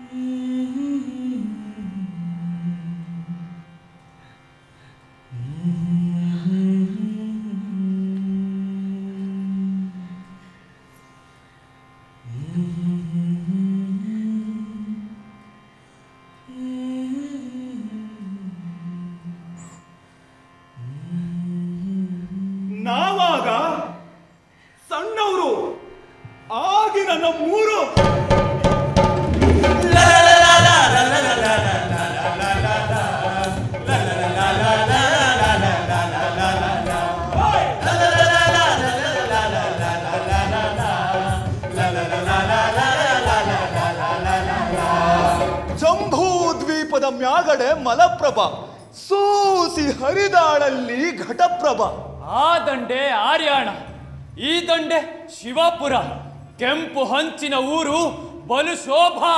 ನಾವಾಗ ಸಣ್ಣವರು ಆಗಿನ ನಮ್ಮೂರು ಜಂಬೂ ದ್ವೀಪದ ಮ್ಯಾಗಡೆ ಮಲಪ್ರಭ ಸೂಸಿ ಹರಿದಾಳಲ್ಲಿ ಘಟಪ್ರಭ ಆ ದಂಡೆ ಆರ್ಯಾಣ ಈ ದಂಡೆ ಶಿವಪುರ ಕೆಂಪು ಹಂಚಿನ ಊರು ಬಲು ಶೋಭಾ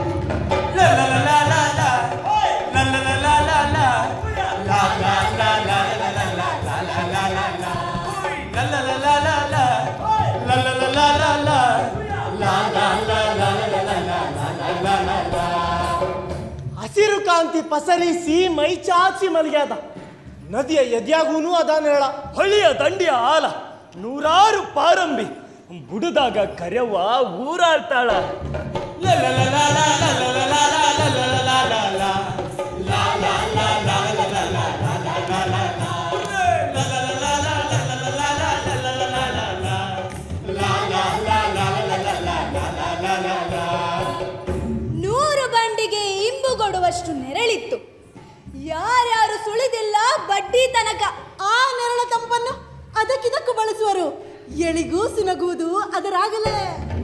ಹಸಿರು ಕಾಂತಿ ಪಸರಿಸಿ ಮೈ ಚಾಚಿ ಮಲಗ್ಯಾದ ನದಿಯ ಎದ್ಯಾಗೂನು ಅದಾನ ಹೇಳ ಹೊಳಿಯ ದಂಡಿಯ ಆಲ ನೂರಾರು ಪಾರಂಬಿ ಬುಡದಾಗ ಕರೆವ್ವ ಊರಾಳ್ತಾಳ ನೂರು ಬಂಡಿಗೆ ಇಂಬು ಕೊಡುವಷ್ಟು ನೆರಳಿತ್ತು ಯಾರ್ಯಾರು ಸುಳಿದಿಲ್ಲ ಬಡ್ಡಿ ತನಕ ಆ ನೆರಳ ತಂಪನ್ನು ಅದಕ್ಕಿದಕ್ಕೂ ಬಳಸುವರು ಎಳಿಗೂ ಸಿನಗುವುದು ಅದರಾಗಲೇ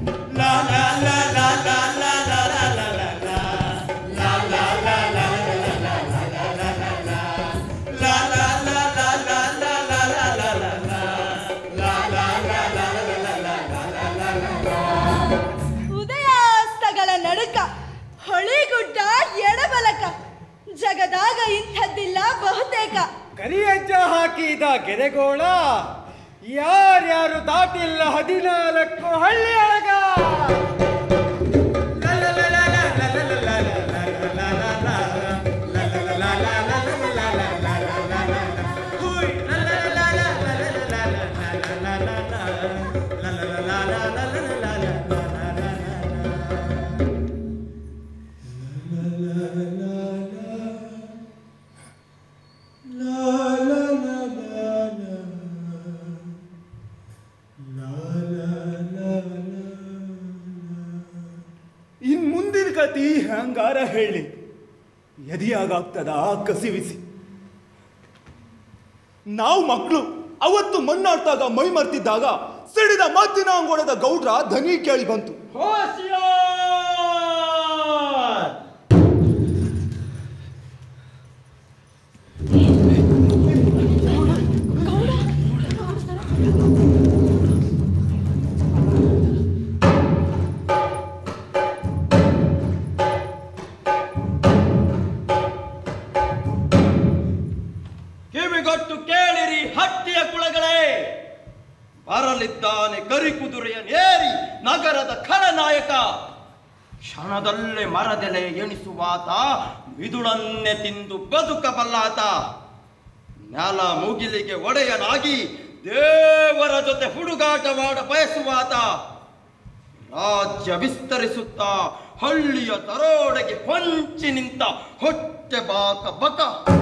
ಉದಯಾಸ್ತಗಳ ನಡುಕ ಹೊಳಿಗುಡ್ಡ ಎಡಬಲಕ ಜಗದಾಗ ಇಂಥದ್ದಿಲ್ಲ ಬಹುತೇಕ ಕರಿಯಜ್ಜ ಹಾಕಿದ ಗೆರೆಗೋಳ ಯಾರ್ಯಾರು ದಾಟಿಲ್ಲ ಹದಿನಾಲ್ಕು ಹಳ್ಳಿ ಒಳಗ ಇನ್ ಮುಂದಿನ ಕತಿ ಹಂಗಾರ ಹೇಳಿ ಎದಿಯಾಗಾಗ್ತದ ಕಸಿವಿಸಿ ನಾವು ಮಕ್ಕಳು ಅವತ್ತು ಮಣ್ಣಾಡ್ತಾಗ ಮೈ ಮರ್ತಿದ್ದಾಗ ಸಿಡಿದ ಮದ್ದಿನ ಅಂಗೋಡದ ಗೌಡ್ರ ಧನಿ ಕೇಳಿ ಬಂತು ಕಿವಿಗೊಟ್ಟು ಕೇಳಿರಿ ಹಟ್ಟಿಯ ಕುಳಗಳೇ ಬರಲಿದ್ದಾನೆ ಕರಿಕುದುರೆಯ ನೇರಿ ನಗರದ ಖಳನಾಯಕ ಕ್ಷಣದಲ್ಲೇ ಮರದೆಲೆ ಎಣಿಸುವಾತ ಮಿದುಳನ್ನೇ ತಿಂದು ಬದುಕಬಲ್ಲಾತ ನೆಲ ಮುಗಿಲಿಗೆ ಒಡೆಯನಾಗಿ ದೇವರ ಜೊತೆ ಹುಡುಗಾಟವಾಡ ಬಯಸುವಾತ ರಾಜ್ಯ ವಿಸ್ತರಿಸುತ್ತಾ ಹಳ್ಳಿಯ ದರೋಡೆಗೆ ಹೊಂಚಿ ನಿಂತ ಹೊಟ್ಟೆ ಬಾಕ ಬಕ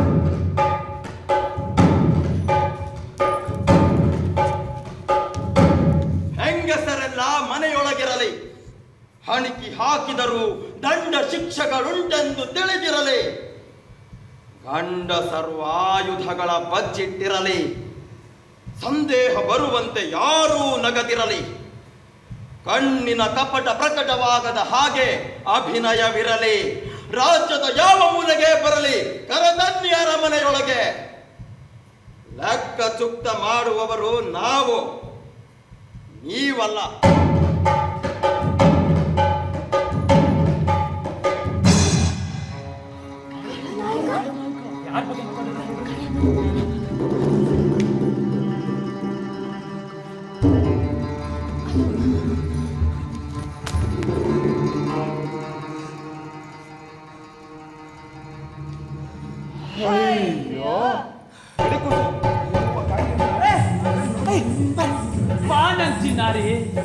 ಹೆಂಗಸರೆಲ್ಲ ಮನೆಯೊಳಗಿರಲಿ ಹಣಿಕಿ ಹಾಕಿದರೂ ದಂಡ ಶಿಕ್ಷೆಗಳುಂಟೆಂದು ತಿಳಿದಿರಲಿ ಗಂಡ ಸರ್ವಾಯುಧಗಳ ಬಜ್ಜಿಟ್ಟಿರಲಿ ಸಂದೇಹ ಬರುವಂತೆ ಯಾರೂ ನಗದಿರಲಿ ಕಣ್ಣಿನ ಕಪಟ ಪ್ರಕಟವಾಗದ ಹಾಗೆ ಅಭಿನಯವಿರಲಿ ರಾಜ್ಯದ ಯಾವ ಮೂಲೆಗೆ ಬರಲಿ ಕರದನ್ನಿ ಅರಮನೆಯೊಳಗೆ ಲೆಕ್ಕ ಚುಕ್ತ ಮಾಡುವವರು ನಾವು ನೀವಲ್ಲ ಬಾನಂಚಿ ನಾರಿ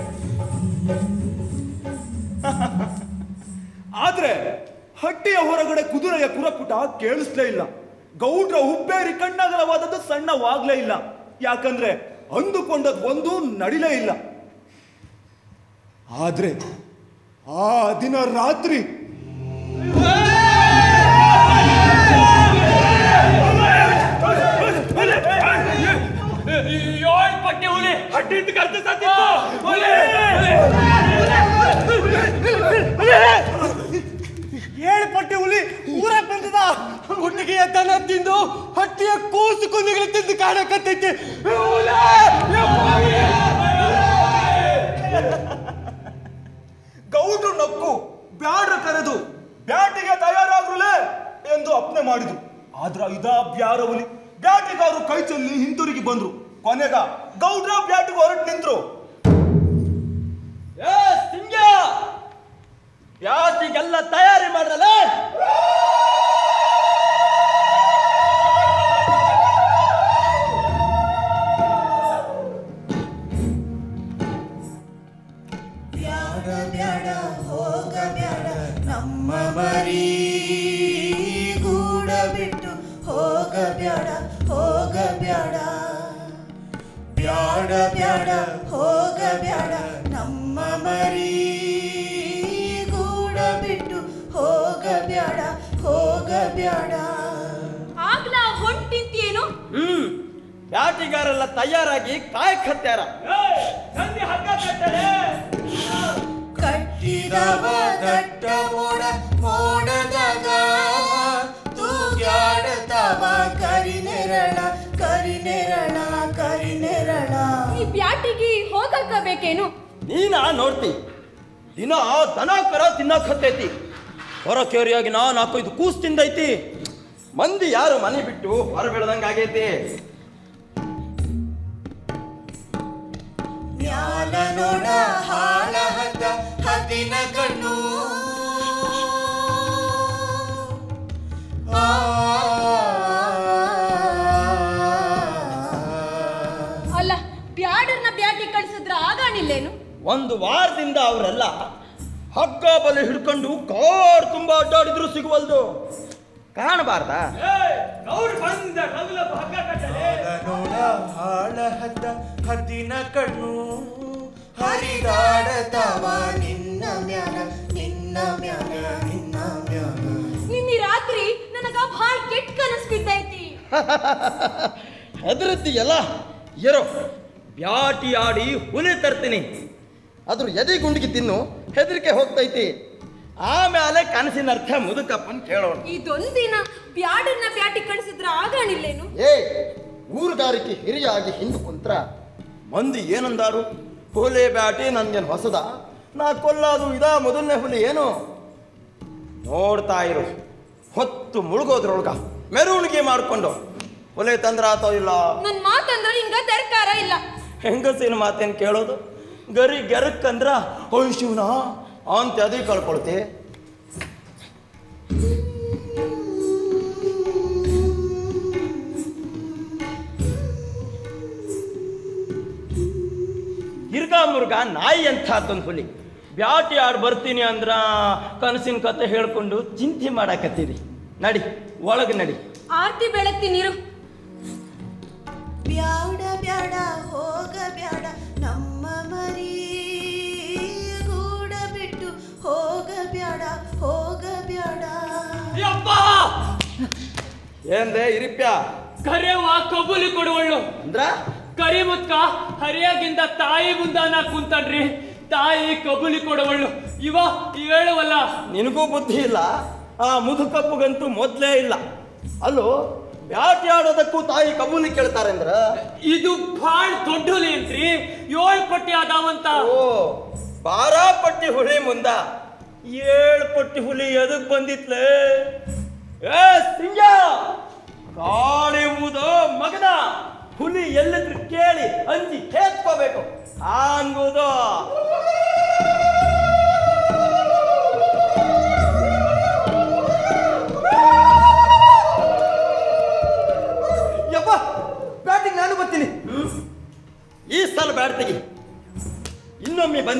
ಆದ್ರೆ ಹಟ್ಟಿಯ ಹೊರಗಡೆ ಕುದುರೆಯ ಕುರಪುಟ ಕೇಳಿಸ್ಲೇ ಇಲ್ಲ ಗೌಡ್ರ ಹುಬ್ಬೇರಿ ಕಣ್ಣಗಲವಾದದ್ದು ಸಣ್ಣವಾಗ್ಲೇ ಇಲ್ಲ ಯಾಕಂದ್ರೆ ಅಂದುಕೊಂಡದ್ ಒಂದು ನಡಿಲೇ ಇಲ್ಲ ಆದ್ರೆ ಆ ದಿನ ರಾತ್ರಿ ಏಳ್ ಪಟ್ಟಿ ಹುಲಿ ಹಟ್ಟಿಂದ ಕರ್ದು ಸತ್ತಿತ್ತು ಹುಲಿ ಏಳು ಪಟ್ಟಿ ಹುಲಿ ಊರ ಬಂದದ ಹುಟ್ಟಿಗೆಯ ದನ ತಿಂದು ಹಟ್ಟಿಯ ಕೂಸು ಕುಂದಿಗಳು ತಿಂದು ಕಾಣಕತ್ತೈತಿ ಗೌಡ್ರು ನಕ್ಕು ಬ್ಯಾಡ್ರ ಕರೆದು ಬ್ಯಾಟಿಗೆ ತಯಾರಾಗ್ರಲೇ ಎಂದು ಅಪ್ನೆ ಮಾಡಿದ್ರು ಆದ್ರ ಇದಾ ಬ್ಯಾರವಲಿ ಬ್ಯಾಟಿಗಾರು ಕೈ ಚೆಲ್ಲಿ ಹಿಂತಿರುಗಿ ಬಂದ್ರು ಕೊನೆಗ ಗೌಡ್ರ ಬ್ಯಾಟಿಗೆ ಹೊರಟು ನಿಂತ್ರು ಏ ಸಿಂಗ ಬ್ಯಾಟಿಗೆಲ್ಲ ತಯಾರಿ ಮಾಡ್ರಲ್ಲ ಬ್ಯಾಡ ಬ್ಯಾಡ ಹೋಗ ಬ್ಯಾಡ ನಮ್ಮ ಮರಿ ಗೂಡ ಬಿಟ್ಟು ಹೋಗ ಬ್ಯಾಡ ಹೋಗ ಬ್ಯಾಡ ಬ್ಯಾಡ ಬ್ಯಾಡ ಹೋಗ ಬ್ಯಾಡ ನಮ್ಮ ಮರಿ ಗೂಡ ಬಿಟ್ಟು ಹೋಗ ಬ್ಯಾಡ ಹೋಗ ಬ್ಯಾಡ ಆಗ್ಲ ಹೊಂಟಿಂತೇನು ಹ್ಮ್ ಬ್ಯಾಟಿಗಾರೆಲ್ಲ ತಯಾರಾಗಿ ಕಾಯಕತ್ಯಾರ ಸಂಧಿ ಹಗ್ಗ ಕಟ್ಟಲೆ ಕಟ್ಟಿದವ ದಟ್ಟ ಮೋಡ ಮೋಡದಾಗ ತೂಗ್ಯಾಡತವ ಕರಿನೆರಳ ಕರಿನೆರಳ ಕರಿನೆರಳ ಈ ಬ್ಯಾಟಿಗೆ ಹೋಗಕ್ಕ ಬೇಕೇನು ನೀನ ನೋಡ್ತಿ ದಿನ ದನ ಕರ ತಿನ್ನಕತ್ತೈತಿ ಹೊರ ಕೇರಿಯಾಗಿ ನಾ ನಾಲ್ಕೈದು ಕೂಸ್ ತಿಂದೈತಿ ಮಂದಿ ಯಾರು ಮನೆ ಬಿಟ್ಟು ಹೊರ ಆಗೈತಿ ಮ್ಯಾಲ ನೋಡ ಹಾಳ ಹದ್ದ ಹದಿನ ಕಣ್ಣು ಆ ಅಲ್ಲ ಬ್ಯಾಡರ್ನ ಬ್ಯಾಟಿ ಕಳ್ಸಿದ್ರ ಆಗಾಣಿಲ್ಲೇನು ಒಂದು ವಾರದಿಂದ ಅವರೆಲ್ಲ ಹಗ್ಗ ಬಲೆ ಹಿಡ್ಕೊಂಡು ಕಾಡ್ ತುಂಬಾ ಅಡ್ಡಾಡಿದ್ರು ಸಿಗುವಲ್ದು ಕಾಣಬಾರ್ದಾ ಅವ್ರು ಬಂದ ಕಗಲ ಹಗ್ಗ ಕಟ್ಟಲೆ ನೋಡ ಹಾಳ ಹದ್ದ ಹದ್ದಿನ ಕಣ್ಣು ಹರಿದಾಡತವ ನಿನ್ನ ಮ್ಯಾಲ ನಿನ್ನ ಮ್ಯಾಲ ನಿನ್ನ ಮ್ಯಾಲ ನಿನ್ನೆ ರಾತ್ರಿ ನನಗ ಭಾಳ ಕೆಟ್ಟ ಕನಸು ಬಿದ್ದೈತಿ ಹೆದರತ್ತೀಯಲ್ಲ ಎರೋ ಬ್ಯಾಟಿ ಆಡಿ ಹುಲಿ ತರ್ತೀನಿ ಅದ್ರ ಎದೆ ಗುಂಡಿಗೆ ತಿನ್ನು ಹೆದರಿಕೆ ಹೋಗ್ತೈತಿ ಆಮೇಲೆ ಕನಸಿನ ಅರ್ಥ ಮುದುಕಪ್ಪನ್ ಕೇಳೋಣ ಇದೊಂದಿನ ಬ್ಯಾಡರ್ನ ಬ್ಯಾಟಿ ಕಳ್ಸಿದ್ರ ಆಗಾಣಿಲ್ಲೇನು ಏ ಊರುಗಾರಿಕೆ ಹಿರಿಯಾಗಿ ಹಿಂದು ಕುಂತ್ರ ಮಂದಿ ಏನಂದಾರು ಹುಲಿ ಬ್ಯಾಟಿ ನನ್ಗೇನು ಹೊಸದ ನಾ ಕೊಲ್ಲಾದು ಇದಾ ಮೊದಲನೇ ಹುಲಿ ಏನು ನೋಡ್ತಾ ಇರು ಹೊತ್ತು ಮುಳುಗೋದ್ರೊಳಗ ಮೆರವಣಿಗೆ ಮಾಡ್ಕೊಂಡು ಹುಲಿ ತಂದ್ರ ಆತೋ ಇಲ್ಲ ನನ್ ಮಾತಂದ್ರ ಹಿಂಗ ದರ್ಕಾರ ಇಲ್ಲ ಹೆಂಗಸಿನ ಮಾತೇನು ಕೇಳೋದು ಗರಿ ಗೆರಕ್ಕಂದ್ರ ಓಯ್ ಶಿವನ ಅಂತ ಅದೇ ಕಳ್ಕೊಳ್ತಿ ಹಿರ್ಗಾ ಮುರ್ಗ ನಾಯಿ ಅಂಥದ್ದೊಂದು ಹುಲಿ ಬ್ಯಾಟಿ ಆಡ್ ಬರ್ತೀನಿ ಅಂದ್ರ ಕನಸಿನ ಕತೆ ಹೇಳ್ಕೊಂಡು ಚಿಂತೆ ಮಾಡಾಕತ್ತೀರಿ ನಡಿ ಒಳಗೆ ನಡಿ ಆರ್ತಿ ಬೆಳಗ್ತಿ ನೀರು ಬ್ಯಾಡ ಬ್ಯಾಡ ಹೋಗ ಬ್ಯಾಡ ನಮ್ಮ ಮರಿ ಗೂಡ ಬಿಟ್ಟು ಹೋಗ ಬ್ಯಾಡ ಹೋಗ ಬ್ಯಾಡ ಯಪ್ಪ ಏನ್ಲೇ ಇರಿಪ್ಯ ಕರೆವ ಕಬೂಲಿ ಕೊಡುವಳ್ಳು ಅಂದ್ರ ಕರಿಮುತ್ಕ ಹರಿಯಾಗಿಂದ ತಾಯಿ ಮುಂದಾನ ಕುಂತನ್ರಿ ತಾಯಿ ಕಬೂಲಿ ಕೊಡುವಳ್ಳು ಇವ ಹೇಳುವಲ್ಲ ನಿನಗೂ ಬುದ್ಧಿ ಇಲ್ಲ ಆ ಮುದುಕಪ್ಪಗಂತೂ ಮೊದ್ಲೇ ಇಲ್ಲ ಅಲ್ಲೋ ಬ್ಯಾಟಿ ಆಡೋದಕ್ಕೂ ತಾಯಿ ಕಬೂಲಿ ಕೇಳ್ತಾರೆ ಅಂದ್ರ ಇದು ಭಾಳ ದೊಡ್ಡ ಹುಲಿ ಅಂತ್ರಿ ಏಳ್ ಪಟ್ಟಿ ಅದಾವಂತ ಓ ಬಾರ ಪಟ್ಟಿ ಹುಲಿ ಮುಂದ ಏಳು ಪಟ್ಟಿ ಹುಲಿ ಎದಕ್ ಬಂದಿತ್ಲೆ ಏ ಸಿಂಗ ಕಾಳೆಂಬುದು ಮಗನ ಹುಲಿ ಎಲ್ಲಿದ್ರು ಕೇಳಿ ಅಂಜಿ ಹೇತ್ಕೋಬೇಕು ಹಂಗುದು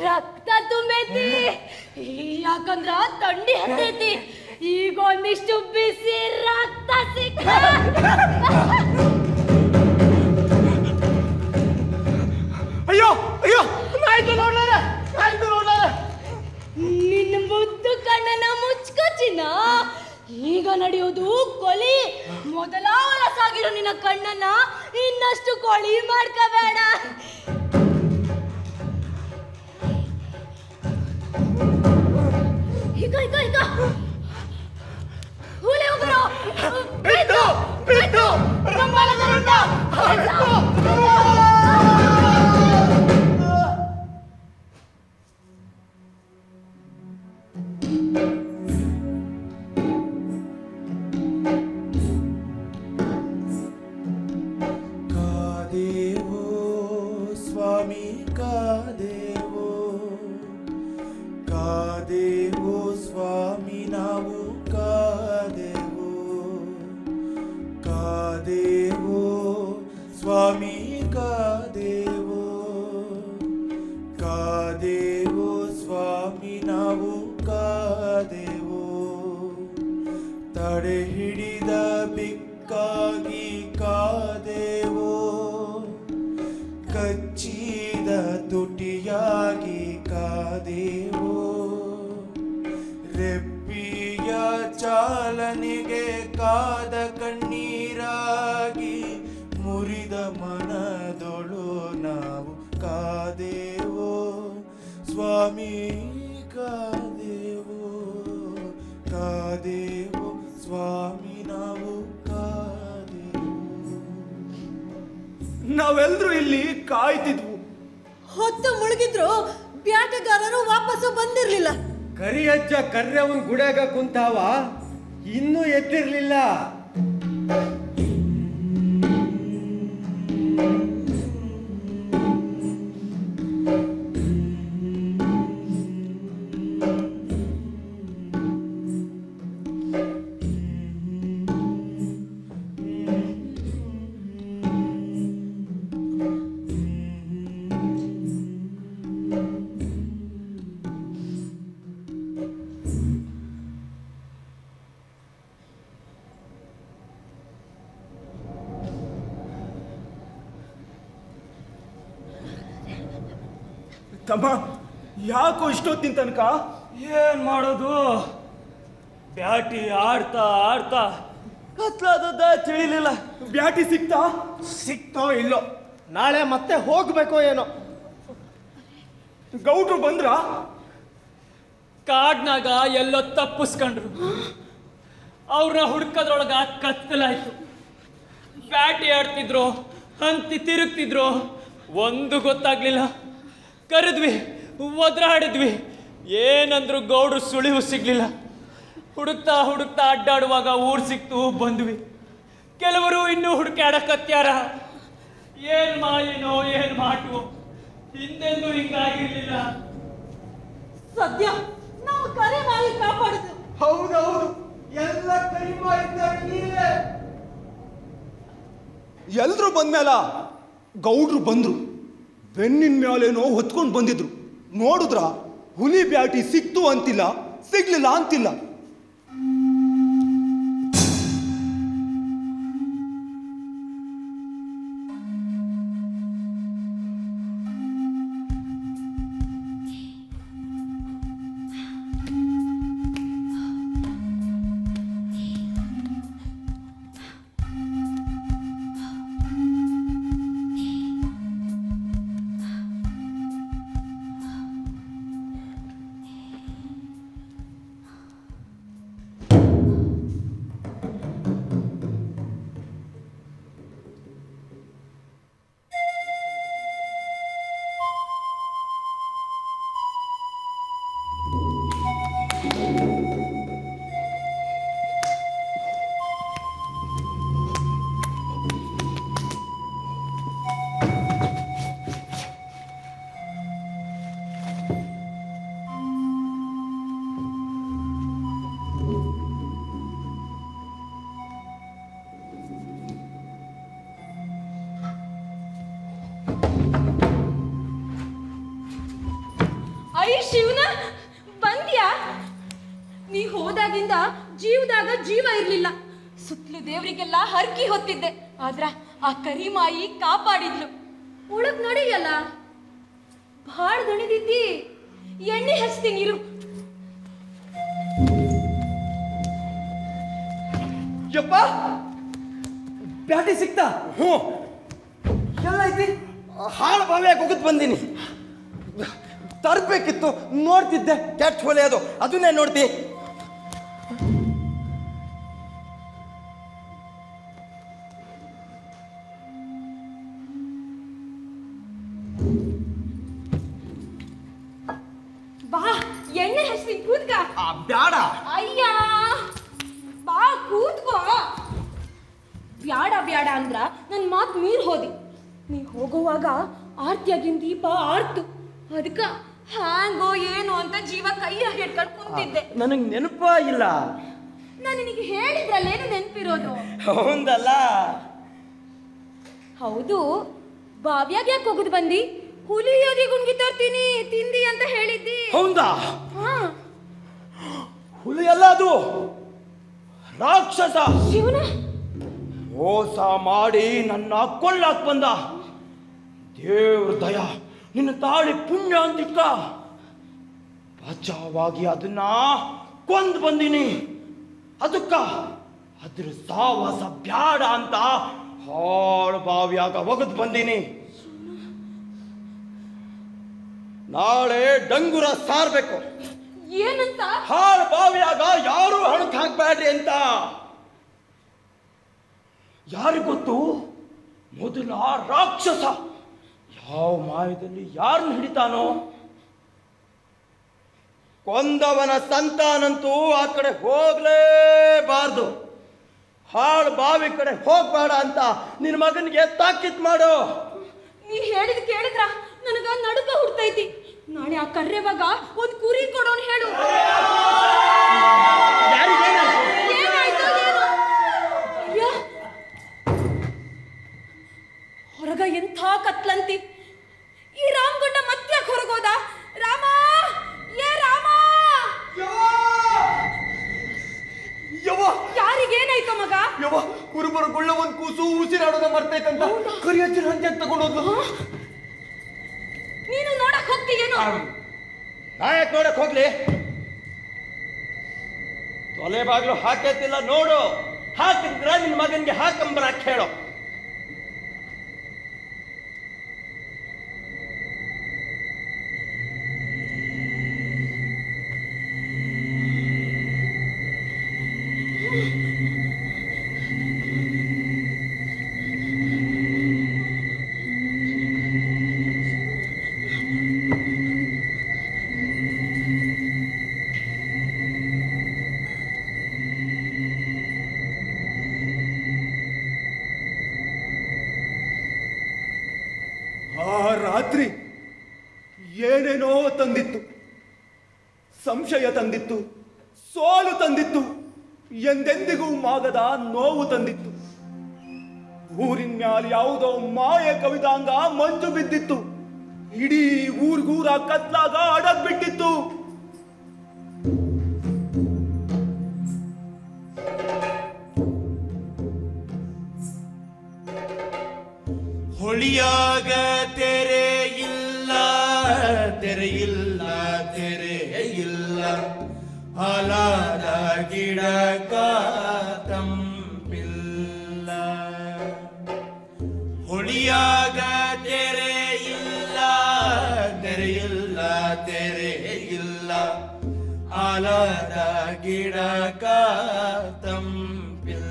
ರಕ್ತ ತುಂಬೈತಿ ಯಾಕಂದ್ರ ತಂಡಿ ಹತ್ತೈತಿ ಈಗ ಒಂದಿಷ್ಟು ಬಿಸಿ ರಕ್ತ ಸಿಕ್ಕ ಅಯ್ಯೋ ಅಯ್ಯೋ ನಾಯ್ತು ನೋಡ್ಲಾರ ನಾಯ್ತು ನೋಡ್ಲಾರ ನಿನ್ನ ಮುದ್ದು ಕಣ್ಣನ ಮುಚ್ಕೊಚಿನ ಈಗ ನಡೆಯೋದು ಕೊಲಿ ಮೊದಲ ಸಾಗಿರೋ ನಿನ್ನ ಕಣ್ಣನ್ನ ಇನ್ನಷ್ಟು ಕೊಳಿ ಮಾಡ್ಕೋಬೇಡ ಈಗ ಈಗ ಈಗ ಹುಲಿ ಉಗುರು ಬಿಟ್ಟು ಬಿಟ್ಟು ಕಂಬಳ ಗರುಡ. ಕಾದೇವೋ ಸ್ವಾಮಿ ಕಾದೇವೋ ಕಾದೇವೋ ಸ್ವಾಮಿ ನಾವು ಕಾದೇವೋ ಕಾದೇವೋ ಸ್ವಾಮಿ ಕಾದೇವೋ ಕಾದೇವೋ ಸ್ವಾಮಿ ನಾವು ಕಾದೇವೋ ತಡೆ ಹಿಡಿದ ಬಿಕ್ಕಾಗಿ ಕಾದೇವೋ ಕಚ್ಚಿದ ತುಟಿಯಾಗಿ ಕಾದೇವೋ ರೆಪ್ಪಿಯ ಚಾಲನೆಗೆ ಕಾದ ಕಣ್ಣೀರಾಗಿ ಮುರಿದ ಮನದೊಳು ನಾವು ಕಾದೇವೋ ಸ್ವಾಮಿ ಕಾದೇವೋ ಕಾದೇವೋ ಸ್ವಾಮಿ ನಾವು ಕಾದೇವೋ ನಾವೆಲ್ಲರೂ ಇಲ್ಲಿ ಕಾಯ್ತಿದ್ವು ಹೊತ್ತು ಮುಳುಗಿದ್ರು ಬ್ಯಾಟಗಾರರು ವಾಪಸ್ಸು ಬಂದಿರ್ಲಿಲ್ಲ ಕರಿಯಜ್ಜ ಕರ್ರವನ್ ಗುಡ್ಯಾಗ ಕುಂತಾವ ಇನ್ನೂ ಎದ್ದಿರ್ಲಿಲ್ಲ ತಮ್ಮ ಯಾಕೋ ಇಷ್ಟೊತ್ತಿನ ತನಕ ಏನ್ ಮಾಡೋದು ಬ್ಯಾಟಿ ಆಡ್ತಾ ಆಡ್ತಾ ಕತ್ಲಾದದ್ದ ತಿಳಿಲಿಲ್ಲ ಬ್ಯಾಟಿ ಸಿಕ್ತಾ ಸಿಕ್ತೋ ಇಲ್ಲೋ ನಾಳೆ ಮತ್ತೆ ಹೋಗ್ಬೇಕೋ ಏನೋ ಗೌಡ್ರು ಬಂದ್ರ ಕಾಡ್ನಾಗ ಎಲ್ಲೋ ತಪ್ಪಿಸ್ಕೊಂಡ್ರು ಅವ್ರನ್ನ ಹುಡ್ಕೋದ್ರೊಳಗ ಕತ್ತಲಾಯ್ತು ಬ್ಯಾಟಿ ಆಡ್ತಿದ್ರು ಹಂತಿ ತಿರುಗ್ತಿದ್ರು ಒಂದು ಗೊತ್ತಾಗ್ಲಿಲ್ಲ ಕರೆದ್ವಿ ಒದ್ರಾಡಿದ್ವಿ ಏನಂದ್ರು ಗೌಡ್ರು ಸುಳಿವು ಸಿಗ್ಲಿಲ್ಲ ಹುಡುಕ್ತಾ ಹುಡುಕ್ತಾ ಅಡ್ಡಾಡುವಾಗ ಊರ್ ಸಿಕ್ತು ಬಂದ್ವಿ ಕೆಲವರು ಇನ್ನೂ ಹುಡುಕಾಡಕತ್ಯಾರ ಏನ್ ಮಾಯೇನೋ ಏನ್ ಮಾಟು ಹಿಂದೆಂದೂ ಹಿಂಗಾಗಿರ್ಲಿಲ್ಲ ಸದ್ಯ ನಾವು ಕರೆ ಮಾಡಿ ಕಾಪಾಡಿದ್ವು ಹೌದೌದು ಎಲ್ಲ ಕರಿಮ ಇದ್ದಾರೆ ನೀವೇ ಎಲ್ರು ಬಂದ್ಮೇಲ ಗೌಡ್ರು ಬಂದ್ರು ಬೆನ್ನಿನ ಮೇಲೇನೋ ಹೊತ್ಕೊಂಡು ಬಂದಿದ್ರು ನೋಡಿದ್ರ ಹುಲಿ ಬ್ಯಾಟಿ ಸಿಕ್ತು ಅಂತಿಲ್ಲ ಸಿಗ್ಲಿಲ್ಲ ಅಂತಿಲ್ಲ ಹೋದಾಗಿಂದ ಜೀವದಾಗ ಜೀವ ಇರ್ಲಿಲ್ಲ ಸುತ್ತಲೂ ದೇವರಿಗೆಲ್ಲ ಹರ್ಕಿ ಹೊತ್ತಿದ್ದೆ ಆದ್ರ ಆ ಕರಿಮಾಯಿ ಕಾಪಾಡಿದ್ಲು ಒಳಗ್ ನಡೆಯಲ್ಲ ಭಾಳ ದಣಿದಿದ್ದಿ ಎಣ್ಣೆ ಹಚ್ತೀನಿ ಇರು ಯಪ್ಪ ಬ್ಯಾಟಿ ಸಿಕ್ತಾ ಹ್ಞೂ ಎಲ್ಲ ಐತಿ ಹಾಳು ಬಾವಿಯಾಗಿ ಹೋಗದ್ ಬಂದೀನಿ ತರ್ಬೇಕಿತ್ತು ನೋಡ್ತಿದ್ದೆ ಕೆಟ್ಟ ಹೊಲೆ ಅದು ಅದನ್ನೇ ನೋಡ್ತಿ ಬಾ ಎಣ್ಣೆ ಹಚ್ತೀನಿ ಕೂತ್ಕ ಆ ಬ್ಯಾಡ ಅಯ್ಯ ಬಾ ಕೂತ್ಕೋ ಬ್ಯಾಡ ಬ್ಯಾಡ ಅಂದ್ರ ನನ್ ಮಾತ್ ಮೀರ್ ಹೋದಿ ನೀ ಹೋಗುವಾಗ ಆರ್ತಿಯಾಗಿನ್ ದೀಪ ಆರ್ತು ಅದಕ್ಕ ಹ್ಯಾಂಗೋ ಏನು ಅಂತ ಜೀವ ಕೈಯಾಗ ಹಿಡ್ಕೊಂಡು ಕುಂತಿದ್ದೆ ನನಗೆ ನೆನಪ ಇಲ್ಲ ನಾನು ನಿನಗೆ ಹೇಳಿದ್ರಲ್ಲೇನು ನೆನ್ಪಿರೋದು ಹೌದಲ್ಲ ಹೌದು ಬಾವ್ಯಾಗ ಯಾಕೆ ಹೋಗುದು ಬಂದಿ ಹುಲಿ ಯೋದಿ ಗುಂಗಿ ತರ್ತೀನಿ ತಿಂದಿ ಅಂತ ಹೇಳಿದ್ದಿ ಹೌದಾ ಹಾ ಹುಲಿ ಅಲ್ಲ ಅದು ರಾಕ್ಷಸ ಶಿವನ ಮೋಸ ಮಾಡಿ ನನ್ನ ಕೊಳ್ಳಾಕ್ ಬಂದ ದೇವ್ರ ದಯ ನಿನ್ನ ತಾಳಿ ಪುಣ್ಯ ಅಂತಿಕ್ಕ ಬಚಾವಾಗಿ ಅದನ್ನ ಕೊಂದ್ ಬಂದಿನಿ ಅದಕ್ಕ ಅದ್ರ ಸಾವಾಸ ಬ್ಯಾಡ ಅಂತ ಹಾಳು ಬಾವಿಯಾಗ ಒಗದ್ ಬಂದಿನಿ ನಾಳೆ ಡಂಗುರ ಸಾರ್ಬೇಕು ಏನಂತ ಹಾಳು ಬಾವಿಯಾಗ ಯಾರು ಹಣಕ್ ಹಾಕ್ಬೇಡ್ರಿ ಅಂತ ಯಾರಿಗ್ ಗೊತ್ತು ಮೊದಲ ರಾಕ್ಷಸ ಯಾವ ಮಾಯದಲ್ಲಿ ಯಾರನ್ನ ಹಿಡಿತಾನೋ ಕೊಂದವನ ಸಂತಾನಂತೂ ಆ ಕಡೆ ಹೋಗ್ಲೇಬಾರ್ದು ಹಾಳು ಬಾವಿ ಕಡೆ ಹೋಗ್ಬೇಡ ಅಂತ ನಿನ್ನ ಮಗನಿಗೆ ತಾಕೀತ್ ಮಾಡು ನೀ ಹೇಳಿದ್ ಕೇಳಿದ್ರ ನನಗ ನಡುಕ ಹುಡ್ತೈತಿ ನಾಳೆ ಆ ಕರ್ರೆವಾಗ ಒಂದ್ ಕುರಿ ಕೊಡೋನ್ ಹೇಳು ಏನಾಯ್ತು ಏನು ಅಯ್ಯ. ಹೊರಗ ಎಂಥ ಕತ್ಲಂತಿ ಈ ರಾಮಗೊಂಡ ಮತ್ತ್ಯಾಕ್ ಹೊರಗೋದ ರಾಮ ಏ ರಾಮ ಯವ್ವ ಯಾರಿಗೇನಾಯ್ತು ಮಗ ಯವ್ವ ಕುರುಬರ ಗುಳ್ಳ ಒಂದ್ ಕೂಸು ಉಸಿರಾಡೋದ ಮರ್ತೈತಂತ ಕರಿಯಚ್ಚಿನ ಹಂಚೆ ತಗೊಂಡೋದ್ಲು ನೀನು ನೋಡಕ್ ಹೋಗ್ತೀಯೇನು ನಾಯಕ್ ನೋಡಕ್ ಹೋಗ್ಲಿ ತೊಲೆ ಬಾಗ್ಲು ಹಾಕೈತಿಲ್ಲ ನೋಡು ಹಾಕಿದ್ರ ನಿನ್ ಮಗನ್ಗೆ ಹಾಕಂಬರಕ್ ಹೇಳು ಆ ರಾತ್ರಿ ಏನೇನೋ ತಂದಿತ್ತು ಸಂಶಯ ತಂದಿತ್ತು ಸೋಲು ತಂದಿತ್ತು ಎಂದೆಂದಿಗೂ ಮಾಗದ ನೋವು ತಂದಿತ್ತು ಊರಿನ ಮ್ಯಾಲ ಯಾವುದೋ ಮಾಯ ಕವಿದಾಂಗ ಮಂಜು ಬಿದ್ದಿತ್ತು ಇಡೀ ಊರ್ಗೂರ ಕತ್ಲಾಗ ಅಡಗ್ ಬಿಟ್ಟಿತ್ತು ಹೊಳಿಯಾಗ ತೆರೆ ಇಲ್ಲ ತೆರೆಯಿಲ್ಲ ತೆರೆ ಇಲ್ಲ ಹಾಲಾದ ಗಿಡಕ ತಂಪಿಲ್ಲ ಹೊಳಿಯಾಗ ತೆರೆ ಇಲ್ಲ ತೆರೆಯಿಲ್ಲ ತೆರೆ ಇಲ್ಲ ಹಾಲಾದ ಗಿಡಕ ತಂಪಿಲ್ಲ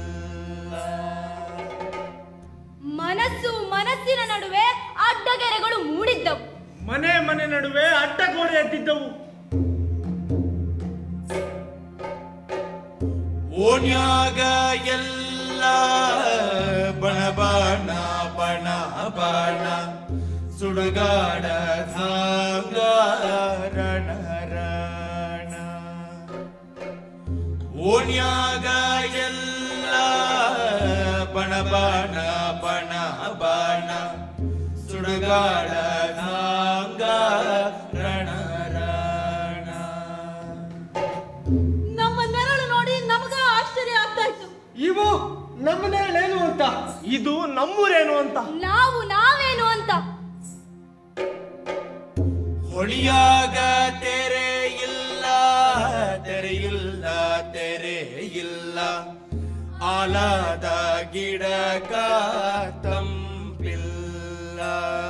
ಮನಸ್ಸು ಮನಸ್ಸಿನ ನಡುವೆ ಅಡ್ಡಗೆರೆಗಳು ಮೂಡಿದ್ದವು ಮನೆ ಮನೆ ನಡುವೆ ಅಡ್ಡ ಗೋಡೆ ಎದ್ದಿದ್ದವು ಓಣ್ಯಾಗ ಎಲ್ಲ ಬಣ ಬಣ ಬಣ ಬಣ ಸುಡುಗಾಡ ಧಾಂಗ ರಣ ರಣ ಓಣ್ಯಾಗ ಎಲ್ಲ ಬಣ ಬಣ ಬಣ ಬಣ ಸುಡುಗಾಡ ಧಾಂಗ ರಣ ರಣ ನಮ್ಮ ನೆರಳು ಇವು ನಮ್ಮನೇಳೇನು ಅಂತ ಇದು ನಮ್ಮೂರೇನು ಅಂತ ನಾವು ನಾವೇನು ಅಂತ ಹೊಳಿಯಾಗ ತೆರೆ ಇಲ್ಲ ತೆರೆಯಿಲ್ಲ ತೆರೆ ಇಲ್ಲ ಆಲಾದ ಗಿಡಕ ತಂಪಿಲ್ಲ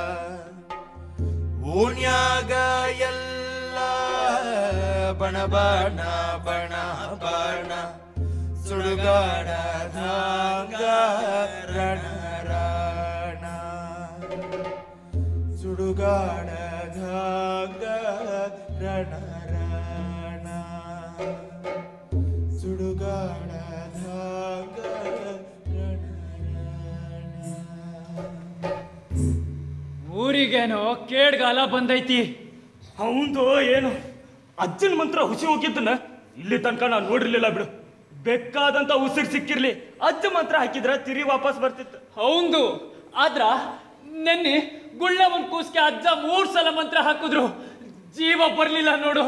ಓಣ್ಯಾಗ ಎಲ್ಲ ಬಣ ಬಣ ಬಣ ಬಣ ಸುಡುಗಾಡದಾಗ ರಣ ರಣ ಸುಡುಗಾಡದಾಗ ರಣ ರಣ ಸುಡುಗಾಡದಾಗ ರಣ ರಣ ಊರಿಗೇನೋ ಕೇಡ್ಗಾಲ ಬಂದೈತಿ ಅವಂದು ಏನು ಅಜ್ಜನ ಮಂತ್ರ ಹುಸಿ ಹೋಗಿದ್ದನ್ನ ಇಲ್ಲಿ ತನಕ ನಾನು ನೋಡಿರ್ಲಿಲ್ಲ ಬಿಡು ಬೇಕಾದಂತ ಉಸಿರು ಸಿಕ್ಕಿರ್ಲಿ ಅಜ್ಜ ಮಂತ್ರ ಹಾಕಿದ್ರ ತಿರಿ ವಾಪಸ್ ಬರ್ತಿತ್ತು ಹೌದು ಆದ್ರ ನೆನ್ನೆ ಗುಳ್ಳ ಒಂದ್ ಕೂಸ್ಗೆ ಅಜ್ಜ ಮೂರ್ ಸಲ ಮಂತ್ರ ಹಾಕಿದ್ರು ಜೀವ ಬರ್ಲಿಲ್ಲ ನೋಡು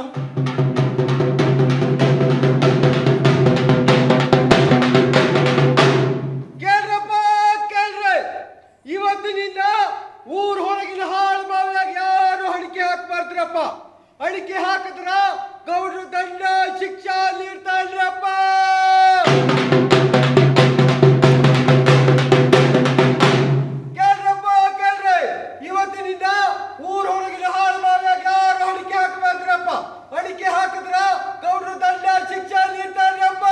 ಕೇಳ್ರಪ್ಪ ಕೇಳ್ರಿ ಇವತ್ತಿನಿಂದ ಊರ್ ಹೊರಗಿನ ಹಾಳು ಮಾವಿಯಾಗ ಯಾರು ಅಡಿಕೆ ಹಾಕ್ಬಾರ್ದ್ರಪ್ಪ ಅಡಿಕೆ ಹಾಕಿದ್ರ ಗೌಡ್ರು ದಂಡ ಶಿಕ್ಷಾ ನೀಡ್ತಾರಪ್ಪ ಕೇಳ್ರಪ್ಪ ಕೇಳ್ರಿ ಇವತ್ತಿನಿಂದ ಊರ್ ಹೊರಗಿನ ಹಾಳು ಮಾವಿಯಾಗ ಯಾರು ಅಡಿಕೆ ಹಾಕ್ಬಾರ್ದ್ರಪ್ಪ ಅಡಿಕೆ ಹಾಕಿದ್ರ ಗೌಡ್ರು ದಂಡ ಶಿಕ್ಷಾ ನೀಡ್ತಾರಪ್ಪ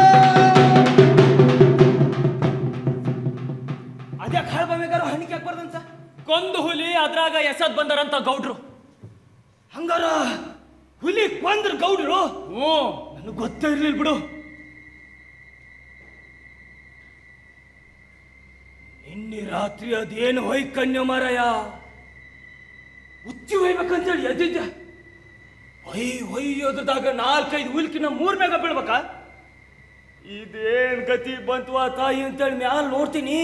ಅದ್ಯಾಕೆ ಹಾಳು ಬಾವಿಗಾರ ಹಣಿಕೆ ಹಾಕ್ಬಾರ್ದಂತ ಕೊಂದು ಹುಲಿ ಅದ್ರಾಗ ಎಸದ್ ಬಂದರಂತ ಗೌಡ್ರು ಹಂಗಾರ ಹುಲಿ ಕೊಂದ್ರ ಗೌಡ್ರು ಹ್ಞೂ ನನಗೆ ಗೊತ್ತೇ ಇರ್ಲಿಲ್ಲ ಬಿಡು ನಿನ್ನೆ ರಾತ್ರಿ ಅದೇನು ಹೊಯ್ಕನ್ಯ ಮಾರಾಯ ಉಚ್ಚಿ ಹೊಯ್ಬೇಕಂತೇಳಿ ಎದ್ದಿದ್ದೆ ಹೊಯ್ ಹೊಯ್ಯೋದ್ರದಾಗ ನಾಲ್ಕೈದು ಹುಲ್ಕಿನ ಮೂರ್ ಮೇಗ ಬೀಳ್ಬೇಕಾ ಇದೇನ್ ಗತಿ ಬಂತು ಆ ತಾಯಿ ಅಂತೇಳಿ ಮ್ಯಾಲ್ ನೋಡ್ತೀನಿ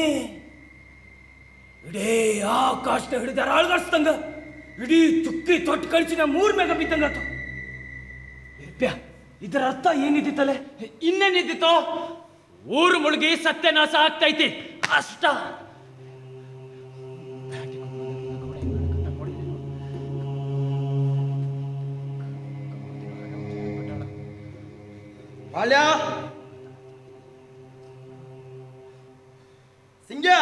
ಇಡೀ ಆಕಾಶನ ಹಿಡಿದಾರ ಅಳ್ಗಾಡ್ಸ್ದಂಗ ಇಡೀ ಚುಕ್ಕಿ ತೊಟ್ಟು ಕಳ್ಚಿನ ಮೂರ್ ಮೇಗ ಬಿದ್ದಂಗಾತು ಇರ್ಪ್ಯಾ ಇದರ ಅರ್ಥ ಏನಿದ್ದಿತ್ತಲೆ ಇನ್ನೇನಿದ್ದಿತ್ತು ಊರು ಮುಳುಗಿ ಸತ್ಯನಾಶ ಆಗ್ತೈತಿ ಅಷ್ಟ ಬಾಳ್ಯ ಸಿಂಗ್ಯ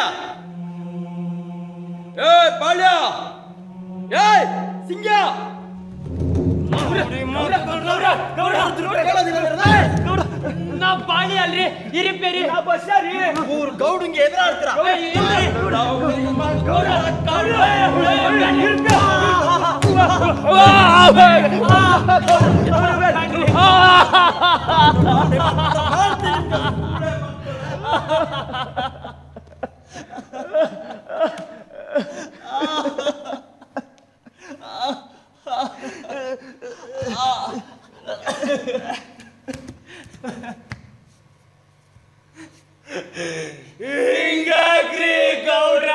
ಏ ಬಾಳ್ಯ ಏ ಸಿಂಗ್ಯ ನಾ ಬಾಳಿ ಅಲ್ರಿ ಇರಿಪೇರಿ ಊರ್ ಗೌಡಂಗೆ ಎದುರಾಡ್ತೀರ ಹಿಂಗಾಗ್ರಿ ಗೌಡ್ರ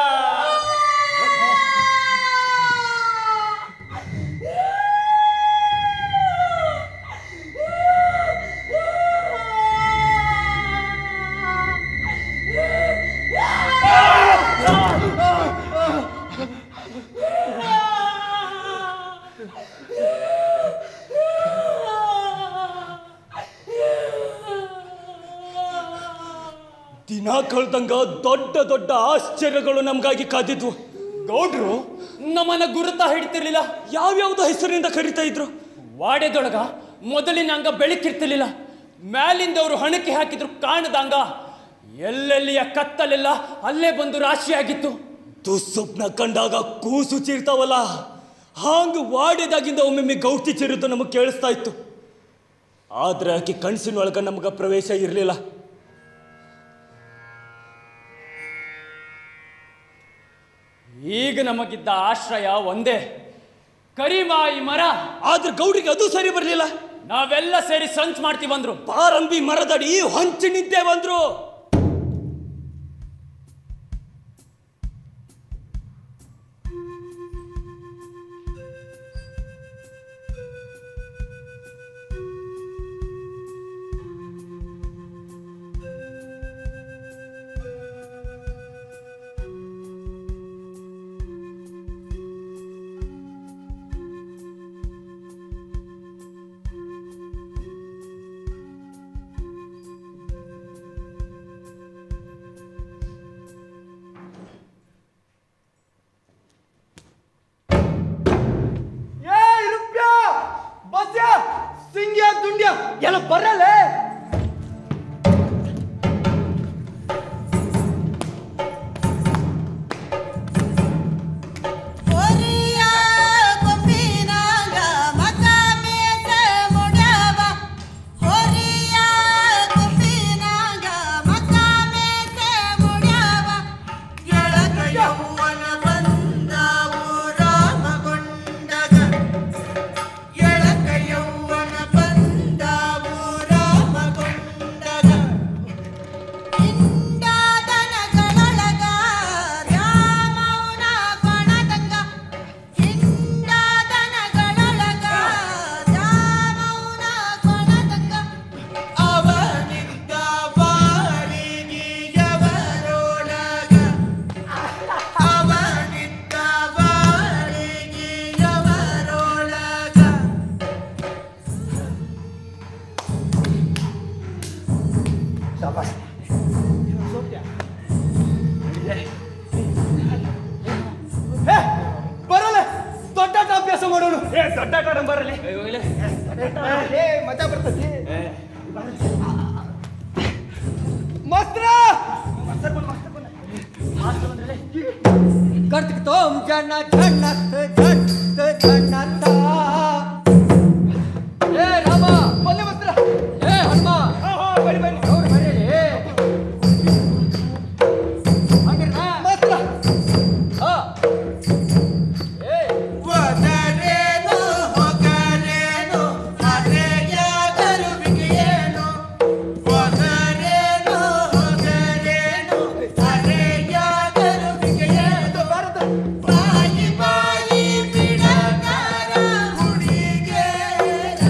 ದಿನ ಕಳ್ದಂಗ ದೊಡ್ಡ ದೊಡ್ಡ ಆಶ್ಚರ್ಯಗಳು ನಮ್ಗಾಗಿ ಕಾದಿದ್ವು ಗೌಡ್ರು ನಮ್ಮನ್ನ ಗುರುತ ಹಿಡ್ತಿರ್ಲಿಲ್ಲ ಯಾವ್ಯಾವ್ದು ಹೆಸರಿನಿಂದ ಕರಿತಾ ಇದ್ರು ವಾಡೆದೊಳಗ ಮೊದಲಿನ ಹಂಗ ಬೆಳಕಿರ್ತಿರ್ಲಿಲ್ಲ ಮ್ಯಾಲಿಂದವರು ಹಣಕ್ಕೆ ಹಾಕಿದ್ರು ಕಾಣದಂಗ ಎಲ್ಲೆಲ್ಲಿಯ ಕತ್ತಲೆಲ್ಲ ಅಲ್ಲೇ ಬಂದು ರಾಶಿಯಾಗಿತ್ತು ದುಸ್ವಪ್ನ ಕಂಡಾಗ ಕೂಸು ಚೀರ್ತಾವಲ್ಲ ಹಾಂಗ ವಾಡ್ಯದಾಗಿಂದ ಒಮ್ಮೊಮ್ಮೆ ಗೌಟಿ ಚಿರುದು ನಮಗೆ ಕೇಳಿಸ್ತಾ ಇತ್ತು ಆದ್ರೆ ಆಕೆ ಕಣ್ಸಿನೊಳಗ ನಮ್ಗ ಪ್ರವೇಶ ಇರಲಿಲ್ಲ ಈಗ ನಮಗಿದ್ದ ಆಶ್ರಯ ಒಂದೇ ಕರಿಮಾಯಿ ಮರ ಆದ್ರೆ ಗೌಡಿಗೆ ಅದು ಸರಿ ಬರಲಿಲ್ಲ ನಾವೆಲ್ಲ ಸೇರಿ ಸಂಚ್ ಮಾಡ್ತೀವಂದ್ರು ಪಾರಂಬಿ ಮರದಡಿ ಹೊಂಚಿ ನಿಂತೆ ಬಂದ್ರು ಬರಲ್ಲ ದೊಡ್ಡ ಅಭ್ಯಾಸ ಮಾಡೋಣ ಏ ದೊಡ್ಡ ಬರಲಿ ಏ ಮಜಾ ಬರ್ತದೆ ಮಾಸ್ತ್ರ ಕರ್ತಿಕ್ ತೋಮ್ ಜನ ಜನ್ನತ್ ಜಟ್ ಜನ್ನತ ಏ ರಾಮ ಬನ್ನಿ ಮಾಸ್ತ್ರ ಏ ಹನುಮ ಬನ್ನಿ ಬನ್ನಿ ಅವ್ರು ಬರೀಲಿ ಹಂಗಿರ್ನ ಮಾಸ್ತ್ರ ಹಾ ಏ ಒದರೇನು ಹೊಗರೇನು ಹರೆಯ ಗರುವಿಗೆಯೇನು ಒದರೇನು ಹೊಗರೇನು ಹರೆಯ ಗರುವಿಗೆಯೇನು ಬಾಯಿ ಬಾಯಿ ಬಿಡಗಾರ ಹುಡುಗೇರ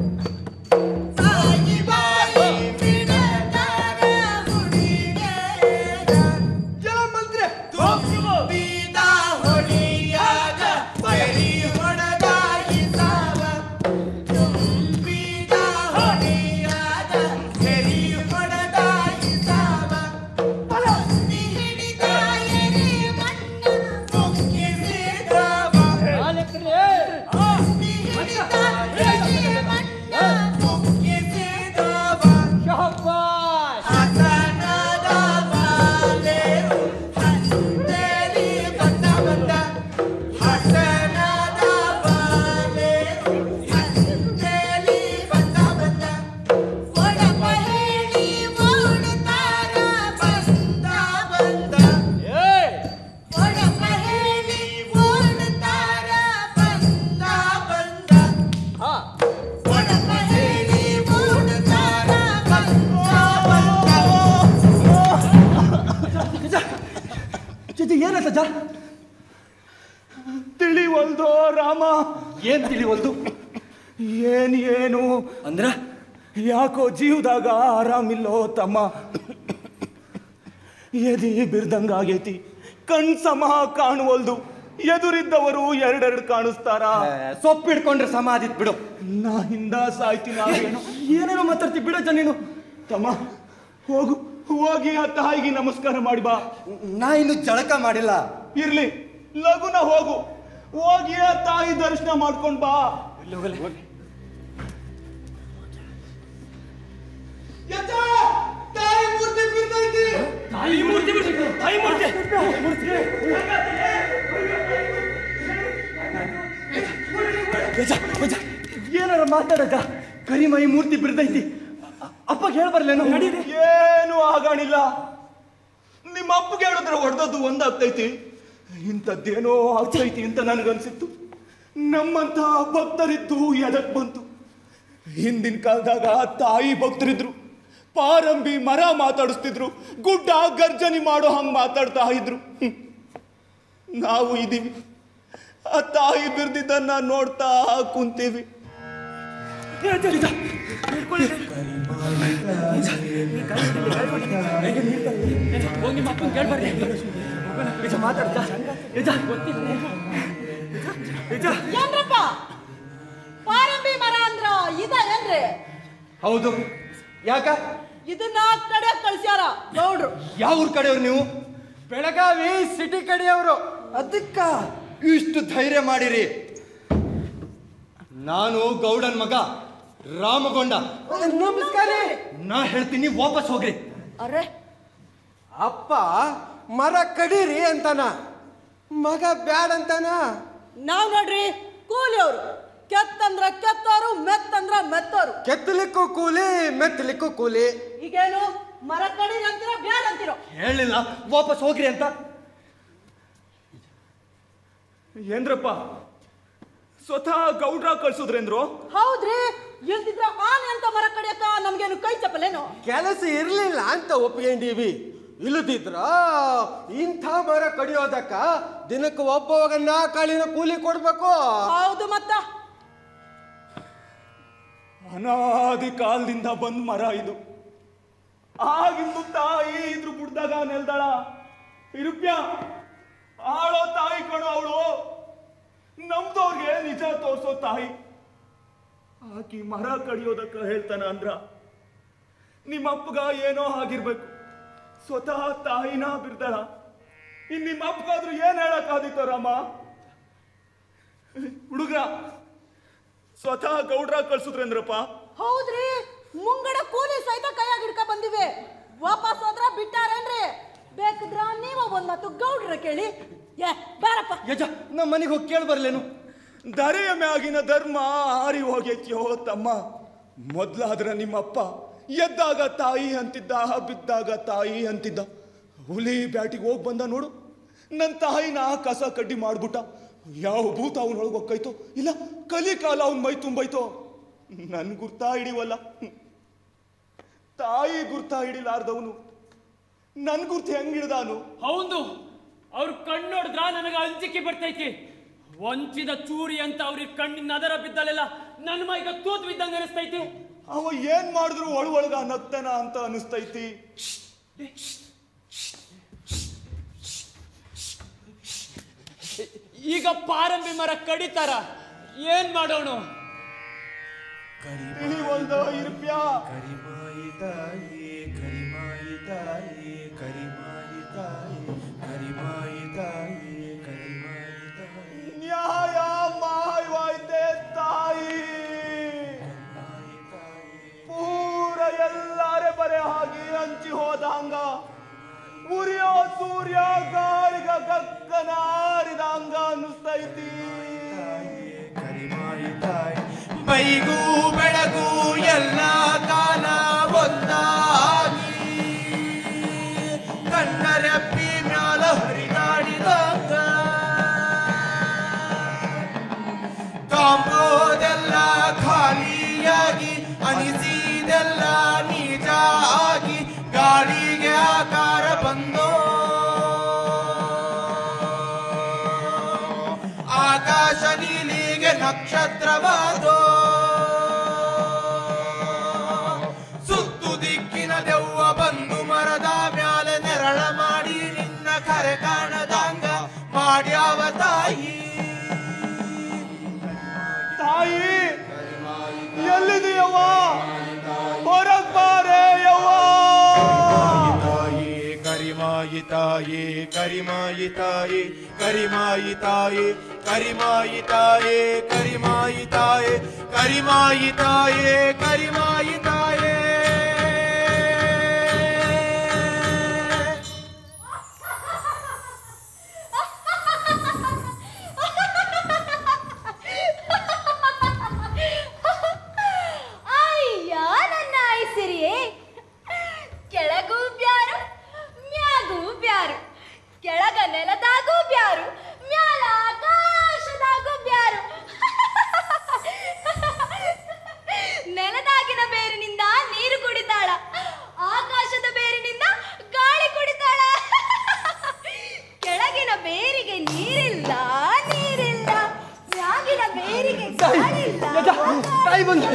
ಬಾಯಿ ಬಾಯಿ ಬಿಡಗಾರ ಹುಡುಗೇರ ಎಲ್ಲ ಮಂತ್ರಿ ತುಂಬಿದ ಹೊಳಿಯಾಗ ಬರಿ ಹೊಡೆದಾಯಿ ಸಾವ ತುಂಬಿದ ಹೊಳಿಯಾಗ ಬರಿ ಹೊಡೆದಾಯಿ ಸಾವ ಹತ್ತಿ ಹಿಡಿದ ಎರೆ ಮಣ್ಣ ಮುಕ್ಕಿಸಿದವ ಮಾಲೀಕರೇ ಹತ್ತಿ ಹಿಡಿದ ಎರೆ ಮಣ್ಣ ಮುಕ್ಕಿಸಿದವ ಶಹಬ್ಬಾಸ್ ಹಸನದ ಬಾಲೆರು ಹಂತೇಲಿ ಬಂದ ಬಂದ ಹಸನದ ಬಾಲೆರು ಹಂತೇಲಿ ಬಂದ ಬಂದ ಒಡಪ ಹೇಳಿ ಓಡುತ್ತಾರ ಬಂದ ಬಂದ ಏ ಒಡಪ ಹೇಳಿ ಓಡುತ್ತಾರ ಬಂದ ಬಂದ ಹಾ ಒಡಪ ಹೇಳಿ ಓಡುತ್ತಾರ ಬಂದ ಬಂದ ಚಿತಿ ಏನಂತ ಜಾ ತಿಳಿವಲ್ದೋ ರಾಮ ಏನ್ ತಿಳಿವಲ್ದು ಏನ್ ಏನು ಅಂದ್ರ ಯಾಕೋ ಜೀವದಾಗ ಆರಾಮಿಲ್ಲೋ ತಮ್ಮ ಎದಿ ಬಿರ್ದಂಗಾಗೈತಿ ಕಣ್ ಸಮ ಕಾಣುವಲ್ದು ಎದುರಿದ್ದವರು ಎರಡೆರಡು ಕಾಣಿಸ್ತಾರ ಸೊಪ್ಪು ಹಿಡ್ಕೊಂಡ್ರೆ ಸಮಾಧಿತ್ ಬಿಡು ನಾ ಹಿಂದ ಸಾಯ್ತೀನಿ ಆಗೇನೋ ಏನೇನೋ ಮಾತಾಡ್ತಿ ಬಿಡಜ್ಜ ನೀನು ತಮ್ಮ ಹೋಗು ಹೋಗಿ ಆ ತಾಯಿಗೆ ನಮಸ್ಕಾರ ಮಾಡಿ ಬಾ ನಾ ಇನ್ನು ಜಳಕ ಮಾಡಿಲ್ಲ ಇರ್ಲಿ ಲಗುನ ಹೋಗು ಹೋಗಿ ಆ ತಾಯಿ ದರ್ಶನ ಮಾಡ್ಕೊಂಡ್ ಬಾ ತಾಯಿ ಮೂರ್ತಿ ಬಿದ್ದೈತಿ ತಾಯಿ ಮೂರ್ತಿ ಬಿಡ್ಬೇಕು ತಾಯಿ ಮೂರ್ತಿ ಏನಾರ ಮಾತಾಡಕ ಕರಿಮೈ ಮೂರ್ತಿ ಬಿದ್ದೈತಿ ಅಪ್ಪಗೆ ಹೇಳ ಬರ್ಲೇನು ಏನು ಆಗಾಣಿಲ್ಲ ನಿಮ್ಮ ಅಪ್ಪಗೆ ಹೇಳಿದ್ರೆ ಹೊಡೆದದ್ದು ಒಂದಾಗ್ತೈತಿ ಇಂಥದ್ದೇನೋ ಆಗ್ತೈತಿ ಅಂತ ನನಗನ್ಸಿತ್ತು ನಮ್ಮಂತ ಭಕ್ತರಿದ್ದು ಎದಕ್ ಬಂತು ಹಿಂದಿನ ಕಾಲದಾಗ ತಾಯಿ ಭಕ್ತರಿದ್ರು ಪಾರಂಬಿ ಮರ ಮಾತಾಡಿಸ್ತಿದ್ರು ಗುಡ್ಡ ಗರ್ಜನಿ ಮಾಡೋ ಹಂಗ್ ಮಾತಾಡ್ತಾ ಇದ್ರು ಹ್ಮ್. ನಾವು ಇದೀವಿ ಆ ತಾಯಿ ಬಿರ್ದಿದ್ದನ್ನ ನೋಡ್ತಾ ಕುಂತೀವಿ ಹೋಗಿ ನಿಮ್ಮ ಅಪ್ಪನ ಕೇಳ್ಬರ್ರಿ ಏನ್ರಪ್ಪ ಪಾರಂಬಿ ಮರ ಅಂದ್ರ ಇದ ಏನ್ರಿ ಹೌದು ಯಾಕ ಇದನ್ನ ಕಡೆ ಕಳ್ಸ್ಯಾರ ನೋಡ್ರು ಯಾವ ಊರ್ ಕಡೆಯವ್ರು ನೀವು ಬೆಳಗಾವಿ ಸಿಟಿ ಕಡೆಯವರು ಅದಕ್ಕ ಇಷ್ಟು ಧೈರ್ಯ ಮಾಡಿರಿ ನಾನು ಗೌಡನ್ ಮಗ ರಾಮಗೊಂಡ ನಮಸ್ಕಾರ ನಾ ಹೇಳ್ತೀನಿ ವಾಪಸ್ ಹೋಗ್ರಿ ಅರೆ ಅಪ್ಪ ಮರ ಕಡೀರಿ ಅಂತಾನ ಮಗ ಬ್ಯಾಡ್ ಅಂತಾನ ನಾವ್ ನೋಡ್ರಿ ಕೂಲಿಯವ್ರು ಕೆತ್ತಂದ್ರ ಕೆತ್ತೋರು ಮೆತ್ತಂದ್ರ ಮೆತ್ತೋರು ಕೆತ್ತಲಿಕ್ಕೂ ಕೂಲಿ ಮೆತ್ತಲಿಕ್ಕೂ ಕೂಲಿ ಈಗೇನು ಮರ ಕಡೀರಿ ಅಂತೀರ ಬ್ಯಾಡ್ ಅಂತೀರೋ ಹೇಳಿಲ್ಲ ವಾಪಸ್ ಹೋಗ್ರಿ ಅಂತ ಏನ್ರಪ್ಪ ಸ್ವತಃ ಗೌಡ್ರ ಕಳ್ಸುದ್ರೇಂದ್ರು ಹೌದ್ರಿ ಇಲ್ದಿದ್ರ ಆನೆ ಅಂತ ಮರ ಕಡಿಯಕ ನಮ್ಗೇನು ಕೈ ಚಪ್ಪಲೇನು ಕೆಲಸ ಇರ್ಲಿಲ್ಲ ಅಂತ ಒಪ್ಕೊಂಡೀವಿ ಇಲ್ಲದಿದ್ರ ಇಂಥ ಮರ ಕಡಿಯೋದಕ್ಕ ದಿನಕ್ಕೆ ಒಬ್ಬವಾಗ ನಾಲ್ಕಾಳಿನ ಕೂಲಿ ಕೊಡ್ಬೇಕು ಹೌದು ಮತ್ತ ಅನಾದಿ ಕಾಲದಿಂದ ಬಂದ್ ಮರ ಇದು ಆಗಿಂದು ತಾಯಿ ಇದ್ರ ಬುಡ್ದಾಗ ನೆಲ್ದಾಳ ಇರುಪ್ಯ ಆಳೋ ತಾಯಿ ಕಣೋ ಅವಳು ನಮ್ದವ್ರಿಗೆ ನಿಜ ತೋರ್ಸೋ ತಾಯಿ ಆಕಿ ಮರ ಕಡಿಯೋದಕ್ಕ ಹೇಳ್ತಾನ ಅಂದ್ರ ನಿಮ್ಮ ಅಪ್ಪಗ ಏನೋ ಆಗಿರ್ಬೇಕು ಸ್ವತಃ ತಾಯಿನ ಬಿರ್ದಳ ಇನ್ ನಿಮ್ಮ ಅಪ್ಪಗಾದ್ರೂ ಏನ್ ಹೇಳಕ್ಕಾದಿತ್ತು ರಾಮ ಹುಡುಗ ಸ್ವತಃ ಗೌಡ್ರ ಕಳ್ಸುದ್ರಂದ್ರಪ್ಪ ಹೌದ್ರಿ ಮುಂಗಡ ಕೂಲಿ ಸಹಿತ ಕೈಯಾಗ ಹಿಡ್ಕ ಬಂದಿವೆ ವಾಪಸ್ ಹೋದ್ರ ಬಿಟ್ಟಾರೇನ್ರಿ ಬೇಕಿದ್ರ ನೀವ ಒಂದ್ ಮಾತು ಗೌಡ್ರ ಕೇಳಿ ಏ ಬಾರಪ್ಪ ಯಜ ನಮ್ಮ ಮನೆಗೆ ಹೋಗಿ ಕೇಳಿ ಬರ್ಲೇನು ಧರೆಯ ಮ್ಯಾಗಿನ ಧರ್ಮ ಹಾರಿ ಹೋಗೈತ್ಯೋ ತಮ್ಮ ಮೊದ್ಲಾದ್ರ ನಿಮ್ಮಪ್ಪ ಎದ್ದಾಗ ತಾಯಿ ಅಂತಿದ್ದ ಬಿದ್ದಾಗ ತಾಯಿ ಅಂತಿದ್ದ ಹುಲಿ ಬ್ಯಾಟಿಗೆ ಹೋಗಿ ಬಂದ ನೋಡು ನನ್ನ ತಾಯಿನ ಕಸ ಕಡ್ಡಿ ಮಾಡ್ಬಿಟ್ಟ ಯಾವ ಭೂತ ಅವನೊಳಗೆ ಹೊಕ್ಕೈತೋ ಇಲ್ಲ ಕಲಿ ಕಾಲ ಅವನ್ ಮೈ ತುಂಬೈತೋ ನನ್ ಗುರ್ತಾ ಹಿಡಿವಲ್ಲ ತಾಯಿ ಗುರ್ತಾ ಹಿಡಿಲಾರ್ದವನು ನನ್ ಗುರ್ತು ಹೆಂಗ್ ಹಿಡ್ದಾನು ಹೌದು ಅವ್ರ ಕಣ್ಣೋಡಿದ್ರ ನನಗೆ ಅಂಜಿಕೆ ಬರ್ತೈತಿ ವಂಚಿದ ಚೂರಿ ಅಂತ ಅವ್ರಿಗೆ ಕಣ್ಣಿನ ಅದರ ಬಿದ್ದಲೆಲ್ಲ ನನ್ನ ಮೈಗ ತೂತ್ ಬಿದ್ದಂಗೆ ಅನಿಸ್ತೈತಿ ಅವ ಏನ್ ಮಾಡಿದ್ರು ಒಳಗೊಳಗ ನಗ್ತಾನ ಅಂತ ಅನಿಸ್ತೈತಿ ಈಗ ಪಾರಂಬಿ ಮರ ಕಡಿತಾರ ಏನ್ ಮಾಡೋಣ ತಿಳಿವಲ್ದೋ ಇರ್ಪ್ಯಾ ಕರಿಮಾಯಿ ತಾಯಿ ಕರಿಮಾಯಿ ತಾಯಿ ಕರಿಮಾಯಿ ತಾಯಿ ಕರಿಮಾಯಿ ತಾಯಿ ಕರಿಮಾಯಿ ತಾಯಿ ನ್ಯಾಯ ಮಾಯವಾಯ್ತೆ ತಾಯಿ ಪೂರ ಎಲ್ಲಾರೆ ಬರೆ ಹಾಗೆ ಹಂಚಿ ಹೋದಂಗ ಉರಿಯೋ ಸೂರ್ಯ ಗಾಳಿಗ ಗಕ್ಕನಾರಿದಂಗ ಅನ್ನಿಸ್ತೈತಿ ಕರಿಮಾಯಿ ತಾಯಿ ಬೈಗೂ ಬೆಳಗು ಎಲ್ಲ ಕಾಲ ಒಂದಾಗಿ ಕಣ್ಣರೆಪ್ಪಿ ಮ್ಯಾಲ ಹರಿದಾಡಿದಾಗ ಕಾಂಬೋದೆಲ್ಲ ಖಾಲಿಯಾಗಿ ಅನಿಸಿದೆಲ್ಲ ನಿಜ ಆಗಿ ಗಾಳಿಗೆ ಆಕಾರ ಬಂದೋ ಆಕಾಶ ನೀಲಿಗೆ ನಕ್ಷತ್ರವಾದೋ ಸುತ್ತು ದಿಕ್ಕಿನ ದೆವ್ವ ಬಂದು ಮರದ ಮ್ಯಾಲೆ ನೆರಳ ಮಾಡಿ ನಿನ್ನ ಕರೆ ಕಾಣದಂಗ ಮಾಡ್ಯಾವ ತಾಯಿ ತಾಯಿ ಎಲ್ಲಿದೆಯವ್ವ ಹೊರಗ್ ಬಾರೆ ಯವ್ವ ತಾಯಿ ಕರಿಮಾಯಿ ತಾಯಿ ಕರಿಮಾಯಿ ತಾಯಿ ಕರಿಮಾಯಿ ತಾಯಿ ಕರಿಮಾಯಿ ತಾಯಿ ಕರಿಮಾಯಿ ತಾಯಿ ಕರಿಮಾಯಿ ತಾಯಿ ಕರಿಮಾಯಿ ತಾಯಿ ಅಯ್ಯ ನನ್ನ ಐಸಿರಿಯೇ ಕೆಳಗೂ ಬ್ಯಾರು ಮ್ಯಾಗೂ ಬ್ಯಾರು ಕೆಳಗ ನೆಲದಾಗೂ ಬ್ಯಾರು ಮ್ಯಾಲ ಆಕಾಶದಾಗೂ ಬ್ಯಾರು ನೆಲದಾಗಿನ ಬೇರಿನಿಂದ ನೀರು ಕುಡಿತಾಳ ಆಕಾಶದ ಬೇರಿನಿಂದ ಗಾಳಿ ಕುಡಿತಾಳ ಕೆಳಗಿನ ಬೇರಿಗೆ ನೀರಿಲ್ಲ ನೀರಿಲ್ಲ ಮ್ಯಾಗಿನ ಬೇರಿಗೆ ಗಾಳಿಲ್ಲ ತಾಯಿ ಬಂದು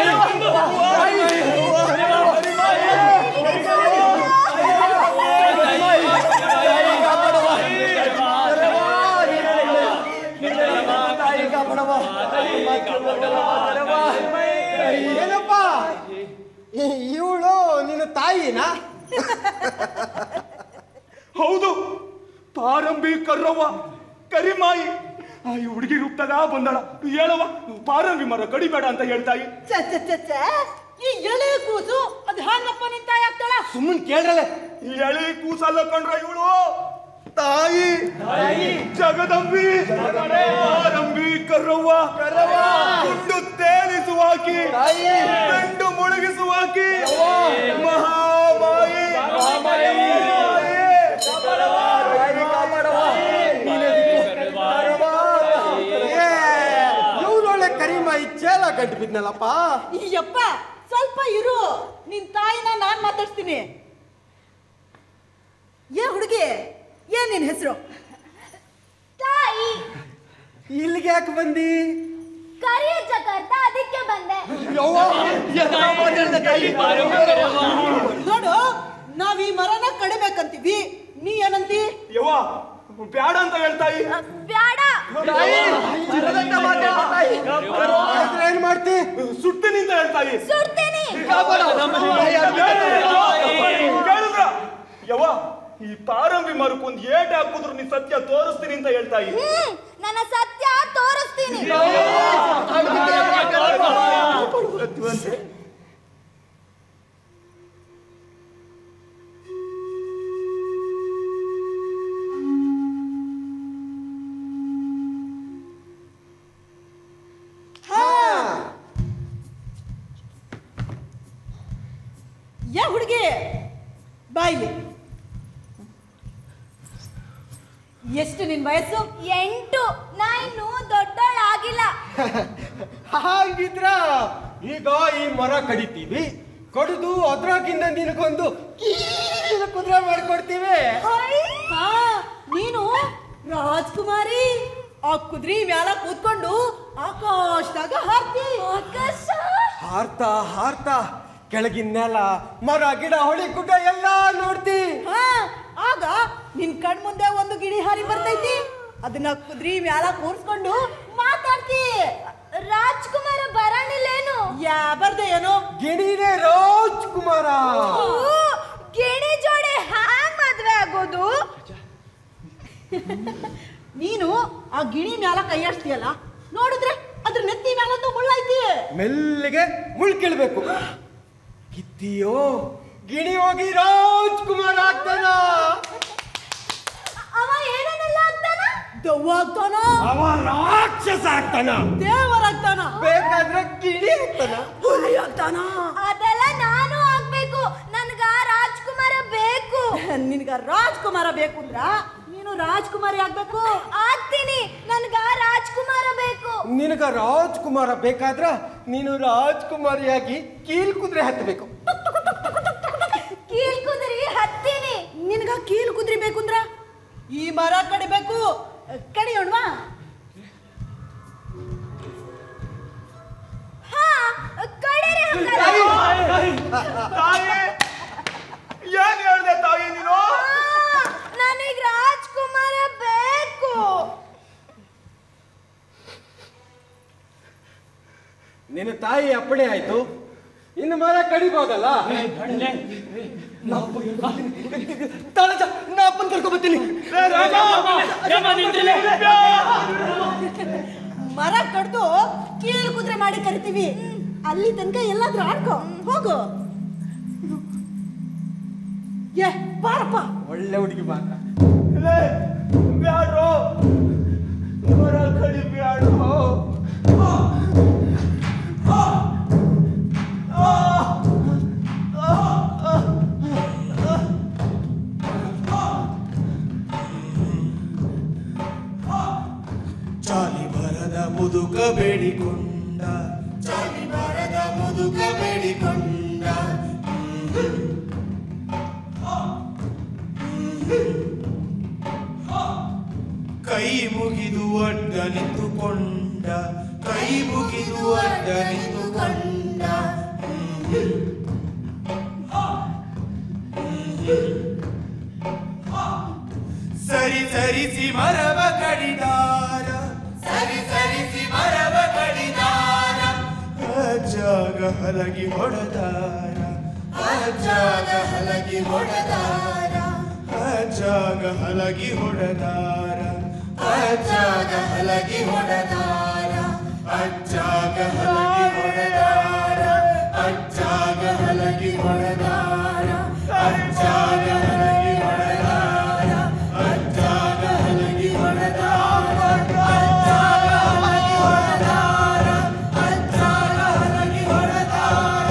ಏನಪ್ಪ ಇವಳು ನಿನ್ನ ತಾಯಿನಾ ಹೌದು ಪಾರಂಬಿ ಕರ್ರವ್ವ ಕರಿಮಾಯಿ ಆ ಈ ಹುಡುಗಿ ರೂಪದಾಗ ಬಂದಳ ಹೇಳವ್ವ ಪಾರಂಬಿ ಮರ ಕಡಿಬೇಡ ಅಂತ ಹೇಳ್ತಾಯಿ ಛೆ, ಛೆ, ಛೆ, ಛೆ. ಈ ಎಳೆ ಕೂಸು ಅದು ಹ್ಯಾಂಗಪ್ಪ ನಿಂತ ಆಗ್ತಾಳ ಸುಮ್ಮನೆ ಕೇಳ್ರಲೆ ಈ ಎಳೆ ಕೂಸಲ್ಲ ಕಂಡ್ರ ಇವಳು ತಾಯಿ ಜಗದಂಬಿ ಪಾರಂಬಿ ಕರ್ರವ್ವ ಗುಂಡು ತೇಲಿಸುವಾಕಿ ಗಂಡು ಮುಳುಗಿಸುವಾಕಿ ಮಹಾಮಾಯಿ ಇವನೊಳ್ಳೆ ಕರಿಮಾಯಿ ಚೇಲ ಗಂಟು ಬಿದ್ನಲ್ಲಪ್ಪ ಅಯ್ಯಪ್ಪ ಸ್ವಲ್ಪ ಇರು ನಿನ್ ತಾಯಿನ ನಾನ್ ಮಾತಾಡ್ತೀನಿ ಏ ಹುಡುಗಿ ಏನ್ ನಿನ್ ಹೆಸರು ತಾಯಿ ಇಲ್ಲಿಗೆ ಯಾಕೆ ಬಂದಿ ಕರಿಯ ಜಗತ್ತ ಅದಕ್ಕೆ ಬಂದೆ ನೋಡು ನಾವ್ ಈ ಮರನ ಕಡಿಬೇಕಂತೀವಿ ನೀ ಏನಂತಿ ಯವ್ವ ಬ್ಯಾಡ ಅಂತ ಹೇಳ್ತಾಯಿ ಬ್ಯಾಡ ಹಾಗಾದ್ರೆ ಏನ್ ಮಾಡ್ತಿ ಸುಡ್ತೀನಿ ಅಂತ ಹೇಳ್ತಾಯಿ ಸುಡ್ತೀನಿ ಕಾಪಾಡು. ಈ ಪಾರಂಬಿ ಮರಕ್ಕೊಂದು ಏಟ್ ಹಾಕಿದ್ರು ನೀ ಸತ್ಯ ತೋರಿಸ್ತೀನಿ ಅಂತ ಹೇಳ್ತಾ ಇದ್ದೀನಿ ಹ್ಮ್ ನನ್ನ ಸತ್ಯ ತೋರಿಸ್ತೀನಿ ಯಾ ಹುಡುಗಿ ಬಾಯ್ಲಿ ಎಷ್ಟು ನಿನ್ ವಯಸ್ಸು ಎಂಟು ನಾ ಇನ್ನು ದೊಡ್ಡವಳಾಗಿಲ್ಲ ಹಾಗಿದ್ರ ಈಗ ಈ ಮರ ಕಡಿತೀವಿ ಕಡಿದು ಅದ್ರಾಗಿಂದ ನಿನಗೊಂದು ಕೀಲಿನ ಕುದುರೆ ಮಾಡ್ಕೊಡ್ತೀವಿ ಹಾ ನೀನು ರಾಜ್ಕುಮಾರಿ ಆ ಕುದ್ರಿ ಮ್ಯಾಲ ಕೂತ್ಕೊಂಡು ಆಕಾಶದಾಗ ಹಾರ್ತಿ ಆಕಾಶ ಹಾರ್ತಾ ಹಾರ್ತಾ ಕೆಳಗಿನ ನೆಲ ಮರ ಗಿಡ ಹೊಳಿ ಗುಡ್ಡ ಎಲ್ಲ ನೋಡ್ತಿ ಹಾ ಆಗ ನಿನ್ ಕಣ್ ಮುಂದೆ ಒಂದು ಗಿಳಿ ಹಾರಿ ಬರ್ತೈತಿ ಅದನ್ನ ಕುದ್ರಿ ಮ್ಯಾಲ ಕೂರ್ಸ್ಕೊಂಡು ಮಾತಾಡ್ತಿ ರಾಜ್ಕುಮಾರ ಬರಣಿಲ್ಲೇನು ಯಾ ಬರ್ದೆ ಏನೋ ಗಿಣಿನೇ ರಾಜ್ಕುಮಾರ ಗಿಣಿ ಜೋಡಿ ಹ್ಯಾಂಗ್ ಮದ್ವೆ ಆಗೋದು ನೀನು ಆ ಗಿಣಿ ಮ್ಯಾಲ ಕೈಯಾಡ್ಸ್ತೀಯಲ್ಲ ನೋಡಿದ್ರೆ ಅದ್ರ ನೆತ್ತಿ ಮ್ಯಾಲೊಂದು ಮುಳ್ಳೈತಿ ಮೆಲ್ಲಿಗೆ ಮುಳ್ಕಿಳ್ಬೇಕು ಕಿತ್ತಿಯೋ ಗಿಣಿ ಹೋಗಿ ರಾಜ್ಕುಮಾರ ಆಗ್ತಾನ ಅವ ಏನೇನೆಲ್ಲ ಆಗ್ತಾನ ದವ್ವ ಆಗ್ತಾನ ಅವ ರಾಕ್ಷಸ ಆಗ್ತಾನ ದೇವರಾಗ್ತಾನ ಬೇಕಾದ್ರೆ ಗಿಣಿ ಆಗ್ತಾನ ಹುಲಿ ಆಗ್ತಾನ ಅದೆಲ್ಲ ನಾನು ಆಗ್ಬೇಕು ನನ್ಗ ರಾಜ್ಕುಮಾರ ಬೇಕು ನಿನ್ಗ ರಾಜ್ಕುಮಾರ ಬೇಕು ಅಂದ್ರ ನೀನು ರಾಜ್ಕುಮಾರಿ ಆಗ್ಬೇಕು ಆಗ್ತೀನಿ ನನ್ಗ ರಾಜ್ಕುಮಾರ ಬೇಕು ನಿನಗ ರಾಜ್ಕುಮಾರ ಬೇಕಾದ್ರ ನೀನು ರಾಜ್ಕುಮಾರಿಯಾಗಿ ಕೀಲ್ ಕುದುರೆ ಹತ್ತಬೇಕು ಕೀಲ್ ಕುದುರಿ ಹತ್ತೀನಿ ನಿನ್ಗ ಕೀಲು ಕುದ್ರಿ ಬೇಕು ಅಂದ್ರ ಈ ಮರ ಕಡಿಬೇಕು ಕಡಿಯೋಣ್ವಾ ಹಾ ಕಡೆರೆ ಹಂಗಾರೆ. ತಾಯಿ ಏನ್ ಹೇಳ್ದೆ ತಾಯಿ ನೀನು ಆ, ನನಗ್ ರಾಜ್ಕುಮಾರ ಬೇಕು ನಿನ್ನ ತಾಯಿ ಅಪ್ಪಣೆ ಆಯ್ತು ಇನ್ನು ಮರ ಕಡಿಬೋದಲ್ಲ ತಾಳಜ, ನಾ ಅಪ್ಪನ್ ಕರ್ಕೊಂಡ್ ಬರ್ತೀನಿ ಮರ ಕಡ್ದು ಕೀಲು ಕುದ್ರೆ ಮಾಡಿ ಕರಿತೀವಿ ಅಲ್ಲಿ ತನಕ ಎಲ್ಲಾದ್ರೂ ಆಡ್ಕೋ ಹೋಗು ಏ ಬಾರಪ್ಪ ಒಳ್ಳೆ ಹುಡುಗಿ ಮಾತ್ರ ಲೇ, ಬ್ಯಾಡ್ರೋ ಮರ ಕಡಿ ಬ್ಯಾಡ್ರೋ ಚಾಲಿ ಬರದ ಮುದುಕ ಬೇಡಿಕೊಂಡ ಚಾಲಿ ಬರದ ಮುದುಕ ಬೇಡಿಕೊಂಡ ಕೈ ಮುಗಿದು ಅಡ್ಡ ನಿಂತುಕೊಂಡ ಕೈ ಮುಗಿದು ಅಡ್ಡ ನಿಂತುಕೊಂಡ ಸರಿ ಸರಿಸಿ ಮರವ ಕಡಿದಾರ ಸರಿ ಸರಿಸಿ ಮರವ ಕಡಿದಾರ ಜಾಗ ಹಲಗಿ ಹೊಡೆದಾರ ಜಾಗ ಹಲಗಿ ಹೊಡೆದಾರ ಜಾಗ ಹಲಗಿ ಹೊಡೆದಾರ ಜಾಗ ಹಲಗಿ ಹೊಡೆದಾರ ಅಜ್ಜಾಗ ಹಲಗಿ ಹೊಡೆದಾರ ಅಜ್ಜಾಗ ಹಲಗಿ ಹೊಡೆದಾರ ಅಜ್ಜಾಗ ಹಲಗಿ ಹೊಡೆದಾರ ಅಜ್ಜಾಗ ಹಲಗಿ ಹೊಡೆದಾರ ಅಜ್ಜಾಗ ಹಲಗಿ ಹೊಡೆದಾರ ಅಜ್ಜಾಗ ಹಲಗಿ ಹೊಡೆದಾರ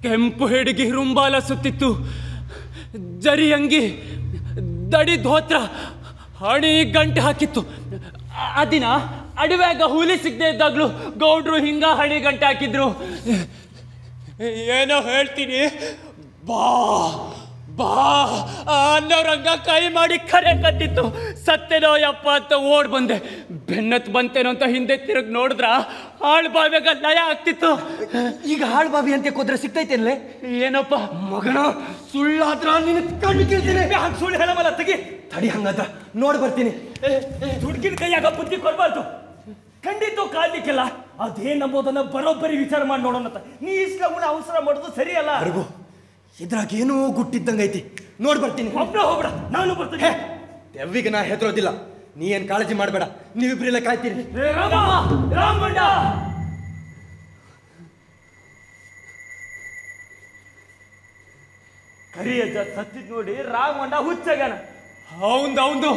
ಕೆಂಪು ಹಿಡಿಗಿ ರುಂಬಾಲ ಸುತ್ತಿತ್ತು ಜರಿ ಅಂಗಿ ದಡಿ ಧೋತ್ರ ಹಣಿ ಗಂಟೆ ಹಾಕಿತ್ತು ಆ- ಆ ದಿನ ಅಡವ್ಯಾಗ ಹುಲಿ ಸಿಗದೆ ಇದ್ದಾಗ್ಲು ಗೌಡ್ರು ಹಿಂಗ ಹಣಿ ಗಂಟೆ ಹಾಕಿದ್ರು ಏನೋ ಹೇಳ್ತೀನಿ ಬಾ ಬಾ ಅನ್ನೋರಂಗ ಕೈ ಮಾಡಿ ಕರೆ ಕತ್ತಿತ್ತು ಸತ್ತೆನೋ ಯಪ್ಪ ಅಂತ ಓಡ್ ಬಂದೆ ಬೆನ್ನತ್ ಬಂತೇನೋ ಅಂತ ಹಿಂದೆ ತಿರುಗ್ ನೋಡಿದ್ರ ಹಾಳು ಬಾವ್ಯಾಗ ಲಯ ಆಗ್ತಿತ್ತು ಈಗ ಹಾಳು ಬಾವಿ ಅಂತ ಕೂದ್ರೆ ಸಿಗ್ತೈತೇನ್ಲೆ ಏನಪ್ಪ ಮಗನ ಸುಳ್ಳಾದ್ರ ನಿನ್ನ ಕಣ್ಣು ಕೇಳ್ತೀನಿ ಹಂಗ ಸುಳ್ಳು ಹೇಳಮಲ್ಲ ತೆಗಿ ತಡಿ ಹಂಗಾದ್ರ ನೋಡ್ ಬರ್ತೀನಿ ದುಡ್ಗಿನ ಕೈಯಾಗ ಬುದ್ಧಿ ಕೊಡ್ಬಾರ್ದು ಖಂಡಿತ ಕಾಡ್ಲಿಕ್ಕಿಲ್ಲ ಅದೇನ್ ನಂಬೋದನ್ನ ಬರೋಬ್ಬರಿ ವಿಚಾರ ಮಾಡಿ ನೋಡೋಣ ಅಂತ. ನೀ ಇಷ್ಟ ಉಣ ಅವಸರ ಮಾಡೋದು ಸರಿಯಲ್ಲ ಅರ್ಗು ಇದ್ರಾಗ ಏನೋ ಗುಟ್ಟಿದ್ದಂಗೈತಿ ನೋಡ್ ಬರ್ತೀನಿ ಒಬ್ರ ಹೋಗ್ಬಿಡ ನಾನು ಬರ್ತೀನಿ ದೆವ್ವಿಗೆ ನಾ ಹೆದರೋದಿಲ್ಲ ನೀ ಏನ್ ಕಾಳಜಿ ಮಾಡಬೇಡ ನೀವಿಬ್ರೆಲ್ಲ ಕಾಯ್ತೀರಿ ಏ ರಾಮ ರಾಮಗೊಂಡ ಕರಿಯಜ್ಜ ಸತ್ತಿದ್ ನೋಡಿ ರಾಮಗೊಂಡ ಹುಚ್ಚಾಗ್ಯಾನ ಅವಂದು ಅವಂದು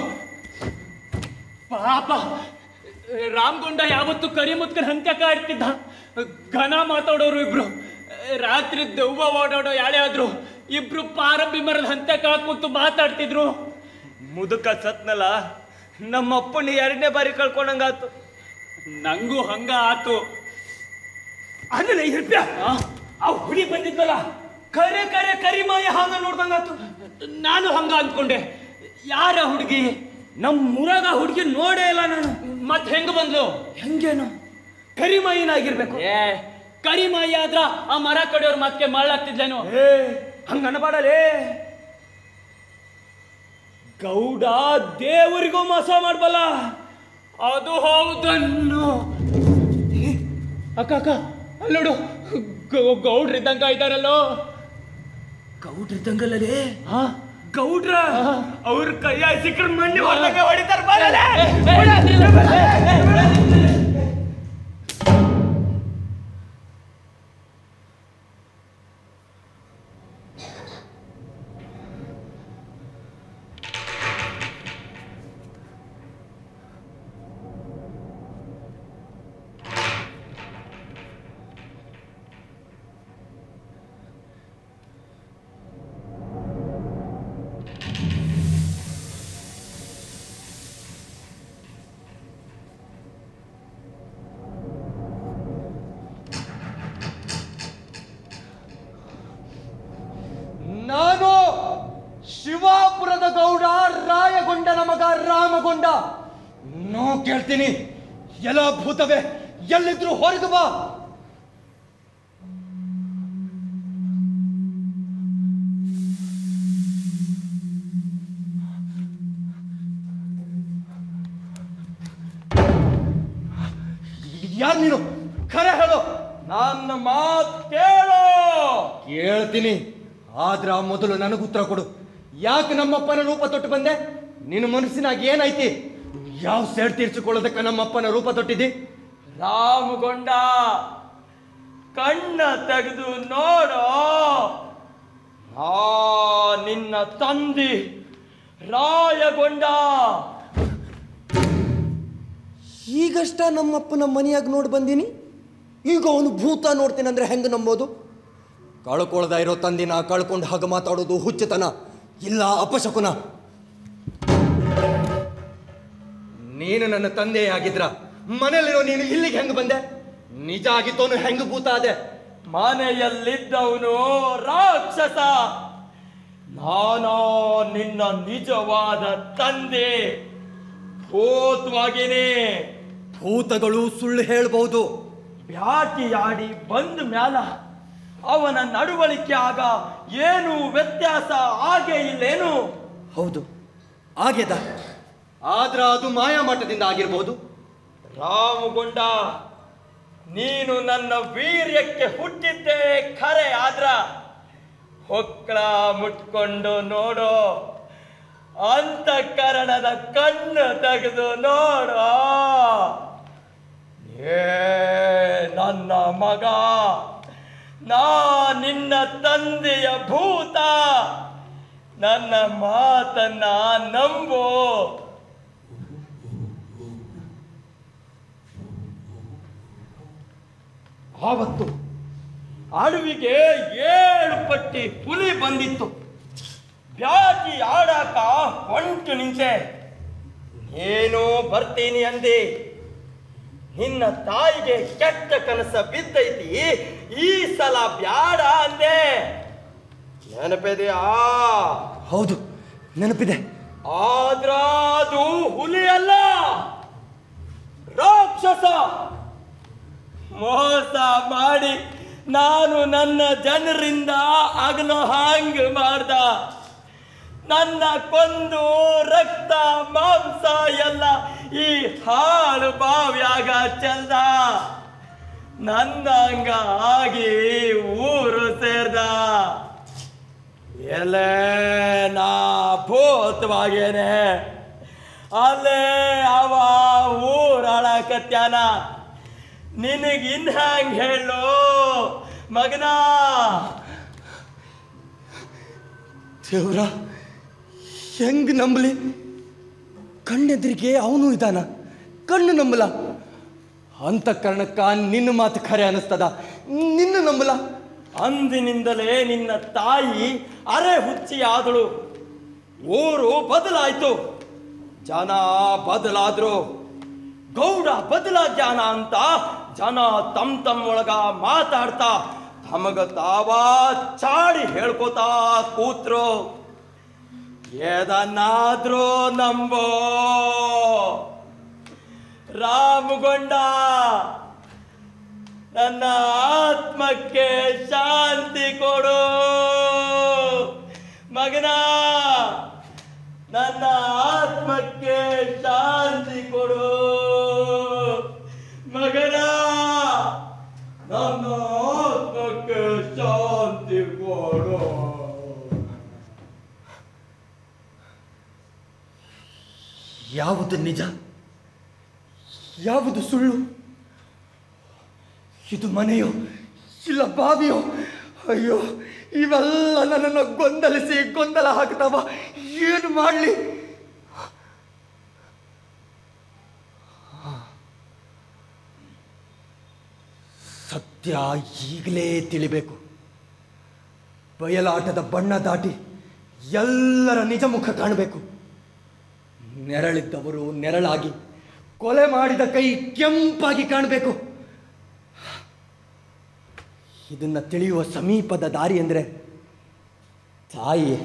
ಪಾಪ ರಾಮಗೊಂಡ ಯಾವತ್ತು ಕರಿ ಮುತ್ಕನ್ ಹಂತ್ಯಕ ಆಡ್ತಿದ್ದ ಘನ ಮಾತಾಡೋರು ಇಬ್ರು ರಾತ್ರಿ ದೆವ್ವ ಓಡಾಡೋ ಯಾಳೆ ಆದ್ರು ಇಬ್ರು ಪಾರಂಬಿ ಮರದ ಹಂತ್ಯಕ ಕೂತು ಮಾತಾಡ್ತಿದ್ರು ಮುದುಕ ಸತ್ನಲ್ಲ ನಮ್ಮ ಅಪ್ಪನ ಎರಡನೇ ಬಾರಿ ಕಳ್ಕೊಂಡಂಗಾತು ನಂಗೂ ಹಂಗ ಆತು ಅಲ್ಲ ಇರ್ಪ್ಯ ಆ ಹುಡಿ ಬಂದಿದ್ನಲ್ಲ ಕರೆ ಕರೆ ಕರಿಮಾಯ ಹಾಂಗ ನೋಡ್ದಂಗಾತು ನಾನು ಹಂಗ ಅಂದ್ಕೊಂಡೆ ಯಾರ ಹುಡುಗಿ ನಮ್ ಊರಾಗ ಹುಡುಗಿ ನೋಡೇ ಇಲ್ಲ ನಾನು ಮತ್ ಹೆಂಗ ಬಂದ್ಲು ಹೆಂಗೇನು ಕರಿಮಾಯಿನಾಗಿರ್ಬೇಕು ಏ ಕರಿಮಾಯಿ ಆದ್ರ ಆ ಮರ ಕಡೆಯವ್ರ ಮತ್ತೆ ಮಳ್ಳಾಗ್ತಿದ್ಲೇನು ಏ ಹಂಗ ಅನ್ಬಾಡಲೇ ಗೌಡ ದೇವರಿಗೂ ಮೋಸ ಮಾಡ್ಬಲ್ಲ ಅದು ಹೌದನ್ನು ಅಕ್ಕ ಅಕ್ಕ ಅಲ್ಲಿ ನೋಡು ಗೌ- ಗೌಡ್ರಿದ್ದಂಗ ಇದ್ದಾರಲ್ಲೋ ಗೌಡ್ರಿದ್ದಂಗಲ್ಲೇ ಹಾ ಗೌಡ್ರ ಅವ್ರ ಕೈಯ ಸಿಕ್ಕರ್ ಮಣ್ಣಿ ಹೊಡೆದಂಗ ಹೊಡಿತಾರ ನಾನು ಶಿವಾಪುರದ ಗೌಡ ರಾಯಗೊಂಡನ ಮಗ ರಾಮಗೊಂಡ ನೋ ಕೇಳ್ತೀನಿ ಎಲ್ಲ ಭೂತವೇ ಎಲ್ಲಿದ್ರು ಹೊರಗೆ ಬಾ ಯಾರು ನೀನು ಖರೆ ಹೇಳು ನನ್ನ ಮಾತ್ ಕೇಳೋ ಕೇಳ್ತೀನಿ ಆದ್ರ ಮೊದಲು ನನಗೆ ಉತ್ತರ ಕೊಡು ಯಾಕೆ ನಮ್ಮಪ್ಪನ ರೂಪ ತೊಟ್ಟು ಬಂದೆ ನಿನ್ನ ಮನಸ್ಸಿನಾಗ ಏನೈತಿ ಯಾವ ಸೇಡ್ ತೀರ್ಸಿಕೊಳ್ಳೋದಕ್ಕೆ ನಮ್ಮಪ್ಪನ ರೂಪ ತೊಟ್ಟಿದ್ದಿ ರಾಮಗೊಂಡ ಕಣ್ಣ ತೆಗೆದು ನೋಡೋ ಆ ನಿನ್ನ ತಂದಿ ರಾಯಗೊಂಡ ಈಗಷ್ಟ ನಮ್ಮಪ್ಪನ ಮನೆಯಾಗ ನೋಡಿ ಬಂದೀನಿ ಈಗ ಅವನು ಭೂತ ನೋಡ್ತೀನಿ ಅಂದ್ರೆ ಹೆಂಗೆ ನಂಬೋದು ಕಳ್ಕೊಳ್ದ ಇರೋ ತಂದಿನ ಕಳ್ಕೊಂಡು ಹಾಗೆ ಮಾತಾಡೋದು ಹುಚ್ಚತನ ಇಲ್ಲ ಅಪಶಕುನ ನೀನು ನನ್ನ ತಂದೆ ಆಗಿದ್ರ ಮನೇಲಿರೋ ನೀನು ಇಲ್ಲಿಗೆ ಹೆಂಗೆ ಬಂದೆ ನಿಜ ಆಗಿತ್ತವನು ಹೆಂಗೆ ಭೂತ ಅದೆ ಮನೆಯಲ್ಲಿದ್ದವನು ರಾಕ್ಷಸ ನಾನೋ ನಿನ್ನ ನಿಜವಾದ ತಂದೆ ಭೂತವಾಗಿನೇ ಭೂತಗಳು ಸುಳ್ಳು ಹೇಳ್ಬಹುದು ಬ್ಯಾಟಿಯಾಡಿ ಬಂದ ಮ್ಯಾಲ ಅವನ ನಡವಳಿಕೆ ಆಗ ಏನು ವ್ಯತ್ಯಾಸ ಆಗೇ ಇಲ್ಲೇನು ಹೌದು ಆಗ್ಯದ ಆದ್ರ ಅದು ಮಾಯಾಮಠದಿಂದ ಆಗಿರ್ಬೋದು ರಾಮಗೊಂಡ ನೀನು ನನ್ನ ವೀರ್ಯಕ್ಕೆ ಹುಟ್ಟಿದ್ದೇ ಖರೆ ಆದ್ರ ಹೊಕ್ಕಳ ಮುಟ್ಕೊಂಡು ನೋಡು ಅಂತಃಕರಣದ ಕಣ್ಣು ತೆಗೆದು ನೋಡು ಏ ನನ್ನ ಮಗ ನಾ ನಿನ್ನ ತಂದೆಯ ಭೂತ ನನ್ನ ಮಾತನ್ನ ನಂಬು ಆವತ್ತು ಅಡವಿಗೆ ಏಳು ಪಟ್ಟಿ ಹುಲಿ ಬಂದಿತ್ತು ಬ್ಯಾಟಿ ಆಡಾಕ ಹೊಂಟು ನಿಂತೆ ನೀನು ಬರ್ತೀನಿ ಅಂದೆ ನಿನ್ನ ತಾಯಿಗೆ ಕೆಟ್ಟ ಕನಸ ಬಿದ್ದೈತಿ ಈ ಸಲ ಬ್ಯಾಡ ಅಂದೆ ನೆನಪಿದೆಯಾ ಹೌದು ನೆನಪಿದೆ ಆದ್ರ ಅದು ಹುಲಿ ಅಲ್ಲ ರಾಕ್ಷಸ ಮೋಸ ಮಾಡಿ ನಾನು ನನ್ನ ಜನರಿಂದ ಅಗಲೋ ಹಾಂಗ್ ಮಾಡ್ದ ನನ್ನ ಕೊಂದು ರಕ್ತ ಮಾಂಸ ಎಲ್ಲ ಈ ಹಾಳು ಬಾವ್ಯಾಗ ಚೆಲ್ದ ನನ್ನ ಹಂಗ ಆಗಿ ಊರು ಸೇರ್ದ ಎಲೆ ನಾ ಭೂತವಾಗೇನೆ ಅಲ್ಲೇ ಅವ ಊರಾಳಕತ್ಯಾನ ನಿನಗೆ ಇನ್ ಹ್ಯಾಂಗ್ ಹೇಳು ಮಗನ ದೇವ್ರ ಹೆಂಗ್ ನಂಬಲಿ ಕಣ್ಣೆದ್ರಿಗೆ ಅವನು ಇದ್ದಾನ ಕಣ್ಣು ನಂಬಲ ಅಂತ ಕಾರಣಕ್ಕ ನಿನ್ನ ಮಾತು ಖರೆ ಅನಿಸ್ತದ ನಿನ್ನ ನಂಬಲ ಅಂದಿನಿಂದಲೇ ನಿನ್ನ ತಾಯಿ ಅರೆ ಹುಚ್ಚಿ ಆದಳು ಊರು ಬದಲಾಯ್ತು ಜನ ಬದಲಾದ್ರು ಗೌಡ ಬದಲಾಗ್ಯಾನ ಅಂತ ಜನ ತಮ್ ತಮ್ ಒಳಗ ಮಾತಾಡ್ತಾ ತಮಗ ತಾವ ಚಾಡಿ ಹೇಳ್ಕೋತಾ ಕೂತ್ರು ಏದನ್ನಾದ್ರೂ ನಂಬೋ ರಾಮಗೊಂಡ ನನ್ನ ಆತ್ಮಕ್ಕೆ ಶಾಂತಿ ಕೊಡು ಮಗನ ನನ್ನ ಆತ್ಮಕ್ಕೆ ಶಾಂತಿ ಕೊಡು ಮಗನ ನನ್ನ ಆತ್ಮಕ್ಕೆ ಶಾಂತಿ ಕೊಡು ಯಾವುದು ನಿಜ ಯಾವುದು ಸುಳ್ಳು ಇದು ಮನೆಯೋ ಇಲ್ಲ ಬಾವಿಯೋ ಅಯ್ಯೋ ಇವೆಲ್ಲ ನನ್ನನ್ನು ಗೊಂದಲಿಸಿ ಗೊಂದಲ ಹಾಕ್ತಾವ ಏನು ಮಾಡಲಿ ಸತ್ಯ ಈಗಲೇ ತಿಳಿಬೇಕು ಬಯಲಾಟದ ಬಣ್ಣ ದಾಟಿ ಎಲ್ಲರ ನಿಜ ಮುಖ ಕಾಣಬೇಕು ನೆರಳಿದ್ದವರು ನೆರಳಾಗಿ ಕೊಲೆ ಮಾಡಿದ ಕೈ ಕೆಂಪಾಗಿ ಕಾಣಬೇಕು ಇದನ್ನ ತಿಳಿಯುವ ಸಮೀಪದ ದಾರಿ ಅಂದರೆ ತಾಯಿ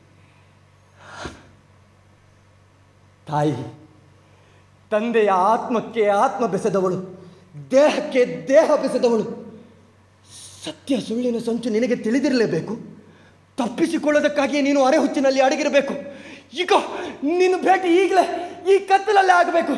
ತಾಯಿ ತಂದೆಯ ಆತ್ಮಕ್ಕೆ ಆತ್ಮ ಬೆಸೆದವಳು ದೇಹಕ್ಕೆ ದೇಹ ಬೆಸೆದವಳು ಸತ್ಯ ಸುಳ್ಳಿನ ಸಂಚು ನಿನಗೆ ತಿಳಿದಿರಲೇಬೇಕು ತಪ್ಪಿಸಿಕೊಳ್ಳೋದಕ್ಕಾಗಿಯೇ ನೀನು ಅರೆ ಹುಚ್ಚಿನಲ್ಲಿ ಅಡಗಿರಬೇಕು ಈಗ ನಿನ್ನ ಭೇಟಿ ಈಗಲೇ ಈ ಕತ್ತಲಲ್ಲೇ ಆಗಬೇಕು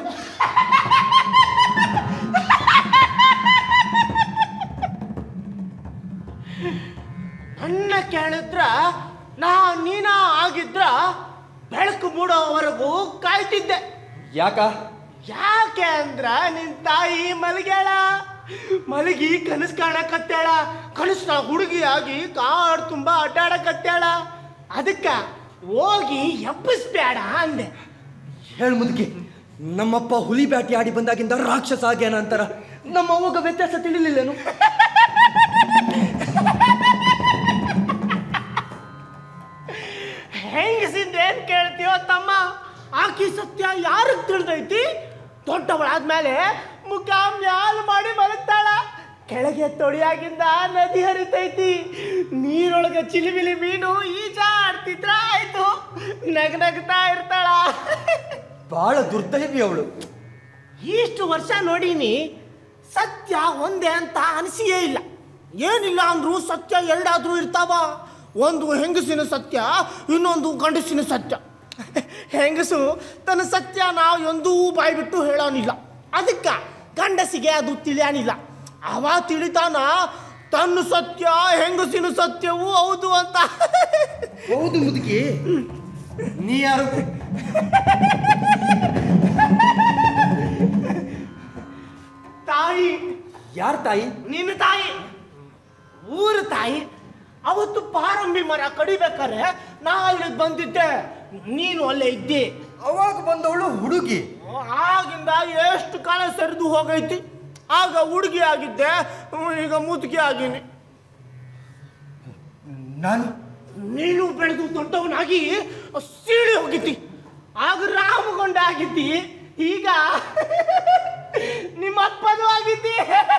ನನ್ನ ಕೇಳಿದ್ರ ನಾ ನೀನ ಆಗಿದ್ರ ಬೆಳಕು ಮೂಡೋವರೆಗೂ ಕಾಯ್ತಿದ್ದೆ ಯಾಕ ಯಾಕೆ ಅಂದ್ರ ನಿನ್ ತಾಯಿ ಮಲಗ್ಯಾಳ ಮಲಗಿ ಕನಸು ಕಾಣಕತ್ತಾಳ ಕನಸ್ನ ಹುಡುಗಿಯಾಗಿ ಕಾಡ್ ತುಂಬಾ ಅಡ್ಡಾಡಕತ್ತಾಳ ಅದಕ್ಕ ಹೋಗಿ ಎಬ್ಬಿಸ್ಬೇಡ ಅಂದೆ ಹೇಳು ಮುದುಕಿ ನಮ್ಮಪ್ಪ ಹುಲಿ ಬ್ಯಾಟಿ ಆಡಿ ಬಂದಾಗಿಂದ ರಾಕ್ಷಸ ಆಗ್ಯಾನ ಅಂತಾರ ನಮ್ಮ ಅವ್ವಗ ವ್ಯತ್ಯಾಸ ತಿಳಿಲಿಲ್ಲೇನು ಹೆಂಗಸಿಂದ ಏನ್ ಕೇಳ್ತೀಯೋ ತಮ್ಮ ಆಕಿ ಸತ್ಯ ಯಾರಿಗೆ ತಿಳಿದೈತಿ ದೊಡ್ಡವಳಾದ್ಮೇಲೆ ಮುಖ ಮ್ಯಾಲ್ ಮಾಡಿ ಮಲಗ್ತಾಳ ಕೆಳಗೆ ತೊಡಿಯಾಗಿಂದ ನದಿ ಹರಿತೈತಿ ನೀರೊಳಗೆ ಚಿಲಿಬಿಲಿ ಮೀನು ಈಜ ಆಡ್ತಿದ್ರ ಆಯ್ತು ನಗ ನಗ್ತಾ ಇರ್ತಾಳ ಬಹಳ ದುರ್ದೈವಿ ಅವಳು ಇಷ್ಟು ವರ್ಷ ನೋಡೀನಿ ಸತ್ಯ ಒಂದೇ ಅಂತ ಅನಿಸಿಯೇ ಇಲ್ಲ ಏನಿಲ್ಲ ಅಂದ್ರೂ ಸತ್ಯ ಎರಡಾದ್ರೂ ಇರ್ತಾವ ಒಂದು ಹೆಂಗಸಿನ ಸತ್ಯ ಇನ್ನೊಂದು ಗಂಡಸಿನ ಸತ್ಯ ಹೆಂಗಸು ತನ್ನ ಸತ್ಯ ನಾವು ಎಂದೂ ಬಾಯ್ಬಿಟ್ಟು ಹೇಳೋನಿಲ್ಲ ಅದಕ್ಕ ಗಂಡಸಿಗೆ ಅದು ತಿಳಿಯಾನಿಲ್ಲ ಅವ ತಿಳಿತಾನ ತನ್ನ ಸತ್ಯ ಹೆಂಗಸಿನ ಸತ್ಯವೂ ಹೌದು ಅಂತ ಹೌದು ಮುದುಕಿ ನೀ ಯಾರು ತಾಯಿ ಯಾರ ತಾಯಿ ನಿನ್ನ ತಾಯಿ ಊರ ತಾಯಿ ಅವತ್ತು ಪಾರಂಬಿ ಮರ ಕಡಿಬೇಕಾರೆ ನಾ ಅಲ್ಲಿಗೆ ಬಂದಿದ್ದೆ ನೀನು ಅಲ್ಲೇ ಇದ್ದಿ ಅವಾಗ ಬಂದವಳು ಹುಡುಗಿ ಆಗಿಂದ ಎಷ್ಟು ಕಾಲ ಸರಿದು ಹೋಗೈತಿ ಆಗ ಹುಡುಗಿ ಆಗಿದ್ದೆ ಹ್ಮ್, ಈಗ ಮುದುಕಿ ಆಗೀನಿ ನಾನು ನೀನು ಬೆಳೆದು ದೊಡ್ಡವನಾಗಿ ಸೀಳಿ ಹೋಗಿದ್ದಿ ಆಗ ರಾಮಗೊಂಡ ಆಗಿದ್ದಿ ಈಗ ನಿಮ್ಮ ಅಪ್ಪನೂ ಆಗಿದ್ದಿ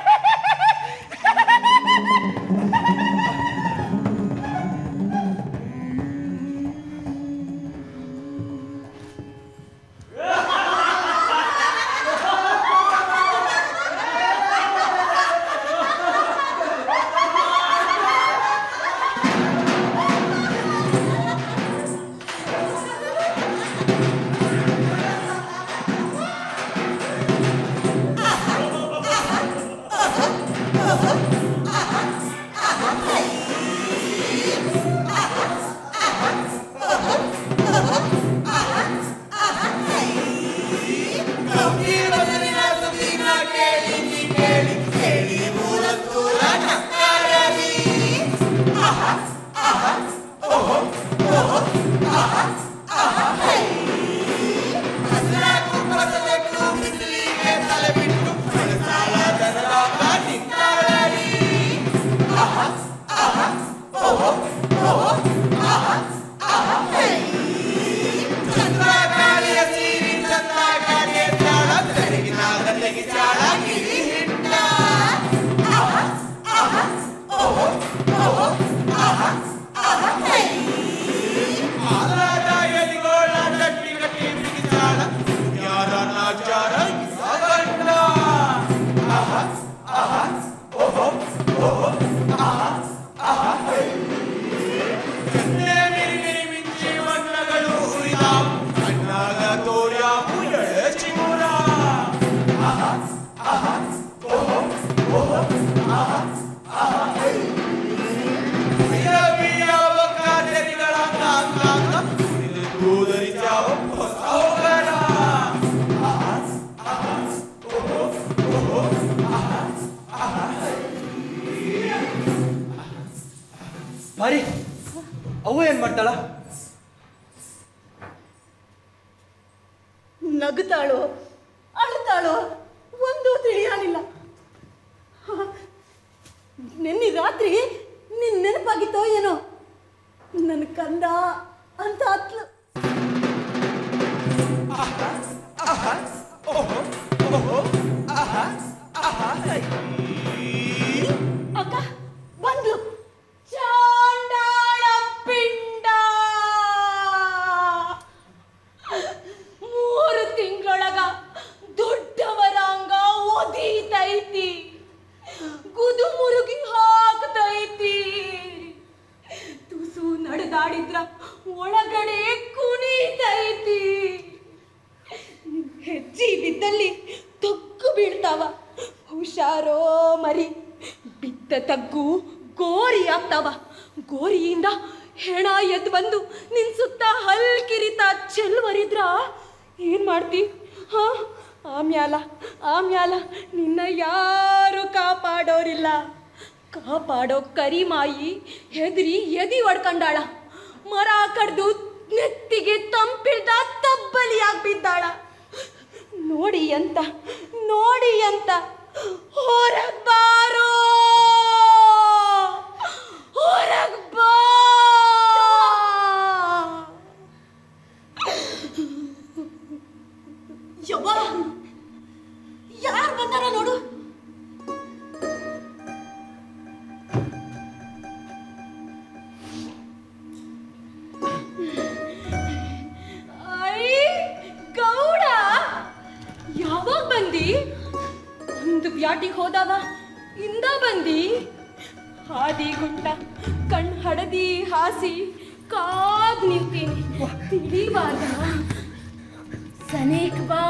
ಬಾರಿ ಅವ್ವ ಏನ್ ಮಾಡ್ತಾಳ ನಗುತ್ತಾಳೋ ಅಳುತ್ತಾಳೋ ಒಂದು ತಿಳಿಯಾನಿಲ್ಲ ಹ, ನಿನ್ನೆ ರಾತ್ರಿ ನಿನ್ ನೆನಪಾಗಿತ್ತೋ ಏನೋ ನನ್ನ ಕಂದ ಅಂತ ಅತ್ಲು ಅಕ್ಕ ಬಂದ್ಲು ಚಾಂಡಾಳ ಪಿಂಡ ಮೂರು ತಿಂಗಳೊಳಗ ದೊಡ್ಡವರಂಗ ಒದೀತೈತಿ ಗುದು ಮುರುಗಿ ಹಾಕ್ತೈತಿ ತುಸು ನಡೆದಾಡಿದ್ರ ಒಳಗಡೆ ಕುಣಿತೈತಿ ಹೆಜ್ಜೆ ಬಿದ್ದಲ್ಲಿ ತಗ್ಗು ಬೀಳ್ತಾವ ಹುಷಾರೋ ಮರಿ ಬಿದ್ದ ತಗ್ಗು ಗೋರಿ ಆಗ್ತಾವ ಗೋರಿಯಿಂದ ಹೆಣ ಎದ್ದು ಬಂದು ನಿನ್ ಸುತ್ತ ಹಲ್ಕಿರಿತ ಚೆಲ್ವರಿದ್ರ ಏನ್ ಮಾಡ್ತಿ ಹಾ ಆಮ್ಯಾಲ ಆಮ್ಯಾಲ ನಿನ್ನ ಯಾರು ಕಾಪಾಡೋರಿಲ್ಲ ಕಾಪಾಡೋ ಕರಿಮಾಯಿ ಹೆದರಿ ಎದಿ ಹೊಡ್ಕಂಡಾಳ ಮರ ಕಡ್ದು ನೆತ್ತಿಗೆ ತಂಪಿಳ್ದ ತಬ್ಬಲಿಯಾಗಿ ಬಿದ್ದಾಳ ನೋಡಿ ಅಂತ ನೋಡಿ ಅಂತ ಹೊರಗ್ ಬಾರೋ ಹೊರಗ್ ಬಾ ಯವ್ವ ಯಾರು ಬಂದಾರ ನೋಡು ಐ ಗೌಡ ಯಾವಾಗ ಬಂದಿ ಒಂದು ಬ್ಯಾಟಿಗೆ ಹೋದವ ಇಂದ ಬಂದಿ ಹಾದಿ ಗುಂಟ ಕಣ್ ಹಡದಿ ಹಾಸಿ ಕಾದ್ ನಿಂತೀನಿ ತಿಳಿವಾದ ಸನೇಕ್ ಬಾ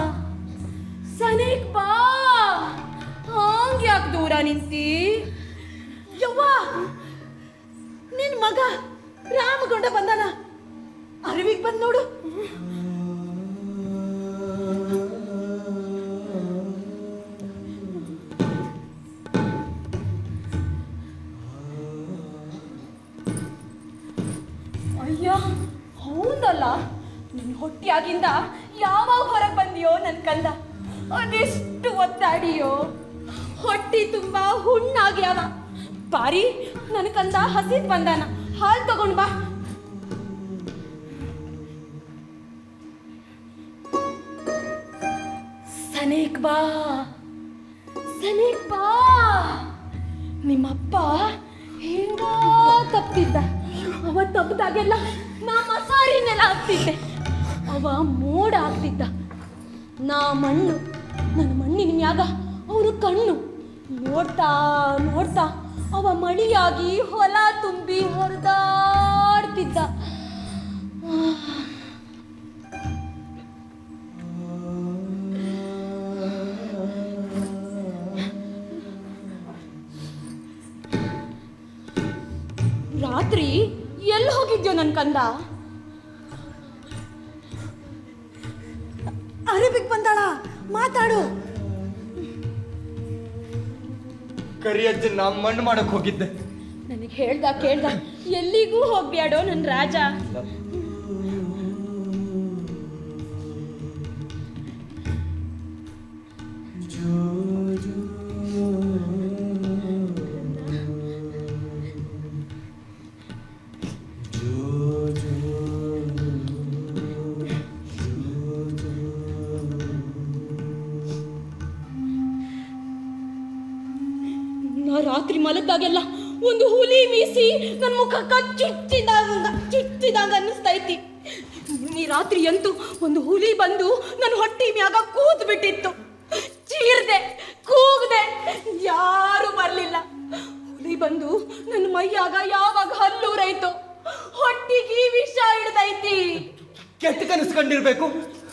ಸನೇಕ್ ಬಾ ಹಂಗ್ ಯಾಕೆ ದೂರ ನಿಂತಿ ಯವ್ವ ನಿನ್ ಮಗ ರಾಮಗೊಂಡ ಬಂದಾನ ಅರಿವಿಗೆ ಬಂದ್ ನೋಡು ಅಯ್ಯ ಹೌದಲ್ಲ ನಿನ್ ಹೊಟ್ಟಿಯಾಗಿಂದ ಯಾವಾಗ ಹೊರಗೆ ಬಂದಿಯೋ ನನ್ ಕಂದ ಅದೆಷ್ಟು ಒತ್ತಾಡಿಯೋ ಹೊಟ್ಟಿ ತುಂಬಾ ಹುಣ್ಣಾಗ್ಯಾವ ಬಾರಿ ನನ್ ಕಂದ ಹಸಿದ್ ಬಂದಾನ ಹಾಲು ತಗೊಂಡ್ ಬಾ ಸನೇಕ್ ಬಾ ಸನೇಕ್ ಬಾ ನಿಮ್ಮಪ್ಪ ಹಿಂಗ ತಪ್ಪಿದ್ದ ಅವ ತಪ್ಪದಾಗೆಲ್ಲ ನಾ ಮಸಾರಿನೆಲ್ಲ ಹಾಕ್ತಿದ್ದೆ ಅವ ಮೋಡ ಆಗ್ತಿದ್ದ ನಾ ಮಣ್ಣು ನನ್ನ ಮಣ್ಣಿನ ಮ್ಯಾಗ ಅವನು ಕಣ್ಣು ನೋಡ್ತಾ ನೋಡ್ತಾ ಅವ ಮಳಿಯಾಗಿ ಹೊಲ ತುಂಬಿ ಹೊರದಾಡ್ತಿದ್ದ ರಾತ್ರಿ ಎಲ್ಲಿ ಹೋಗಿದ್ಯೋ ನನ್ ಕಂದ ಅರೇಬಿಕ್ ಬಂದಾಳ ಮಾತಾಡು ಕರಿಯಜ್ಜನ್ನ ಮಣ್ಣು ಮಾಡಕ್ ಹೋಗಿದ್ದೆ ನನಗೆ ಹೇಳ್ದ ಕೇಳ್ದ ಎಲ್ಲಿಗೂ ಹೋಗ್ಬ್ಯಾಡೋ ನನ್ ರಾಜ ನಾ ರಾತ್ರಿ ಮಲಗ್ದಾಗೆಲ್ಲ ಒಂದು ಹುಲಿ ಮೀಸಿ ನನ್ನ ಮುಖಕ್ಕ ಚುಚ್ಚಿದಾಗ ಚುಚ್ಚಿದಾಗ ಅನ್ನಿಸ್ತೈತಿ ಈ ರಾತ್ರಿ ಅಂತೂ ಒಂದು ಹುಲಿ ಬಂದು ನನ್ನ ಹೊಟ್ಟಿ ಮ್ಯಾಗ ಕೂತ್ ಬಿಟ್ಟಿತ್ತು ಚೀರ್ದೆ ಕೂಗ್ದೆ ಯಾರು ಬರ್ಲಿಲ್ಲ ಹುಲಿ ಬಂದು ನನ್ನ ಮೈಯಾಗ ಯಾವಾಗ ಹಲ್ಲೂರೈತು ಹೊಟ್ಟಿಗೆ ವಿಷ ಹಿಡ್ದೈತಿ ಕೆಟ್ಟ ಕನಸ್ಕೊಂಡಿರ್ಬೇಕು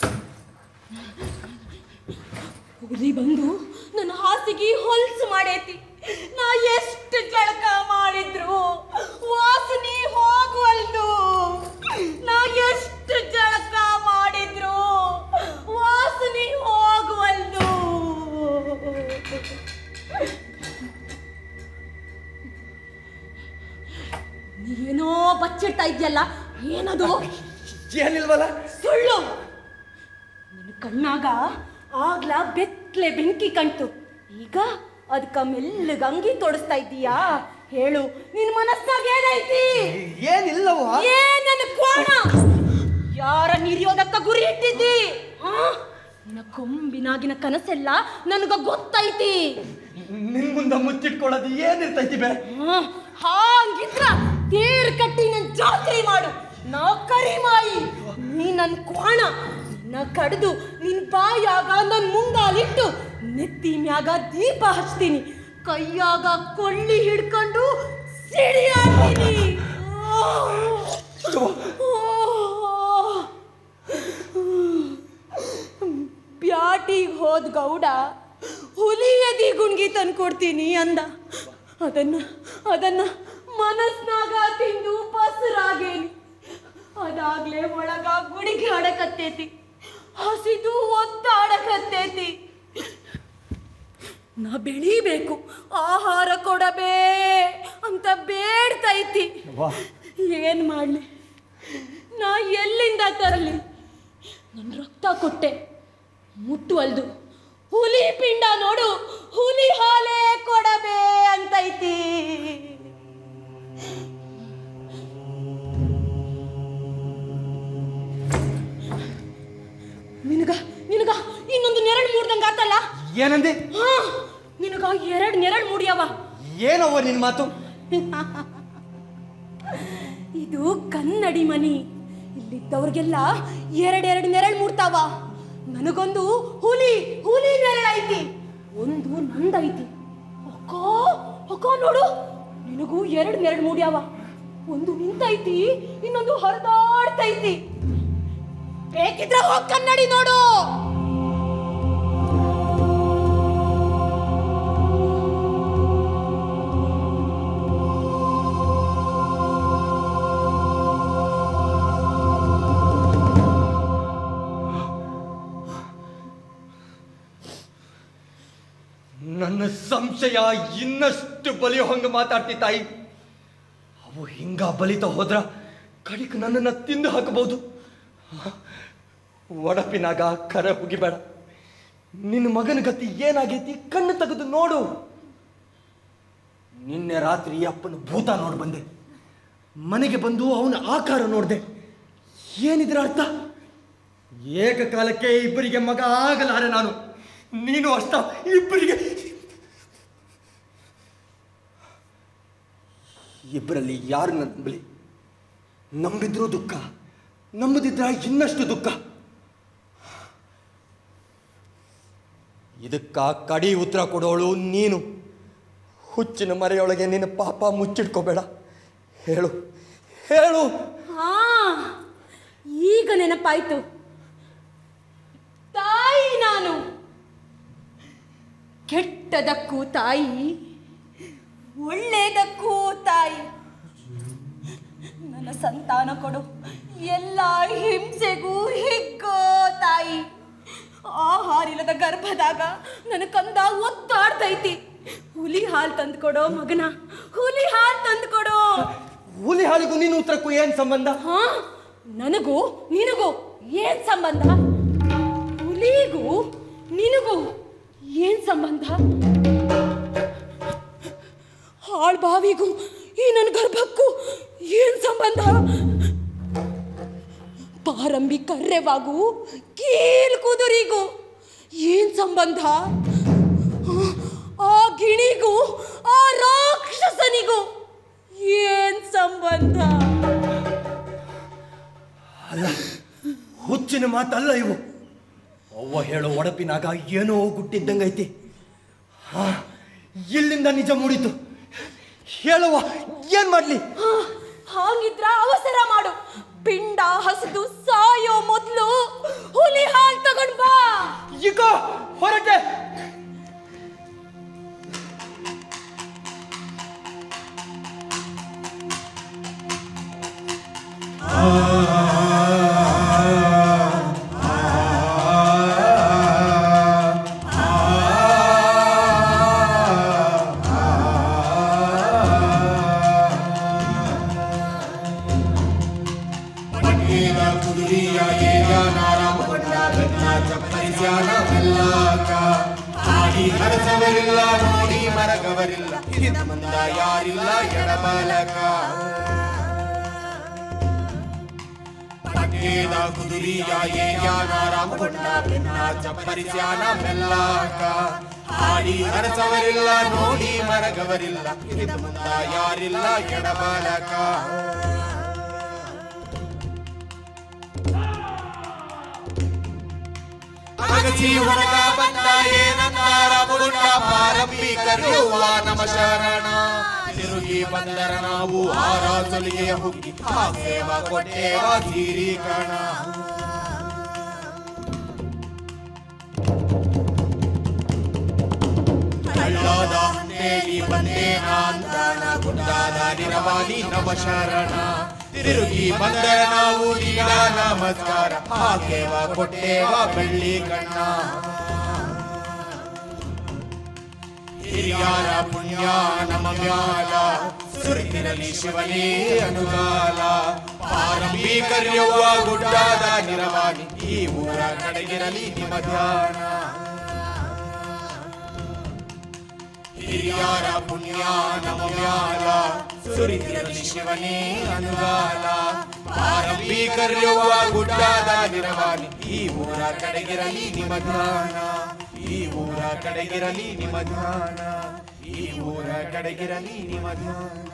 ಹುಲಿ ಬಂದು ನನ್ನ ಹಾಸಿಗೆ ಹೊಲ್ಸು ಮಾಡೈತಿ ನಾ ಎಷ್ಟು ಜಳಕ ಮಾಡಿದ್ರು ವಾಸನೆ ಹೋಗುವಲ್ದು ನಾ ಎಷ್ಟು ಜಳಕ ಮಾಡಿದ್ರು ವಾಸನೆ ಹೋಗುವಲ್ದು ನೀನೋ ಬಚ್ಚಿಡ್ತಾ ಇದ್ಯಲ್ಲ ಏನದು ಏನಿಲ್ವಲ್ಲ ಸುಳ್ಳು ನಿನ್ನ ಕಣ್ಣಾಗ ಆಗ್ಲ ಬೆತ್ತಲೆ ಬೆಂಕಿ ಕಣ್ತು ಈಗ ಅದಕ್ಕ ಮೆಲ್ಲಗ ಅಂಗಿ ತೊಡಸ್ತಾ ಇದ್ದೀಯಾ ಹೇಳು ನಿನ್ ಮನಸ್ನಾಗ ಏನೈತಿ ಏನಿಲ್ಲವ ಏನ್ ನನ್ನ ಕೋಣ ಯಾರ ನಿರ್ಯೋದಕ್ಕ ಗುರಿ ಇಟ್ಟಿದ್ದಿ ಆ? ನಿನ್ನ ಕೊಂಬಿನಾಗಿನ ಕನಸೆಲ್ಲ ನನಗ ಗೊತ್ತೈತಿ ನಿನ್ ಮುಂದೆ ಮುಚ್ಚಿಟ್ಕೊಳ್ಳೋದು ಏನಿರ್ತೈತಿ ಬೇ ಆ, ಹಾಂಗಿದ್ರ ತೇರ್ ಕಟ್ಟಿ ನನ್ ಜಾತ್ರೆ ಮಾಡು ನಾ ಕರಿಮಾಯಿ ನೀ ನನ್ ಕ್ವಾಣ ನಿನ್ನ ಕಡ್ದು ನಿನ್ ಬಾಯಾಗ ನನ್ ಮುಂದಾಲಿಟ್ಟು ನೆತ್ತಿ ಮ್ಯಾಗ ದೀಪ ಹಚ್ತೀನಿ ಕೈಯಾಗ ಕೊಳ್ಳಿ ಹಿಡ್ಕೊಂಡು ಸಿಡಿಯಾಡ್ತೀನಿ ಪ್ಯಾಟಿಗೆ ಹೋದ್ ಗೌಡ ಹುಲಿ ಎದಿ ಗುಣ್ಗಿ ತಂದ್ಕೊಡ್ತೀನಿ ಅಂದ ಅದನ್ನ ಅದನ್ನ ಮನಸ್ನಾಗ ತಿಂದು ಬಸರಾಗೇನಿ ಅದಾಗ್ಲೇ ಒಳಗ ಗುಡಿಗೆ ಆಡಕತ್ತೈತಿ ಹಸಿದು ಒದ್ದಾಡಕತ್ತೈತಿ ನಾ ಬೆಳಿಬೇಕು ಆಹಾರ ಕೊಡಬೇ ಅಂತ ಬೇಡ್ತೈತಿ ಏನ್ ಮಾಡ್ಲಿ ನಾ ಎಲ್ಲಿಂದ ತರಲಿ ನನ್ನ ರಕ್ತ ಕೊಟ್ಟೆ ಮುಟ್ಟುವಲ್ದು ಹುಲಿ ಪಿಂಡ ನೋಡು ಹುಲಿ ಹಾಲೇ ಕೊಡಬೇ ಅಂತೈತಿ ನಿನಗ ನಿನಗ ಇನ್ನೊಂದು ನೆರಳು ಮೂಡ್ದಂಗ ಆತಲ್ಲ ಏನಂದೆ ಹಾ ನಿನಗ ಎರಡ್ ನೆರಳು ಮೂಡ್ಯಾವ ಏನವ್ವ ನಿನ್ ಮಾತು ಇದು ಕನ್ನಡಿ ಮನಿ ಇಲ್ಲಿದ್ದವ್ರಿಗೆಲ್ಲ ಎರಡೆರಡು ನೆರಳು ಮೂಡ್ತಾವ ನನಗೊಂದು ಹುಲಿ ಹುಲಿ ನೆರಳೈತಿ ಒಂದು ನಂದೈತಿ ಅಕ್ಕೋ ಅಕ್ಕೋ ನೋಡು ನಿನಗೂ ಎರಡು ನೆರಳು ಮೂಡ್ಯಾವ ಒಂದು ನಿಂತೈತಿ ಇನ್ನೊಂದು ಹರಿದಾಡ್ತೈತಿ ಬೇಕಿದ್ರೆ ಹೋಗ್ ಕನ್ನಡಿ ನೋಡು ನನ್ನ ಸಂಶಯ ಇನ್ನಷ್ಟು ಬಲಿಯೋ ಹಂಗ ಮಾತಾಡ್ತಿ ತಾಯಿ ಅವು ಹಿಂಗ ಬಲಿತ ಹೋದ್ರ ಕಡಿಕ್ ನನ್ನನ್ನ ತಿಂದು ಹಾಕಬಹುದು ಒಡಪಿನಾಗ ಕರೆ ಹೋಗಿಬೇಡ ನಿನ್ನ ಮಗನ ಗತಿ ಏನಾಗೈತಿ ಕಣ್ಣು ತೆಗೆದು ನೋಡು ನಿನ್ನೆ ರಾತ್ರಿ ಅಪ್ಪನ ಭೂತ ನೋಡಿ ಬಂದೆ ಮನೆಗೆ ಬಂದು ಅವನ ಆಕಾರ ನೋಡಿದೆ ಏನಿದ್ರ ಅರ್ಥ ಏಕಕಾಲಕ್ಕೆ ಇಬ್ಬರಿಗೆ ಮಗ ಆಗಲಾರೆ ನಾನು ನೀನು ಅಷ್ಟ ಇಬ್ಬರಿಗೆ ಇಬ್ಬರಲ್ಲಿ ಯಾರು ನಂಬಲಿ ನಂಬಿದ್ರೂ ದುಃಖ ನಂಬದಿದ್ರ ಇನ್ನಷ್ಟು ದುಃಖ ಇದಕ್ಕ ಕಡಿ ಉತ್ತರ ಕೊಡೋಳು ನೀನು ಹುಚ್ಚಿನ ಮರೆಯೊಳಗೆ ನಿನ್ನ ಪಾಪ ಮುಚ್ಚಿಟ್ಕೋಬೇಡ ಹೇಳು ಹೇಳು ಹಾ ಈಗ ನೆನಪಾಯ್ತು ತಾಯಿ ನಾನು ಕೆಟ್ಟದಕ್ಕೂ ತಾಯಿ ಒಳ್ಳೆಯದಕ್ಕೂ ತಾಯಿ ನನ್ನ ಸಂತಾನ ಕೊಡು ಎಲ್ಲ ಹಿಂಸೆಗೂ ಹಿಗ್ಗೋ ತಾಯಿ ಆಹಾರಿಲ್ಲದ ಗರ್ಭದಾಗ ನನ್ನ ಕಂದ ಒತ್ತಾಡ್ತೈತಿ ಹುಲಿ ಹಾಲು ತಂದ್ಕೊಡೋ ಮಗನ ಹುಲಿ ಹಾಲು ತಂದ್ಕೊಡೋ ಹುಲಿ ಹಾಳಿಗೂ ನೀನು ಉತ್ತರಕ್ಕೂ ಏನ್ ಸಂಬಂಧ ಹಾ ನನಗೂ ನಿನಗೂ ಏನ್ ಸಂಬಂಧ ಹುಲಿಗೂ ನಿನಗೂ ಏನ್ ಸಂಬಂಧ ಹಾಳ್ ಬಾವಿಗೂ ಈ ನನ್ನ ಗರ್ಭಕ್ಕೂ ಏನ್ ಸಂಬಂಧ ಪಾರಂಬಿ ಕರ್ರೆವಾಗೂ ಕೀಲ್ ಕುದುರಿಗೂ ಏನ್ ಸಂಬಂಧ ಆ ಗಿಣಿಗೂ ಆ ರಾಕ್ಷಸನಿಗೂ ಏನ್ ಸಂಬಂಧ ಅಲ್ಲ ಹುಚ್ಚಿನ ಮಾತಲ್ಲ ಇವು ಅವ್ವ ಹೇಳೋ ಒಡಪಿನಾಗ ಏನೋ ಗುಟ್ಟಿದ್ದಂಗೈತಿ ಹಾ ಇಲ್ಲಿಂದ ನಿಜ ಮೂಡಿತು ಹೇಳುವ ಏನ್ ಮಾಡ್ಲಿ ಹಾ, ಹಾಗಿದ್ರ ಅವಸರ ಮಾಡು ಪಿಂಡ ಹಸಿದು ಸಾಯೋ ಮೊದ್ಲು ಹುಲಿ ಹಾಲ್ ತಗೊಂಡ್ ಬಾ ಈಗ ಹೊರಟೆ ಪಟ್ಟೇದ ಕುದುರಿಯ ಏಗ ನಾರಾಮ ಕೊಂಡ ಬೆನ್ನ ಚಪ್ಪರಿಸ್ಯಾನ ಮೆಲ್ಲಾಕ ಆಡಿ ಹರಸವರಿಲ್ಲ ನೋಡಿ ಮರಗವರಿಲ್ಲ ಹಿಂದ ಮುಂದ ಯಾರಿಲ್ಲ ಎಡಬಲಕ ಪಟ್ಟೇದ ಕುದುರಿಯ ಏಗ ನಾರಾಮ ಕೊಂಡ ಬೆನ್ನ ಚಪ್ಪರಿಸ್ಯಾನ ಮೆಲ್ಲಾಕ ಆಡಿ ಹರಸವರಿಲ್ಲ ನೋಡಿ ಮರಗವರಿಲ್ಲ ಹಿಂದ ಮುಂದ ಯಾರಿಲ್ಲ ಎಡಬಲಕ ಅಗಸಿ ಹೊರಗ ಬಂದ ಏನನ್ನಾರ ಮುರುಂಡ ಪಾರಂಬಿ ಕರೆಯುವ ನಮ ಶರಣ ತಿರುಗಿ ಬಂದರ ನಾವು ಆರ ಸೊಲಿಗೆಯ ಹುಗ್ಗಿ ಆ ಸೇವ ಕೊಟ್ಟೇವ ತೀರಿ ಕಣ ಹಳ್ಳದ ಹಂಡೇಲಿ ಬಂದೇನ ಅಂತಾನ ಗುಡ್ಡಾದ ನಿರವಾದಿ ನಮ ಶರಣ ತಿರುಗಿ ಬಂದರ ನಾವು ನೀಡ ನಮಸ್ಕಾರ ಹಾಕೇವ ಕೊಟ್ಟೇವ ಬೆಳ್ಳಿ ಕಣ್ಣ ಹಿರಿಯಾರ ಪುಣ್ಯ ನಮ ಮ್ಯಾಲ ಸುರಿತಿರಲಿ ಶಿವನೇ ಅನುಗಾಲ ಪಾರಂಬಿ ಕರ್ಯವ್ವ ಗುಡ್ಡಾದ ನಿರವಾದಿ ಈ ಊರ ಕಡೆಗಿರಲಿ ನಿಮ್ಮ ಧ್ಯಾನ ಹಿರಿಯಾರ ಪುಣ್ಯ ನಮ ಮ್ಯಾಲ ಸುರಿತಿರಲಿ ಶಿವನೇ ಅನುಗಾಲ ಪಾರಂಬಿ ಕರ್ಯವ್ವ ಗುಡ್ಡಾದ ನಿರವಾನಿ ಈ ಊರ ಕಡೆಗಿರಲಿ ನಿಮ್ಮ ಧ್ಯಾನ ಈ ಊರ ಕಡೆಗಿರಲಿ ನಿಮ್ಮ ಧ್ಯಾನ ಈ ಊರ ಕಡೆಗಿರಲಿ ನಿಮ್ಮ ಧ್ಯಾನ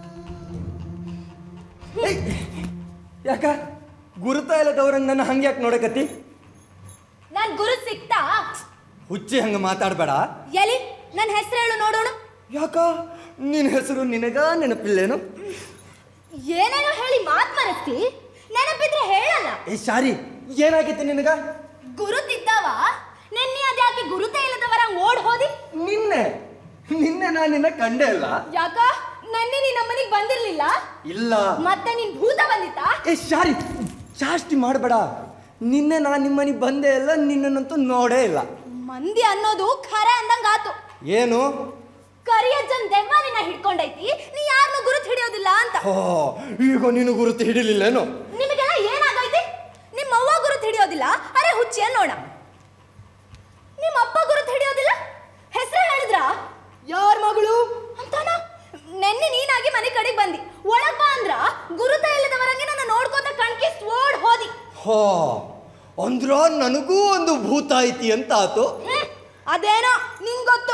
ಯಾಕ ಗುರುತ ಇಲ್ಲದವ್ರನ್ನ ನನ್ನ ಹಂಗ್ಯಾಕೆ ನೋಡಕತ್ತಿ ನನ್ ಗುರು ಸಿಕ್ತಾ ಹುಚ್ಚಿ ಹಂಗ ಮಾತಾಡ್ಬೇಡ ಎಲಿ ನನ್ನ ಹೆಸರು ಹೇಳು ನೋಡೋಣ ಯಾಕ ನಿನ್ನ ಹೆಸರು ನಿನಗ ನೆನಪಿಲ್ಲೇನು ಏನೇನೋ ಹೇಳಿ ಮಾತ್ ಮರಸ್ತಿ ನೆನಪಿದ್ರೆ ಹೇಳಲ್ಲ ಏ ಶಾರಿ ಏನಾಗೈತಿ ನಿನಗ ಗುರುತಿದ್ದವ ನಿನ್ನೆ ಅದ್ಯಾಕೆ ಗುರುತೇ ಇಲ್ಲದವರ ಓಡ್ ಹೋದಿ ನಿನ್ನೆ ನಿನ್ನೆ ನಾನು ನಿನ್ನ ಕಂಡೇ ಇಲ್ಲ ಯಾಕ ನನ್ನೆ ನೀನ್ ನಮ್ಮನಿಗೆ ಬಂದಿರ್ಲಿಲ್ಲ ಇಲ್ಲ ಮತ್ತೆ ನಿನ್ ಭೂತ ಬಂದಿತ್ತಾ ಏ ಶಾರಿ ಜಾಸ್ತಿ ಮಾಡಬೇಡ ನಿನ್ನೆ ನಾನು ನಿಮ್ಮನಿಗೆ ಬಂದೇ ಇಲ್ಲ ನಿನ್ನನ್ನಂತೂ ನೋಡೇ ಇಲ್ಲ ಮಂದಿ ಅನ್ನೋದು ಖರೆ ಅಂದಂಗ ಆತು ಏನು ಕರಿಯಜ್ಜನ್ ದೆವ್ವ ನಿನ್ನ ಹಿಡ್ಕೊಂಡೈತಿ ನೀ ಯಾರನ್ನು ಗುರುತ್ ಹಿಡಿಯೋದಿಲ್ಲ ಅಂತ ಹೋ ಈಗ ನೀನು ಗುರುತು ಹಿಡಿಲಿಲ್ಲೇನು ನಿಮಗೆಲ್ಲ ಏನಾಗೈತಿ ನಿಮ್ಮ ಅವ್ವ ಗುರುತ್ ಹಿಡಿಯೋದಿಲ್ಲ ಅರೆ ಹುಚ್ಚಿ ಅನ್ನೋಣ ನಿಮ್ಮ ಅಪ್ಪ ಗುರುತ್ ಹಿಡಿಯೋದಿಲ್ಲ ಹೆಸರು ಹೇಳಿದ್ರ ಯಾರ ಮಗಳು ಅಂತಾನ ನೆನ್ನೆ ನೀನಾಗಿ ಮನೆ ಕಡೆಗೆ ಬಂದಿ ಒಳಗ್ ಬಾ ಅಂದ್ರ ಹೋ ಅಂದ್ರ ನನಗೂ ಒಂದು ಭೂತ ಐತಿ ಅಂತ ಆತು ಹ್ಮ್, ಅದೇನೋ ನಿಂಗೊತ್ತು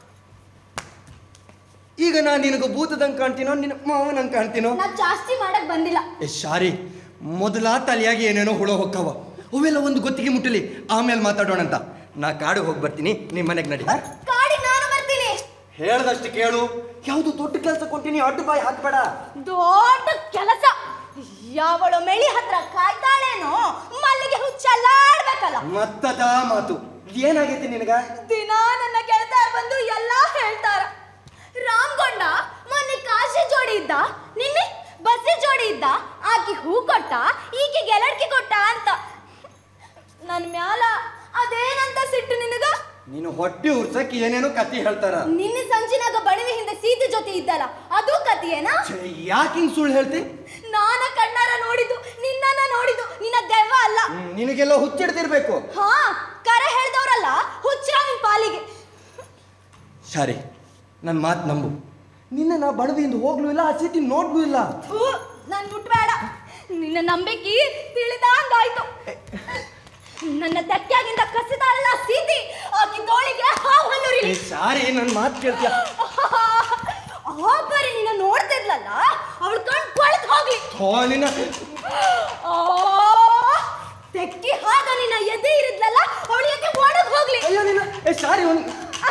ಈಗ ನಾನು ನಿನಗೆ ಭೂತದಂಗೆ ಕಾಣ್ತೀನೋ ನಿನ್ನ ಮಾವನಂಗೆ ಕಾಣ್ತೀನೋ ನಾ ಜಾಸ್ತಿ ಮಾಡಕ್ ಬಂದಿಲ್ಲ ಏ ಶಾರಿ ಮೊದಲ ತಲೆಯಾಗಿ ಏನೇನೋ ಹುಳ ಹೊಕ್ಕವ ಅವೆಲ್ಲ ಒಂದು ಗೊತ್ತಿಗೆ ಮುಟ್ಟಲಿ ಆಮೇಲೆ ಮಾತಾಡೋಣ ಅಂತ ನಾ ಕಾಡಿಗೆ ಹೋಗಿ ಬರ್ತೀನಿ ನಿಮ್ಮ ಮನೆಗೆ ನಡಿ ಕಾಡಿ ನಾನು ಬರ್ತೀನಿ ಹೇಳ್ದಷ್ಟು ಕೇಳು ಯಾವುದು ದೊಡ್ಡ ಕೆಲಸ ಕೊಟ್ಟಿನಿ ಅಡ್ಡು ಬಾಯಿ ಹಾಕ್ಬೇಡ ದೊಡ್ಡ ಕೆಲಸ ಯಾವಳು ಮೆಳಿ ಹತ್ರ ಕಾಯ್ತಾಳೇನೋ ಮಲ್ಲಿಗೆ ಹುಚ್ಚಲ್ಲಾಡ್ಬೇಕಲ್ಲ ಮತ್ತದ ಮಾತು ಏನಾಗೈತಿ ನಿನಗ ದಿನ ನನ್ನ ಗೆಳತಾರ ಬಂದು ಎಲ್ಲಾ ಹೇಳ್ತಾರ ರಾಮ್ಗೊಂಡ ಮೊನ್ನೆ ಕಾಶಿ ಜೋಡಿ ಇದ್ದ ನಿನ್ನೆ ಬಸ್ಸಿ ಜೋಡಿ ಇದ್ದ ಆಕಿ ಹೂ ಕೊಟ್ಟ ಈಕೆ ಗೆಲಡ್ಕಿ ಕೊಟ್ಟ ಅಂತ ನನ್ ಮ್ಯಾಲ ಅದೇನಂತ ಸಿಟ್ಟು ನಿನಗ ನೀನು ಹೊಟ್ಟೆ ಉರ್ಸಕ್ಕೆ ಏನೇನೋ ಕತಿ ಹೇಳ್ತಾರ ನಿನ್ನೆ ಸಂಜಿನಾಗ ಬಣವಿ ಹಿಂದೆ ಸೀತೆ ಜೊತೆ ಇದ್ದಲ್ಲ ಅದು ಕತಿಯೇನಾ ಯಾಕೆ ಹಿಂಗ್ ಸುಳ್ಳು ಹೇಳ್ತಿ ನಾನ ಕಣ್ಣಾರ ನೋಡಿದ್ದು ನಿನ್ನನ್ನ ನೋಡಿದ್ದು ನಿನ್ನ ದೆವ್ವ ಅಲ್ಲ ಹ್ಮ್, ನಿನಗೆಲ್ಲ ಹುಚ್ಚಿಡ್ತಿರ್ಬೇಕು ಹಾ ಕರೆ ಹೇಳ್ದವ್ರಲ್ಲ ಹುಚ್ಚರ ನಿನ್ ಪಾಲಿಗೆ ಸರಿ ನನ್ನ ಮಾತು ನಂಬು ನಿನ್ನ ನಾ ಬಡವಿಯಿಂದ ಹೋಗ್ಲೂ ಇಲ್ಲ ಆ ಚೀಟಿ ನೋಡ್ಲೂ ಇಲ್ಲ ಥೂ, ನನ್ ಮುಟ್ಬೇಡ ನಿನ್ನ ನಂಬಿಕೆ ತಿಳಿದಂಗಾಯ್ತು ನನ್ನ ತೆಕ್ಕಾಗಿಂದ ಕಸಿದಾಳಲ್ಲ ಸೀತಿ ಆಕಿ ತೋಳಿಗೆ ಹಾವು ಹಣ್ಣುರಿಲಿ ಸಾರಿ ನನ್ನ ಮಾತು ಕೇಳ್ತೀಯ ಆ ಬರೀ ನಿನ್ನ ನೋಡ್ತಿದ್ಲಲ್ಲ ಅವಳು ಕಣ್ ಕೊಳತ್ ಹೋಗ್ಲಿ ಥೋ ನಿನ್ನ ಆ, ತೆಕ್ಕಿ ಹಾಗ ನಿನ್ನ ಎದೆ ಇರಿದ್ಲಲ್ಲ ಅವಳು ಎದೆ ಒಣಗ್ ಹೋಗ್ಲಿ ಅಯ್ಯೋ ನಿನ್ನ ಏ ಸಾರಿ ಒಂದು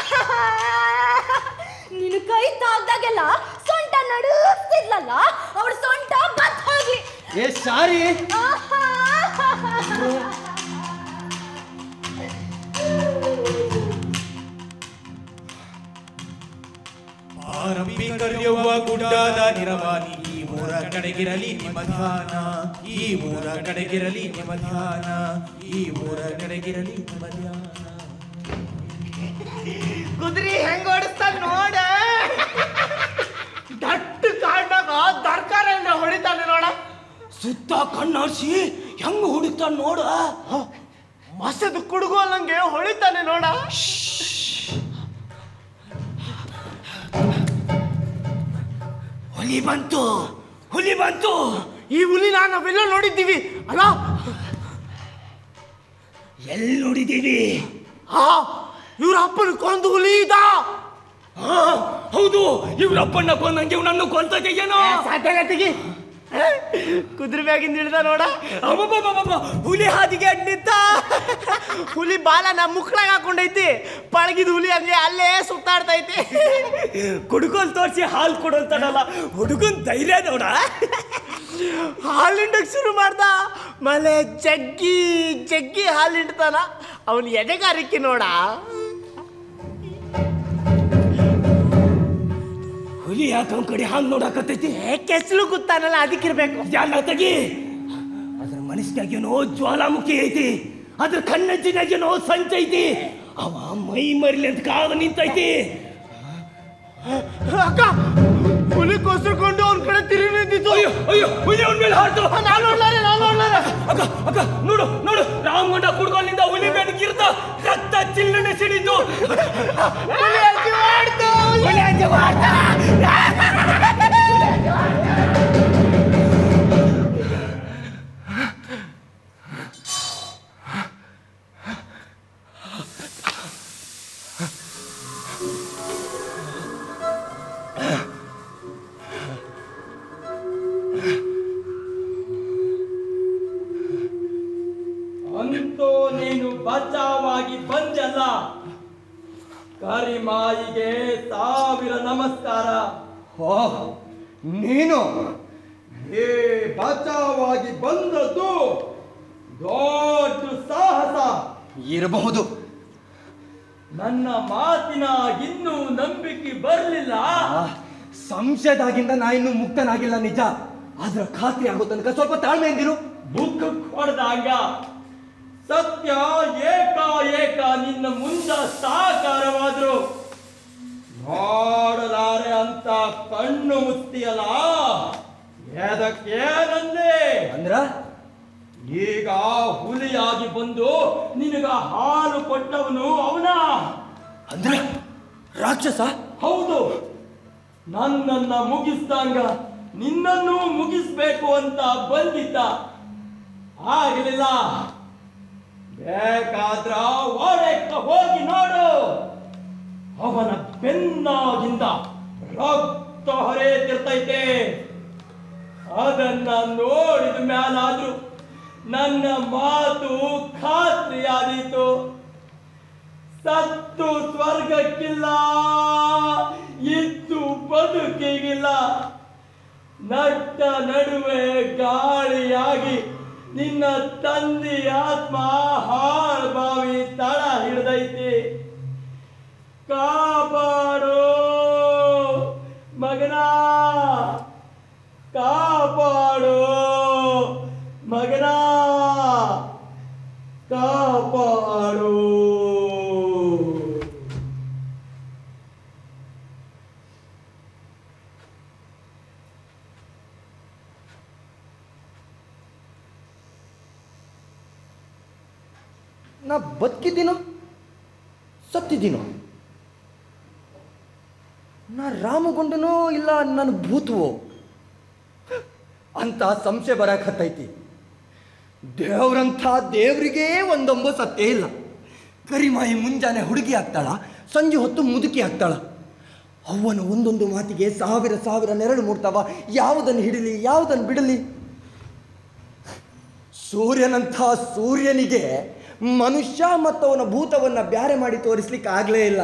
ನೀನು ಕೈ ತಾಗ್ದಾಗೆಲ್ಲ ಸೊಂಟ ನಡುಸ್ತಿದ್ಲಲ್ಲ ಅವಳು ಸೊಂಟ ಬತ್ ಹೋಗ್ಲಿ ಏ ಸಾರಿ ಆಹಾ. ಆರಂಭಿ ಕರೆಯುವ ಗುಡ್ಡದ ನಿರವಾನಿ ಈ ಊರ ಕಡೆಗಿರಲಿ ನಿಮ್ಮ ಧ್ಯಾನ ಈ ಊರ ಕಡೆಗಿರಲಿ ನಿಮ್ಮ ಧ್ಯಾನ ಈ ಊರ ಕಡೆಗಿರಲಿ ನಿಮ್ಮ ಧ್ಯಾನ ಕುದುರೆ ಹೆಂಗ್ ಓಡಿಸ್ತಾನ ನೋಡ ದಟ್ಟ ಕಾಡ್ನಾಗ ತರ್ಕಾರಿ ಹೊಡಿತಾನೆ ನೋಡ ಸುತ್ತ ಕಣ್ಣಾಡ್ಸಿ ಹೆಂಗ್ ಹುಡುಕ್ತಾನ ನೋಡ ಮಸದ ಕುಡುಗು ಅನ್ನಂಗೆ ಹೊಳಿತಾನೆ ನೋಡ ಹುಲಿ ಬಂತು ಹುಲಿ ಬಂತು ಈ ಹುಲಿನ ನಾವೆಲ್ಲ ನೋಡಿದ್ದೀವಿ ಅಲ್ಲ ಎಲ್ಲಿ ನೋಡಿದೀವಿ ಹಾ ಇವ್ರ ಅಪ್ಪನ ಕೊಂದು ಹುಲಿ ಇದ ಹಾ ಹೌದು ಇವ್ರಪ್ಪಣ್ಣ ಕೊಂದಂಗೆ ಇವ್ನನ್ನು ಕೊಲ್ತದೆ ಏನೋ ಸಾಧ್ಯ ಕುದುರೆ ಮ್ಯಾಗಿಂದ ಇಳ್ದ ನೋಡ ಅಬ್ಬಬ್ಬಬ್ಬಬ್ಬ, ಹುಲಿ ಹಾದಿಗೆ ಅಡ್ಡಿದ್ದ ಹುಲಿ ಬಾಲ ನಮ್ಮ ಮುಕ್ಕಳಾಗ ಹಾಕೊಂಡೈತಿ ಪಳಗಿದ ಹುಲಿ ಹಂಗೆ ಅಲ್ಲೇ ಸುತ್ತಾಡ್ತೈತಿ ಕುಡುಗೋಲ್ ತೋರಿಸಿ ಹಾಲು ಕೊಡೋಂತಾಡಲ್ಲ ಹುಡುಗನ್ ಧೈರ್ಯ ನೋಡ ಹಾಲಿಂಡಕ್ ಶುರು ಮಾಡ್ದ ಮಲೆ ಜಗ್ಗಿ ಜಗ್ಗಿ ಹಾಲಿಂಡ್ತಾನ ಅವನ್ ಎದೆಗಾರಿಕೆ ನೋಡ ಹುಲಿ ಯಾಕೆ ಅವ್ನ ಕಡೆ ಹಾಂಗ್ ನೋಡಕತ್ತೈತಿ ಕೆಸಲು ಕೂತಾನಲ್ಲ ಅದಕ್ಕಿರ್ಬೇಕು ಯಾನ ತೆಗಿ ಅದ್ರ ಮನಸ್ಸಿನಾಗೇನೋ ಜ್ವಾಲಾಮುಖಿ ಐತಿ ಅದ್ರ ಕಣ್ಣಜ್ಜಿನಾಗೇನೋ ಸಂಚ ಐತಿ ಅವ ಮೈ ಮರಿಲಿ ಅಂತ ಕಾದು ನಿಂತೈತಿ ಅಕ್ಕ ಹುಲಿ ಕೊಸ್ರುಕೊಂಡು ಅವ್ನ ಕಡೆ ತಿರುಗಿ ನಿಂತಿತ್ತು ಅಯ್ಯೋ ಅಯ್ಯೋ ಹುಲಿ ಅವನ ಮೇಲೆ ಹಾರ್ತು ನಾನು ನೋಡ್ಲಾರೆ ನಾನು ನೋಡ್ಲಾರೆ ಅಕ್ಕ ಅಕ್ಕ ನೋಡು ನೋಡು ರಾಮಗೊಂಡ ಕುಡ್ಗೋಲಿಂದ ಹುಲಿ ಬೆಣಕಿರ್ತ ರಕ್ತ ಚಿಲ್ಲಣೆ ಸಿಡಿತು ಹುಲಿ ಅಜ್ಜಿ ಮಾಡ್ತು ಹುಲಿ ಅಜ್ಜಿ ಮಾಡ್ತಾ. ಅಂತೂ ನೀನು ಬಚಾವಾಗಿ ಬಂದಲ್ಲ ಕರಿಮಾಯಿಗೆ ಸಾವಿರ ನಮಸ್ಕಾರ ಓ ನೀನು ಏ ಬಚಾವಾಗಿ ಬಂದದ್ದು ದೊಡ್ಡ ಸಾಹಸ ಇರಬಹುದು ನನ್ನ ಮಾತಿನ ಇನ್ನೂ ನಂಬಿಕೆ ಬರಲಿಲ್ಲ ಆ, ಸಂಶಯದಾಗಿಂದ ನಾ ಇನ್ನು ಮುಕ್ತನಾಗಿಲ್ಲ ನಿಜ ಆದ್ರ ಖಾತ್ರಿ ಆಗೋ ತನಕ ಸ್ವಲ್ಪ ತಾಳ್ಮೆ ಎಂದಿರು ಮುಖಕ್ಕೆ ಹೊಡೆದಾಗ ಸತ್ಯ ಏಕಾಏಕ ನಿನ್ನ ಮುಂದ ಸಾಕಾರವಾದ್ರು ನೋಡಲಾರೆ ಅಂತ ಕಣ್ಣು ಮುಚ್ತಿಯಲ್ಲ ಎದಕ್ಕೇನಂದೆ ಅಂದ್ರ ಈಗ ಹುಲಿಯಾಗಿ ಬಂದು ನಿನಗ ಹಾಲು ಕೊಟ್ಟವನು ಅವನ ಅಂದ್ರ ರಾಕ್ಷಸ ಹೌದು ನನ್ನನ್ನ ಮುಗಿಸ್ದಂಗ ನಿನ್ನನ್ನು ಮುಗಿಸ್ಬೇಕು ಅಂತ ಬಂದಿದ್ದ ಆಗಲಿಲ್ಲ ಬೇಕಾದ್ರ ಒಳಕ್ಕ ಹೋಗಿ ನೋಡು ಅವನ ಬೆನ್ನಾಗಿಂದ ರಕ್ತ ಹರಿಯುತ್ತಿರ್ತೈತೆ ಅದನ್ನ ನೋಡಿದ ಮ್ಯಾಲಾದ್ರೂ ನನ್ನ ಮಾತು ಖಾತ್ರಿಯಾದೀತು ಸತ್ತು ಸ್ವರ್ಗಕ್ಕಿಲ್ಲ ಇತ್ತು ಬದುಕಿಗಿಲ್ಲ ನಟ್ಟ ನಡುವೆ ಗಾಳಿಯಾಗಿ ನಿನ್ನ ತಂದೆ ಆತ್ಮ ಹಾಳು ಬಾವಿ ತಳ ಹಿಡ್ದೈತಿ ಕಾಪಾಡು ಮಗನ ಕಾಪಾಡು ಮಗನ ಕಾಪಾಡು ನಾ ಬದುಕಿದ್ದೀನೋ ಸತ್ತಿದ್ದೀನೋ ನಾ ರಾಮಗೊಂಡನೋ ಇಲ್ಲ ನನ್ನ ಭೂತವೋ ಅಂತ ಸಂಶಯ ಬರಕತ್ತೈತಿ ದೇವ್ರಂಥ ದೇವ್ರಿಗೆ ಒಂದೊಂಬ ಸತ್ಯ ಇಲ್ಲ ಕರಿಮಾಯಿ ಮುಂಜಾನೆ ಹುಡುಗಿ ಆಗ್ತಾಳ ಸಂಜೆ ಹೊತ್ತು ಮುದುಕಿ ಆಗ್ತಾಳ ಅವನ ಒಂದೊಂದು ಮಾತಿಗೆ ಸಾವಿರ ಸಾವಿರ ನೆರಳು ಮೂಡ್ತಾವ ಯಾವುದನ್ನು ಹಿಡಲಿ ಯಾವುದನ್ನು ಬಿಡಲಿ ಸೂರ್ಯನಂಥ ಸೂರ್ಯನಿಗೆ ಮನುಷ್ಯ ಮತ್ತು ಅವನ ಭೂತವನ್ನ ಬ್ಯಾರೆ ಮಾಡಿ ತೋರಿಸ್ಲಿಕ್ಕೆ ಆಗ್ಲೇ ಇಲ್ಲ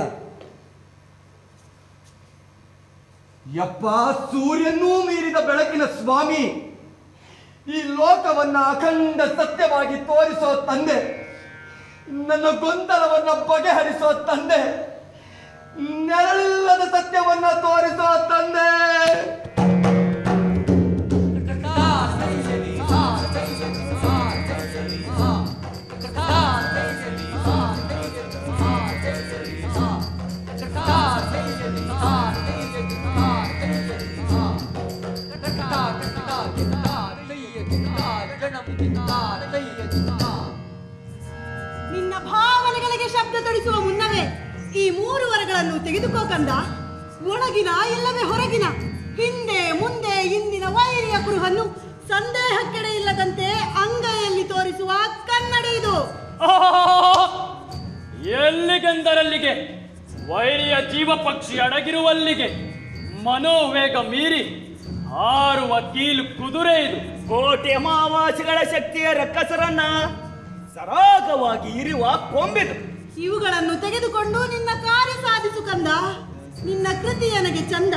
ಯಪ್ಪ ಸೂರ್ಯನೂ ಮೀರಿದ ಬೆಳಕಿನ ಸ್ವಾಮಿ ಈ ಲೋಕವನ್ನ ಅಖಂಡ ಸತ್ಯವಾಗಿ ತೋರಿಸೋ ತಂದೆ ನನ್ನ ಗೊಂದಲವನ್ನ ಬಗೆಹರಿಸೋ ತಂದೆ ನೆರಳಿಲ್ಲದ ಸತ್ಯವನ್ನ ತೋರಿಸೋ ತಂದೆ ನಿನ್ನ ಭಾವನೆಗಳಿಗೆ ಶಬ್ದ ತೊಡಿಸುವ ಮುನ್ನವೇ ಈ ಮೂರು ವರಗಳನ್ನು ತೆಗೆದುಕೋ ಕಂದ ಒಳಗಿನ ಇಲ್ಲವೇ ಹೊರಗಿನ ಹಿಂದೆ ಮುಂದೆ ಇಂದಿನ ವೈರಿಯ ಕುರುಹನ್ನು ಸಂದೇಹಕ್ಕೆಡೆ ಇಲ್ಲದಂತೆ ಅಂಗೈಯಲ್ಲಿ ತೋರಿಸುವ ಕನ್ನಡಿ ಇದು ಎಲ್ಲಿಗೆಂದರಲ್ಲಿಗೆ ವೈರಿಯ ಜೀವ ಪಕ್ಷಿ ಅಡಗಿರುವಲ್ಲಿಗೆ ಮನೋವೇಗ ಮೀರಿ ಹಾರುವ ಕೀಲು ಕುದುರೆ ಇದು ಕೋಟೆ ಅಮಾವಾಸ್ಯಗಳ ಶಕ್ತಿಯ ರಕ್ಕಸರನ್ನ ಸರಾಗವಾಗಿ ಇರುವ ಕೊಂಬಿದು ಇವುಗಳನ್ನು ತೆಗೆದುಕೊಂಡು ನಿನ್ನ ಕಾರ್ಯ ಸಾಧಿಸು ಕಂದ ನಿನ್ನ ಕೃತಿ ನನಗೆ ಚಂದ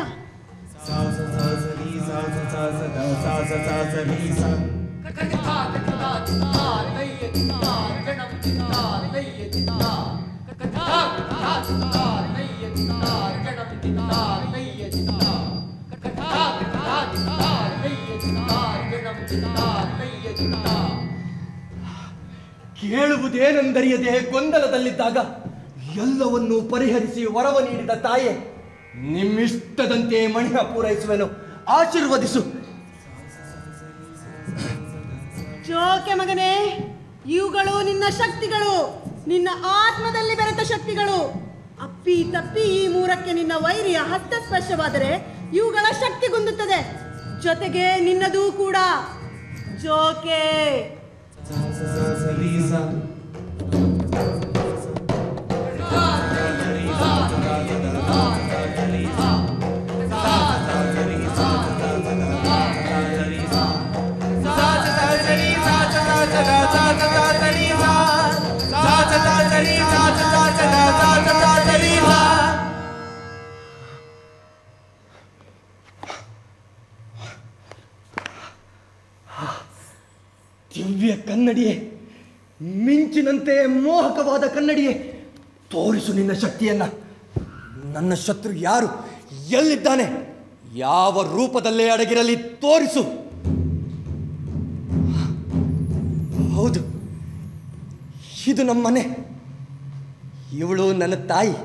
ಕೇಳುವುದೇನೆಂದರಿಯದೆ ಗೊಂದಲದಲ್ಲಿದ್ದಾಗ ಎಲ್ಲವನ್ನೂ ಪರಿಹರಿಸಿ ವರವ ನೀಡಿದ ತಾಯೆ ನಿಮ್ಮಿಷ್ಟದಂತೆ ಮಣಿಯ ಪೂರೈಸುವೆನು ಆಶೀರ್ವದಿಸು ಜೋಕೆ ಮಗನೇ ಇವುಗಳು ನಿನ್ನ ಶಕ್ತಿಗಳು ನಿನ್ನ ಆತ್ಮದಲ್ಲಿ ಬೆರೆತ ಶಕ್ತಿಗಳು ಅಪ್ಪಿ ತಪ್ಪಿ ಈ ಮೂರಕ್ಕೆ ನಿನ್ನ ವೈರಿಯ ಹಸ್ತಸ್ಪರ್ಶವಾದರೆ ಇವುಗಳ ಶಕ್ತಿ ಗುಂದುತ್ತದೆ ಜೊತೆಗೆ ನಿನ್ನದೂ ಕೂಡ ಜೋಕೆ ದಿವ್ಯ ಕನ್ನಡಿಯೇ ಮಿಂಚಿನಂತೆ ಮೋಹಕವಾದ ಕನ್ನಡಿಯೇ ತೋರಿಸು ನಿನ್ನ ಶಕ್ತಿಯನ್ನ ನನ್ನ ಶತ್ರು ಯಾರು ಎಲ್ಲಿದ್ದಾನೆ ಯಾವ ರೂಪದಲ್ಲೇ ಅಡಗಿರಲಿ ತೋರಿಸು ಹೌದು ಇದು ನಮ್ಮನೆ ಇವಳು ನನ್ನ ತಾಯಿ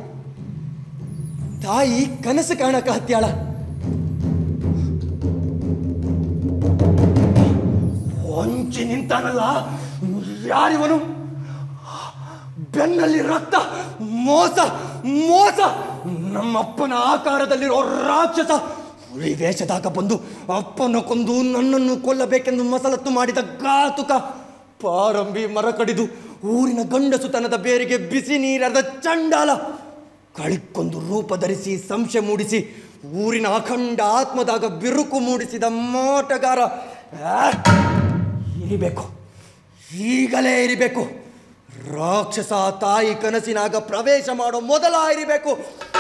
ತಾಯಿ ಕನಸು ಕಾಣಕ ಹತ್ಯಾಳ ಹೊಂಚಿ ನಿಂತಾನಲ್ಲ ಯಾರಿವನು ಬೆನ್ನಲ್ಲಿ ರಕ್ತ ಮೋಸ ಮೋಸ ನಮ್ಮಪ್ಪನ ಆಕಾರದಲ್ಲಿರೋ ರಾಕ್ಷಸ ಹುಲಿ ವೇಷದಾಗ ಬಂದು ಅಪ್ಪನ ಕೊಂದು ನನ್ನನ್ನು ಕೊಲ್ಲಬೇಕೆಂದು ಮಸಲತ್ತು ಮಾಡಿದ ಘಾತುಕ ಪಾರಂಬಿ ಮರ ಕಡಿದು ಊರಿನ ಗಂಡಸುತನದ ಬೇರಿಗೆ ಬಿಸಿ ನೀರದ ಚಂಡಾಲ ಕಳಿಕ್ಕೊಂದು ರೂಪ ಧರಿಸಿ ಸಂಶಯ ಮೂಡಿಸಿ ಊರಿನ ಅಖಂಡ ಆತ್ಮದಾಗ ಬಿರುಕು ಮೂಡಿಸಿದ ಮಾಟಗಾರ ಆ, ಇರಿಬೇಕು ಈಗಲೇ ಇರಿಬೇಕು ರಾಕ್ಷಸ ತಾಯಿ ಕನಸಿನಾಗ ಪ್ರವೇಶ ಮಾಡೋ ಮೊದಲ ಇರಿಬೇಕು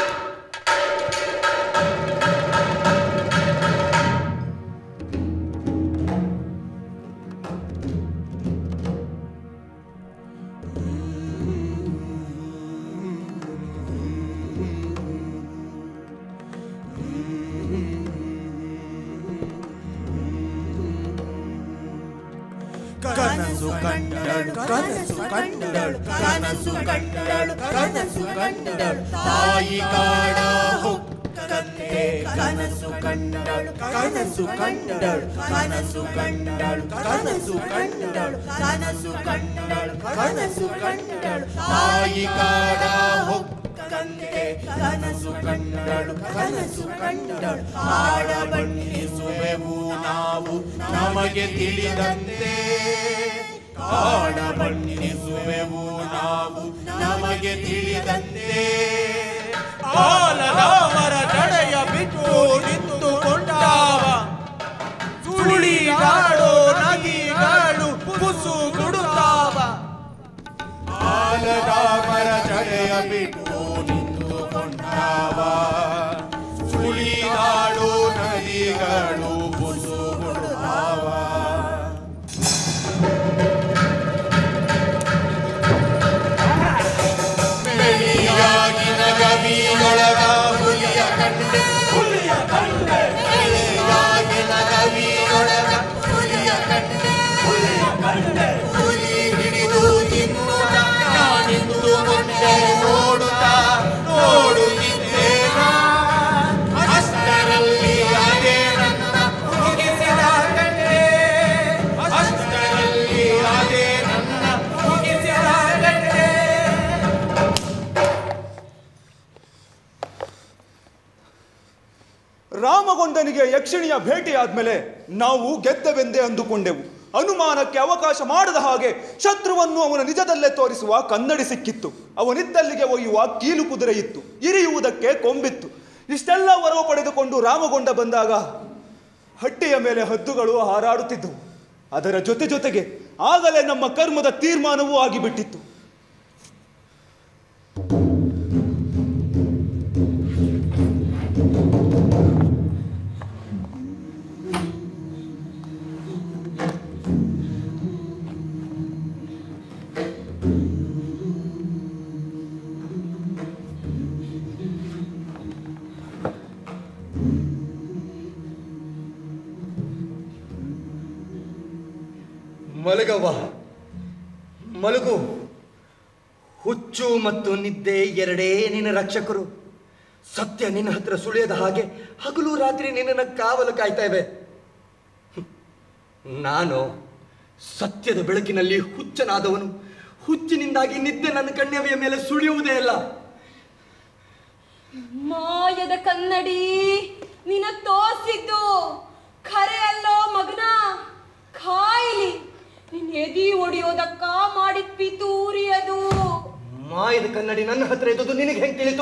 ಕನಸು ಕಂಡಳು ಕನಸು ಕಂಡಳು ಕನಸು ಕಂಡಳು ಕನಸು ಕಂಡಳು ತಾಯಿ ಕಾಡ ಹೊಕ್ಕಂತೆ ಕನಸು ಕಂಡಳು ಕನಸು ಕಂಡಳು ಕನಸು ಕಂಡಳು ಕನಸು ಕಂಡಳು ಕನಸು ಕಂಡಳು ಕನಸು ಕಂಡಳು ತಾಯಿ ಕಾಡ ಹೊಕ್ಕಂತೆ ಕನಸು ಕಂಡಳು ಕನಸು ಕಂಡಳು ಹಾಡ ಬಣ್ಣಿಸುವೆವು ನಾವು ನಮಗೆ ತಿಳಿದಂತೆ ಕಾಡ ಬಣ್ಣಿಸುವೆವು ನಾವು ನಮಗೆ ತಿಳಿದಂತೆ ಬಾಲರಾಮರ ಜಡೆಯ ಬಿಟ್ಟು ನಿಂತುಕೊಂಡಾವ ಸುಳಿಗಾಡೋ ನದಿಗಳು ಕುಸು ಗುಡುತ್ತಾವ ಬಾಲರಾಮರ ಜಡೆಯ ಬಿಟ್ಟು ನಿಂತುಕೊಂಡಾವ ಸುಳಿಗಾಡೋ ನದಿಗಳು ಕುಸು ಗುಡುತ್ತಾವ ಬೆಳಿಯಾಗಿನ ಗವಿಯೊಳಗ ಹುಲಿಯ ಕಂಡೆ ಹುಲಿಯ ಕಂಡೆ ಬೆಳಿಯಾಗಿನ ಗವಿಯೊಳಗ ಹುಲಿಯ ಕಂಡೆ ಹುಲಿಯ ಕಂಡೆ ಹುಲಿ ಹಿಡಿದು ತಿನ್ನುತ್ತ ನಾನಿಂದುಕೊಂಡೆ ನೋಡುತ್ತಾ ನೋಡುತ್ತಿದ್ದೇನ ಅಷ್ಟರಲ್ಲಿ ಅದೇ ನನ್ನ ಮುಗಿಸಿದ ಕಂಡೆ ಅಷ್ಟರಲ್ಲಿ ಅದೇ ನನ್ನ ಮುಗಿಸಿದ ಕಂಡೆ ರಾಮಗೊಂಡನಿಗೆ ಯಕ್ಷಿಣಿಯ ಭೇಟಿಯಾದ್ಮೇಲೆ ನಾವು ಗೆದ್ದವೆಂದೇ ಅಂದುಕೊಂಡೆವು ಅನುಮಾನಕ್ಕೆ ಅವಕಾಶ ಮಾಡದ ಹಾಗೆ ಶತ್ರುವನ್ನು ಅವನ ನಿಜದಲ್ಲೇ ತೋರಿಸುವ ಕನ್ನಡಿ ಸಿಕ್ಕಿತ್ತು ಅವನಿದ್ದಲ್ಲಿಗೆ ಒಯ್ಯುವ ಕೀಲು ಕುದುರೆ ಇತ್ತು ಇರಿಯುವುದಕ್ಕೆ ಕೊಂಬಿತ್ತು ಇಷ್ಟೆಲ್ಲ ವರವು ಪಡೆದುಕೊಂಡು ರಾಮಗೊಂಡ ಬಂದಾಗ ಹಟ್ಟಿಯ ಮೇಲೆ ಹದ್ದುಗಳು ಹಾರಾಡುತ್ತಿದ್ದವು ಅದರ ಜೊತೆ ಜೊತೆಗೆ ಆಗಲೇ ನಮ್ಮ ಕರ್ಮದ ತೀರ್ಮಾನವೂ ಆಗಿಬಿಟ್ಟಿತ್ತು ಮಲಗವ್ವ ಮಲಗು ಹುಚ್ಚು ಮತ್ತು ನಿದ್ದೆ ಎರಡೇ ನಿನ್ನ ರಕ್ಷಕರು ಸತ್ಯ ನಿನ್ನ ಹತ್ರ ಸುಳಿಯದ ಹಾಗೆ ಹಗಲು ರಾತ್ರಿ ನಿನ್ನನ್ನು ಕಾವಲು ಕಾಯ್ತಾ ಇವೆ ಹ್ಮ್. ನಾನು ಸತ್ಯದ ಬೆಳಕಿನಲ್ಲಿ ಹುಚ್ಚನಾದವನು ಹುಚ್ಚಿನಿಂದಾಗಿ ನಿದ್ದೆ ನನ್ನ ಕಣ್ಣೆವೆಯ ಮೇಲೆ ಸುಳಿಯುವುದೇ ಇಲ್ಲ ಮಾಯದ ಕನ್ನಡಿ ನಿನ ತೋರ್ಸಿದ್ದು ಖರೆ ಅಲ್ಲೋ ಮಗನ ಖಾಯಿಲಿ ನಿನ್ ಎದಿ ಒಡೆಯೋದಕ್ಕ ಮಾಡಿದ ಪಿತೂರಿ ಅದು ಮಾಯದ ಕನ್ನಡಿ ನನ್ನ ಹತ್ರ ಇದ್ದದ್ದು ನಿನಗೆ ಹೆಂಗೆ ತಿಳಿತು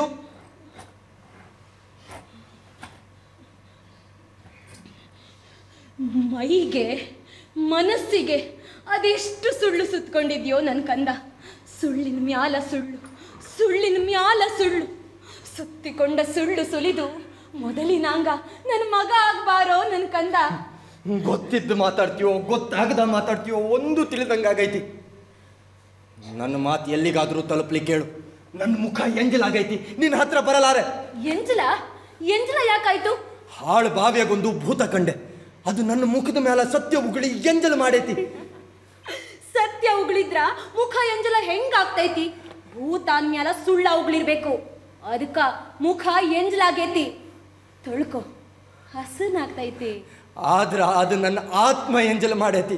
ಮೈಗೆ ಮನಸ್ಸಿಗೆ ಅದೆಷ್ಟು ಸುಳ್ಳು ಸುತ್ಕೊಂಡಿದ್ಯೋ ನನ್ನ ಕಂದ ಸುಳ್ಳಿನ ಮ್ಯಾಲ ಸುಳ್ಳು ಸುಳ್ಳಿನ ಮ್ಯಾಲ ಸುಳ್ಳು ಸುತ್ತಿಕೊಂಡ ಸುಳ್ಳು ಸುಲಿದು ಮೊದಲಿನಾಂಗ ನನ್ನ ಮಗ ಆಗ್ಬಾರೋ ನನ್ನ ಕಂದ ಗೊತ್ತಿದ್ದು ಮಾತಾಡ್ತೀಯೋ ಗೊತ್ತಾಗದ ಮಾತಾಡ್ತೀಯೋ ಒಂದು ತಿಳಿದಂಗಾಗೈತಿ ನನ್ನ ಮಾತು ಎಲ್ಲಿಗಾದ್ರೂ ತಲುಪ್ಲಿಕ್ಕೆ ಹೇಳು ನನ್ನ ಮುಖ ಎಂಜಲಾಗೈತಿ ನಿನ್ನ ಹತ್ರ ಬರಲಾರೆ ಎಂಜಲ ಎಂಜಲ ಯಾಕಾಯ್ತು ಹಾಳು ಬಾವಿಯಾಗೊಂದು ಭೂತ ಕಂಡೆ ಅದು ನನ್ನ ಮುಖದ ಮೇಲೆ ಸತ್ಯ ಉಗುಳಿ ಎಂಜಲು ಮಾಡೈತಿ ಸತ್ಯ ಉಗಳಿದ್ರ ಮುಖ ಎಂಜಲ ಹೆಂಗಾಗ್ತೈತಿ ಭೂತ ಅಂದ್ಮ್ಯಾಲ ಸುಳ್ಳ ಉಗಳಿರ್ಬೇಕು ಅದಕ್ಕ ಮುಖ ಎಂಜಲಾಗೈತಿ ತೊಳ್ಕೊ ಹಸನಾಗ್ತೈತಿ ಆದ್ರ ಅದು ನನ್ನ ಆತ್ಮ ಎಂಜಲು ಮಾಡೈತಿ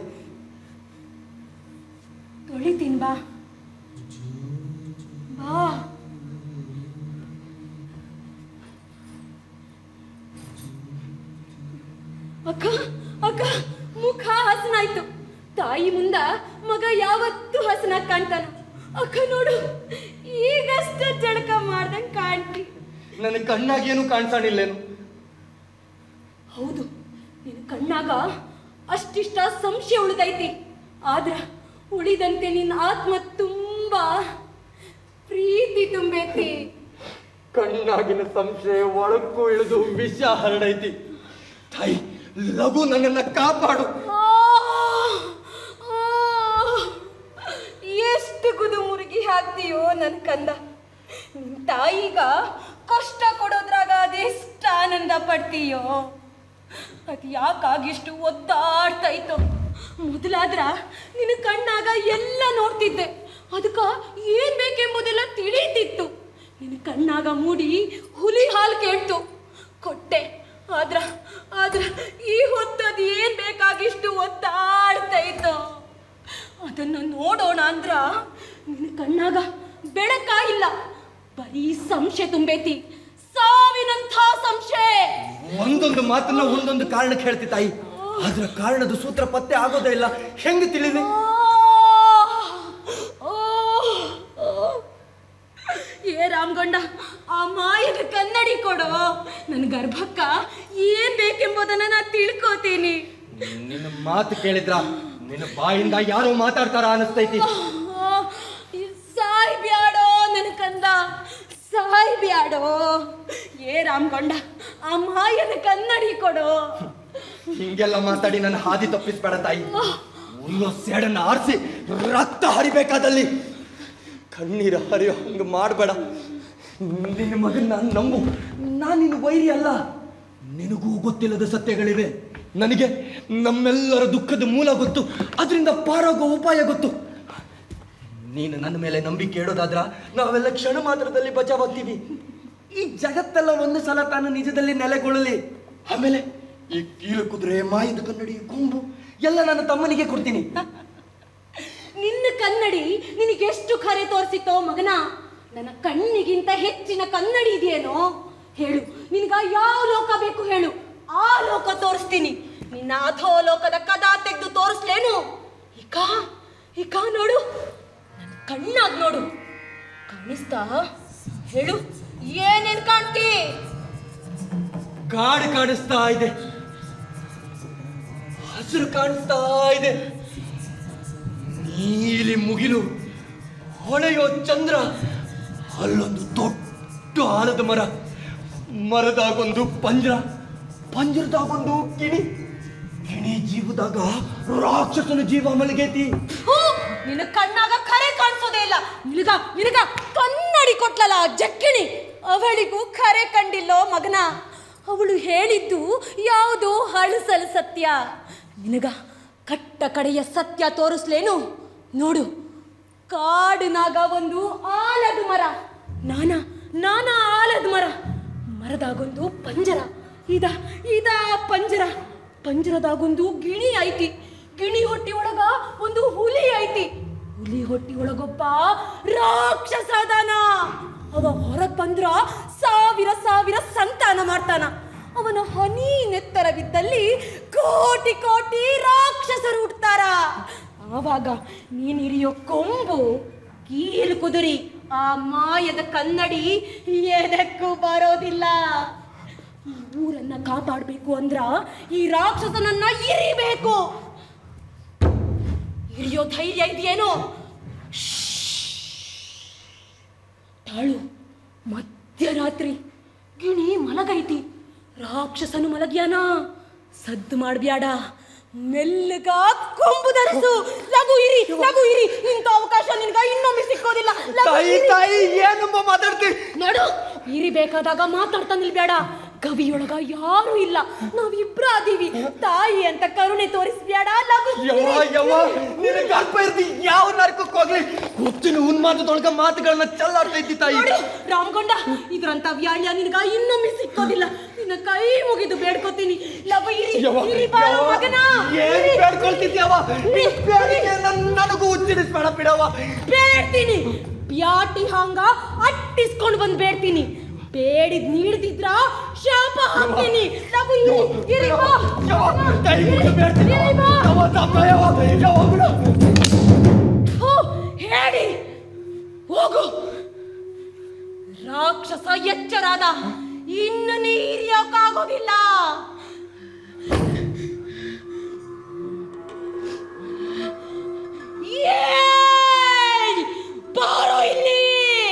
ತೊಳಿತೀನಿ ಬಾ ಬಾ ಅಕ್ಕ ಅಕ್ಕ ಮುಖ ಹಸನಾಯ್ತು ತಾಯಿ ಮುಂದ ಮಗ ಯಾವತ್ತೂ ಹಸನಾಗ್ ಕಾಣ್ತಾನ ಅಕ್ಕ ನೋಡು ಈಗಷ್ಟ ಜಳಕ ಮಾಡ್ದಂಗ್ ಕಾಣ್ತಿ ನನ್ನ ಕಣ್ಣಾಗೇನು ಕಾಣಿಸಲಿಲ್ಲೇನು ಹೌದು ನಿನ್ನ ಕಣ್ಣಾಗ ಅಷ್ಟಿಷ್ಟ ಸಂಶಯ ಉಳಿದೈತಿ ಆದ್ರ ಉಳಿದಂತೆ ನಿನ್ನ ಆತ್ಮ ತುಂಬಾ ಪ್ರೀತಿ ತುಂಬೈತಿ ಕಣ್ಣಾಗಿನ ಸಂಶಯ ಒಳಕ್ಕೂ ಇಳಿದು ವಿಷ ಹರಡೈತಿ ತಾಯಿ ಲಘು ನನ್ನನ್ನ ಕಾಪಾಡು ಆ, ಆ, ಎಷ್ಟು ಕುದು ಮುರುಗಿ ಹಾಕ್ತೀಯೋ ನನ್ನ ಕಂದ ನಿನ್ ತಾಯಿಗ ಕಷ್ಟ ಕೊಡೋದ್ರಾಗ ಅದೆಷ್ಟು ಆನಂದ ಪಡ್ತೀಯೋ ಅದು ಯಾಕಾಗಿಷ್ಟು ಒದ್ದಾಡ್ತೈತೋ ಮೊದಲಾದ್ರ ನಿನ್ನ ಕಣ್ಣಾಗ ಎಲ್ಲ ನೋಡ್ತಿದ್ದೆ ಅದಕ್ಕ ಏನ್ ಬೇಕೆಂಬುದೆಲ್ಲ ತಿಳಿತಿತ್ತು ನಿನ್ನ ಕಣ್ಣಾಗ ಮೂಡಿ ಹುಲಿ ಹಾಲು ಕೇಳ್ತು ಕೊಟ್ಟೆ ಆದ್ರ ಆದ್ರ ಈ ಹೊತ್ತದು ಏನ್ ಬೇಕಾಗಿಷ್ಟು ಒದ್ದಾಡ್ತೈತೋ ಅದನ್ನ ನೋಡೋಣ ಅಂದ್ರ ನಿನ್ನ ಕಣ್ಣಾಗ ಬೆಳಕ ಇಲ್ಲ ಬರೀ ಸಂಶಯ ತುಂಬೈತಿ ಸಾವಿನಂಥ ಸಂಶಯ ಒಂದೊಂದು ಮಾತನ್ನ ಒಂದೊಂದು ಕಾರಣಕ್ಕೆ ಹೇಳ್ತಿ ತಾಯಿ ಆದ್ರ ಕಾರಣದ ಸೂತ್ರ ಪತ್ತೆ ಆಗೋದೇ ಇಲ್ಲ ಹೆಂಗ್ ತಿಳಿಲಿ ಓ, ಓ. ಏ ರಾಮಗೊಂಡ ಆ ಮಾಯದ ಕನ್ನಡಿ ಕೊಡೋ ನನ್ನ ಗರ್ಭಕ್ಕ ಏನ್ ಬೇಕೆಂಬುದನ್ನ ನಾ ತಿಳ್ಕೋತೀನಿ ನಿನ್ನ ಮಾತು ಕೇಳಿದ್ರ ನಿನ್ನ ಬಾಯಿಂದ ಯಾರೋ ಮಾತಾಡ್ತಾರ ಅನಿಸ್ತೈತಿ ಆ, ಸಾಯ್ ಬ್ಯಾಡೋ ನನ್ನ ಕಂದ ಸಾಯ್ ಬ್ಯಾಡೋ ಏ ರಾಮಗೊಂಡ ಆ ಮಾಯದ ಕನ್ನಡಿ ಕೊಡೋ ಹಿಂಗೆಲ್ಲ ಮಾತಾಡಿ ನನ್ನ ಹಾದಿ ತಪ್ಪಿಸ್ಬೇಡ ತಾಯಿ ಉರಿಯೋ ಸೇಡನ್ನ ಆರಿಸಿ ರಕ್ತ ಹರಿಬೇಕಾದಲ್ಲಿ ಕಣ್ಣೀರ ಹರಿಯೋ ಹಂಗ ಮಾಡಬೇಡ ನಿನ್ನ ಮಗನ್ ನಾನು ನಂಬು ನಾನು ನಿನ್ನ ವೈರಿ ಅಲ್ಲ ನಿನಗೂ ಗೊತ್ತಿಲ್ಲದ ಸತ್ಯಗಳಿವೆ ನನಗೆ ನಮ್ಮೆಲ್ಲರ ದುಃಖದ ಮೂಲ ಗೊತ್ತು ಅದರಿಂದ ಪಾರಾಗೋ ಉಪಾಯ ಗೊತ್ತು ನೀನು ನನ್ನ ಮೇಲೆ ನಂಬಿಕೆ ಇಡೋದಾದ್ರ ನಾವೆಲ್ಲ ಕ್ಷಣ ಮಾತ್ರದಲ್ಲಿ ಬಚಾವಾಗ್ತೀವಿ ಈ ಜಗತ್ತೆಲ್ಲ ಒಂದು ಸಲ ತಾನು ನಿಜದಲ್ಲಿ ನೆಲೆಗೊಳ್ಳಲಿ ಆಮೇಲೆ ಈ ಕೀಲು ಕುದುರೆ ಮಾಯದ ಕನ್ನಡಿ ಕೊಂಬು ಎಲ್ಲ ನನ್ನ ತಮ್ಮನಿಗೆ ಕೊಡ್ತೀನಿ ನಿನ್ನ ಕನ್ನಡಿ ನಿನಗೆಷ್ಟು ಖರೆ ತೋರಿಸಿತೋ ಮಗನ ನನ್ನ ಕಣ್ಣಿಗಿಂತ ಹೆಚ್ಚಿನ ಕನ್ನಡಿ ಇದೆಯೇನೋ ಹೇಳು ನಿನಗ ಯಾವ ಲೋಕ ಬೇಕು ಹೇಳು ಆ ಲೋಕ ತೋರಿಸ್ತೀನಿ ನಿನ್ನ ಅಧೋ ಲೋಕದ ಕದ ತೆಗೆದು ತೋರಿಸ್ಲೇನು ಇಕ ಇಕ ನೋಡು ನನ್ನ ಕಣ್ಣಾಗ್ ನೋಡು ಕಾಣಿಸ್ತಾ ಹೇಳು ಏನೇನ್ ಕಾಣ್ತಿ ಕಾಡು ಕಾಣಿಸ್ತಾ ಇದೆ ಹಸಿರು ಕಾಣಿಸ್ತಾ ಇದೆ ನೀಲಿ ಮುಗಿಲು ಹೊಳೆಯೋ ಚಂದ್ರ ಅಲ್ಲೊಂದು ದೊಡ್ಡ ಆಲದ ಮರ ಮರದಾಗೊಂದು ಪಂಜರ ಪಂಜರದಾಗೊಂದು ಗಿಣಿ ಗಿಣಿ ಜೀವದಾಗ ರಾಕ್ಷಸನ ಜೀವ ಮಲಗೈತಿ ಹೂ ನಿನ್ನ ಕಣ್ಣಾಗ ಖರೆ ಕಾಣಿಸೋದೇ ಇಲ್ಲ ನಿನಗ ನಿನಗ ಕನ್ನಡಿ ಕೊಟ್ಲಲ್ಲ ಆ ಜಕ್ಕಿಣಿ ಅವಳಿಗೂ ಖರೆ ಕಂಡಿಲ್ಲೋ ಮಗನ ಅವಳು ಹೇಳಿದ್ದು ಯಾವುದೋ ಹಳಸಲು ಸತ್ಯ ನಿನಗ ಕಟ್ಟ ಕಡೆಯ ಸತ್ಯ ತೋರಿಸ್ಲೇನು ನೋಡು ಕಾಡಿನಾಗ ಒಂದು ಆಲದ ಮರ ನಾನಾ ನಾನಾ ಆಲದ ಮರ ಮರದಾಗೊಂದು ಪಂಜರ ಇದ ಇದ ಪಂಜರ ಪಂಜರದಾಗೊಂದು ಗಿಣಿ ಐತಿ ಗಿಣಿ ಹೊಟ್ಟಿ ಒಳಗ ಒಂದು ಹುಲಿ ಐತಿ ಹುಲಿ ಹೊಟ್ಟಿ ಒಳಗೊಬ್ಬ ರಾಕ್ಷಸ ಅದಾನ ಅವ ಹೊರಗ್ ಬಂದ್ರ ಸಾವಿರ ಸಾವಿರ ಸಂತಾನ ಮಾಡ್ತಾನ ಅವನ ಹನಿ ನೆತ್ತರವಿದ್ದಲ್ಲಿ ಕೋಟಿ ಕೋಟಿ ರಾಕ್ಷಸರು ಹುಟ್ತಾರ ಆವಾಗ ನೀನ್ ಹಿಡಿಯೋ ಕೊಂಬು ಕೀಲು ಕುದುರಿ ಆ ಮಾಯದ ಕನ್ನಡಿ ಎದಕ್ಕೂ ಬರೋದಿಲ್ಲ ಈ ಊರನ್ನ ಕಾಪಾಡಬೇಕು ಅಂದ್ರ ಈ ರಾಕ್ಷಸನನ್ನ ಇರಿಬೇಕು ಇರಿಯೋ ಧೈರ್ಯ ಇದೆಯೇನೋ ತಾಳು ಮಧ್ಯರಾತ್ರಿ ಗಿಣಿ ಮಲಗೈತಿ ರಾಕ್ಷಸನು ಮಲಗ್ಯಾನ ಸದ್ದು ಮಾಡ್ಬ್ಯಾಡ ಮೆಲ್ಲಗ ಕೊಂಬು ಧರಿಸು ಲಘು ಇರಿ ಲಘು ಇರಿ ಇಂಥ ಅವಕಾಶ ನಿನ್ಗ ಇನ್ನೊಮ್ಮೆ ಸಿಕ್ಕೋದಿಲ್ಲ ಲಘು ತಾಯಿ ಇರಿ. ತಾಯಿ ಏನಮ್ಮ ಮಾತಾಡ್ತಿ ನೋಡು ಇರಿಬೇಕಾದಾಗ ಮಾತಾಡ್ತಾ ನಿಲ್ಬೇಡ ಗವಿಯೊಳಗ ಯಾರು ಇಲ್ಲ ನಾವಿಬ್ರ ಅದೀವಿ ತಾಯಿ ಅಂತ ಕರುಣೆ ತೋರಿಸ್ಬೇಡ ಲಘು ಯವ್ವ ಇರಿ. ಯವ್ವ ನಿನಗೆ ಅಲ್ಪ ಇರ್ತಿ ಯಾವ ನರಕಕ್ಕೆ ಹೋಗ್ಲಿ ಗೊತ್ತಿನ ಉನ್ಮಾದದೊಳಗ ಮಾತುಗಳನ್ನ ಚಲ್ಲಾಡ್ತೈತಿ ತಾಯಿ ನೋಡು ರಾಮಗೊಂಡ ಇದ್ರಂತ ವ್ಯಾಳ್ಯ ನಿನಗ ಇನ್ನೊಮ್ಮೆ ಸಿಕ್ಕೋದಿಲ್ಲ ನಿನ್ನ ಕೈ ಮುಗಿದು ಬೇಡ್ಕೋತೀನಿ ಲಘು ಇರಿ ಯವ್ವ, ಇರಿ ಬಾರೋ ಯವ್ವ, ಮಗನ ಏನ್ ಇರಿ. ಬೇಡ್ಕೊಳ್ತಿದ್ಯವ ಈ ಬೇಡಿಕೆ ನನ್- ನನಗೂ ಉಚ್ಚರಿಸ್ಬೇಡ ಬಿಡವ ಬೇಡ್ತೀನಿ ಬ್ಯಾಟಿ ಹಂಗ ಅಟ್ಟಿಸ್ಕೊಂಡು ಬಂದು ಬೇಡ್ತೀನಿ ಬೇಡಿದ್ ನೀಡ್ದಿದ್ರ ಶಾಪ ಹಾಕ್ತೀನಿ ನಾವು ಇರಿ ಇರಿ ಬಾ ಇರಿ ಬಾ ಹೋ, ಹೇಳಿ ಹೋಗು ರಾಕ್ಷಸ ಎಚ್ಚರಾದ ಇನ್ನು ನೀರಿಯೋಕ್ಕಾಗೋದಿಲ್ಲ ಏಯ್! ಬಾರೋ ಇಲ್ಲಿ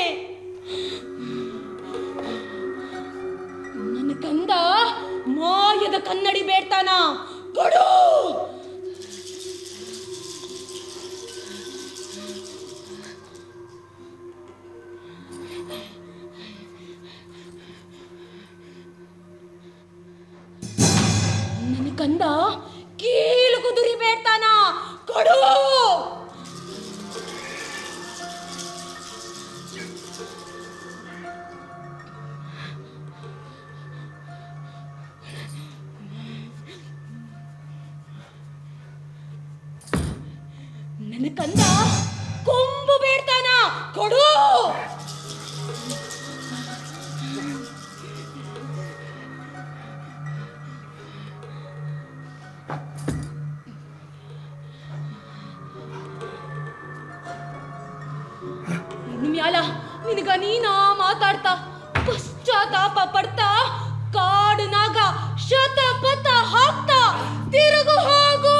ನನ್ನ ಕಂದ ಮಾಯದ ಕನ್ನಡಿ ಬೇಡ್ತಾನ ಕೊಡು ನನ್ನ ಕಂದ ಕೀಲು ಕುದುರಿ ಬೇಡ್ತಾನ ಕೊಡು ನನ್ನ ಕಂದ ಕೊಂಬು ಬೇಡ್ತಾನ ಕೊಡು ಇನ್ನು ಮ್ಯಾಲ ನಿನಗ ನೀನ ಮಾತಾಡ್ತಾ ಪಶ್ಚಾತ್ತಾಪ ಪಡ್ತಾ ಕಾಡಿನಾಗ ಶತಪಥ ಹಾಕ್ತಾ ತಿರುಗು ಹೋಗು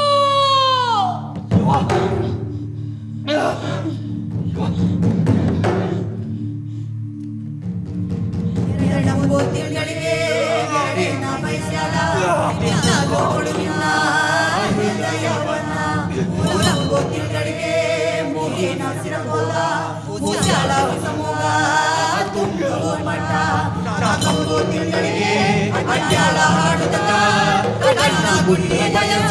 ತಿಂಗಳಿಗೆ ಬೇಡೇನ ಬಯಸ್ಯಾಲ ನಿನ್ನ ಗೋಳು ನಿನ್ನ ಹೃದಯವನ್ನ ಮೂರಂಗೋ ತಿಂಗಳಿಗೆ ಮೂಗಿನ ಸಿರಗೋಲ ಮುಚ್ಚಾಳ ಸಮೂಹ ತುಂಬು ಮಠ ನಾಲ್ಕು ತಿಂಗಳಿಗೆ ಅಡ್ಯಾಳ ಹಾಡುತ್ತ ನನ್ನ ಗುಂಡಿ ಬಯಸ